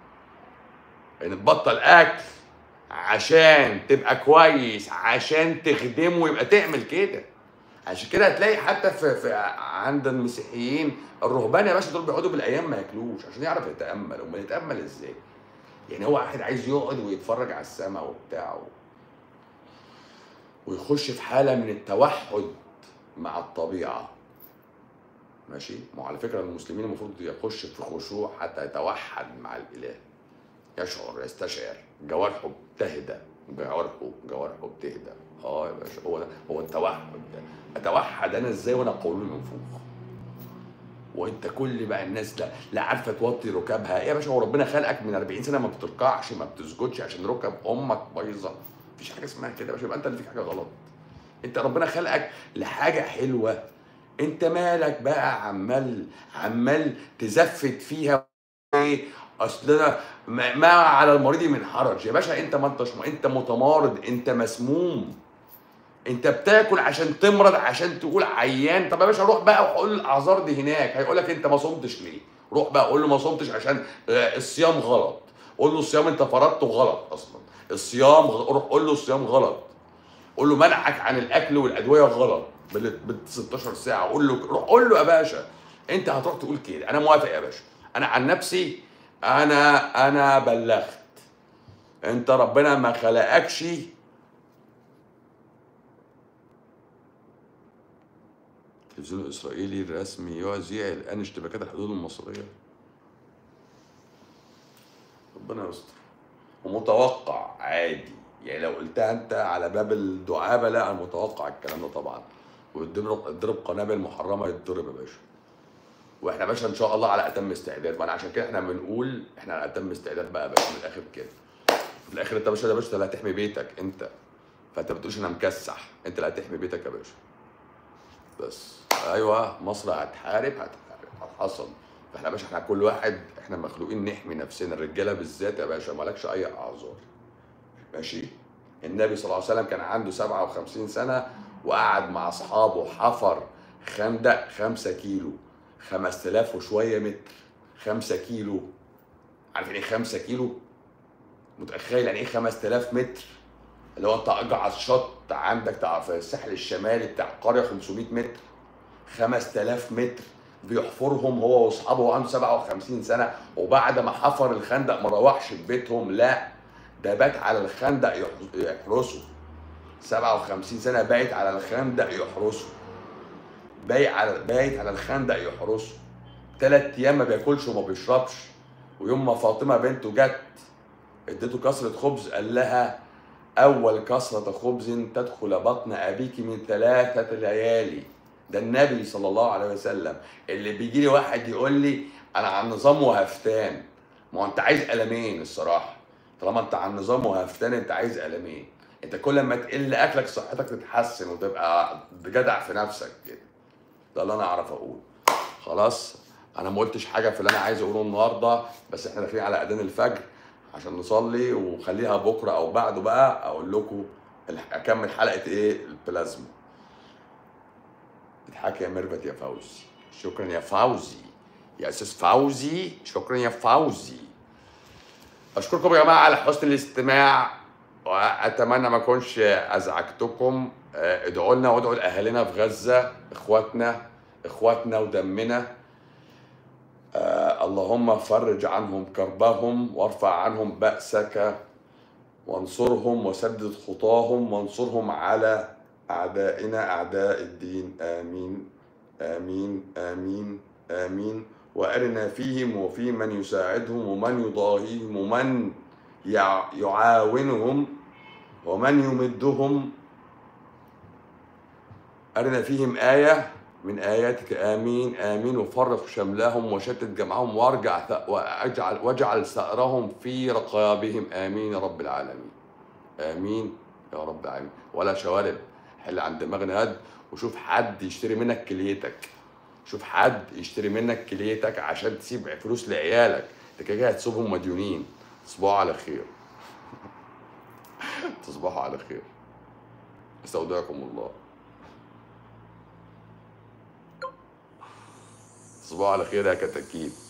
ان تبطل اكل عشان تبقى كويس عشان تخدمه يبقى تعمل كده عشان كده هتلاقي حتى في, في عند المسيحيين الرهبان يا باشا دول بيقعدوا بالايام ما ياكلوش عشان يعرف يتامل امال يتامل ازاي يعني هو واحد عايز يقعد ويتفرج على السماء وبتاع ويخش في حاله من التوحد مع الطبيعه ماشي ما هو على فكره المسلمين المفروض يخش في خشوع حتى يتوحد مع الاله يشعر يستشعر جوارحه بتهدى جوارحه جوارحه بتهدى اه يا باشا هو ده هو التوحد ده اتوحد انا ازاي وانا قولون منفوخ وانت كل بقى الناس لا, لا عارفه توطي ركابها يا باشا هو ربنا خلقك من 40 سنه ما بتركعش ما بتسجدش عشان ركب امك بايظه مفيش حاجه اسمها كده يا باشا يبقى انت اللي فيك حاجه غلط انت ربنا خلقك لحاجه حلوه انت مالك بقى عمال عمال تزفت فيها ايه اصل انا ما ما على المريض من حرج يا باشا انت ما انتش انت متمارض انت مسموم انت بتاكل عشان تمرض عشان تقول عيان طب يا باشا روح بقى وقول الاعذار دي هناك هيقول لك انت ما صمتش ليه روح بقى قول له ما صمتش عشان آه، الصيام غلط قول له الصيام انت فرضته غلط اصلا الصيام غ- روح قول له الصيام غلط قول له منعك عن الاكل والادويه غلط بال بال 16 ساعه قول له روح قول له يا باشا انت هتروح تقول كده انا موافق يا باشا انا عن نفسي انا انا بلغت انت ربنا ما خلقكش التلفزيون الاسرائيلي الرسمي يذيع الان اشتباكات الحدود المصريه ربنا يستر ومتوقع عادي يعني لو قلتها انت على باب الدعابه لا انا متوقع الكلام ده طبعا ويضرب اضرب قنابل محرمه يتضرب يا باشا واحنا يا باشا ان شاء الله على اتم استعداد ما عشان كده احنا بنقول احنا على اتم استعداد بقى يا باشا من الاخر كده في الاخر انت يا باشا يا باشا اللي هتحمي بيتك انت فانت ما بتقولش انا مكسح انت اللي هتحمي بيتك يا باشا بس ايوه مصر هتحارب هتحارب هتحصل فاحنا يا باشا احنا كل واحد احنا مخلوقين نحمي نفسنا الرجاله بالذات يا باشا مالكش اي اعذار ماشي النبي صلى الله عليه وسلم كان عنده 57 سنه وقعد مع اصحابه حفر خندق 5 كيلو 5000 وشويه متر 5 كيلو عارف يعني ايه 5 كيلو؟ متخيل يعني ايه 5000 متر؟ اللي هو انت اجعص شط عندك تع- في الساحل الشمالي بتاع قريه 500 متر 5000 متر بيحفرهم هو واصحابه وهو عنده 57 سنه وبعد ما حفر الخندق ما روحش بيتهم لا ده بات على الخندق يح- يحرسه 57 سنه بايت على الخندق يحرسه بايت على بايت على الخندق يحرسه ثلاث ايام ما بياكلش وما بيشربش ويوم ما فاطمه بنته جت اديته كسره خبز قال لها اول كسره خبز تدخل بطن ابيك من ثلاثه ليالي ده النبي صلى الله عليه وسلم اللي بيجي لي واحد يقول لي انا على النظام وهفتان ما هو انت عايز قلمين الصراحه طالما انت على النظام وهفتان انت عايز قلمين انت كل ما تقل اكلك صحتك تتحسن وتبقى جدع في نفسك كده ده اللي انا اعرف اقول خلاص انا ما قلتش حاجه في اللي انا عايز اقوله النهارده بس احنا داخلين على اذان الفجر عشان نصلي وخليها بكره او بعده بقى اقول لكم الح- اكمل حلقه ايه البلازما اضحك يا ميرفت يا فوزي شكرا يا فوزي يا استاذ فوزي شكرا يا فوزي اشكركم يا جماعه على حسن الاستماع واتمنى ما اكونش ازعجتكم آه، ادعوا لنا وادعوا لاهالينا في غزه اخواتنا اخواتنا ودمنا آه، اللهم فرج عنهم كربهم وارفع عنهم بأسك وانصرهم وسدد خطاهم وانصرهم على أعدائنا أعداء الدين آمين آمين آمين آمين وأرنا فيهم وفي من يساعدهم ومن يضاهيهم ومن يع- يعاونهم ومن يمدهم أرنا فيهم آية من آياتك آمين آمين وفرق شملهم وشتت جمعهم وارجع ث- واجعل واجعل ثأرهم في رقابهم آمين يا رب العالمين آمين يا رب العالمين ولا شوارب حل عن دماغنا هد وشوف حد يشتري منك كليتك شوف حد يشتري منك كليتك عشان تسيب فلوس لعيالك انت كده كده هتسيبهم مديونين تصبحوا على خير تصبحوا على خير استودعكم الله تصبحوا على خير يا كتاكيت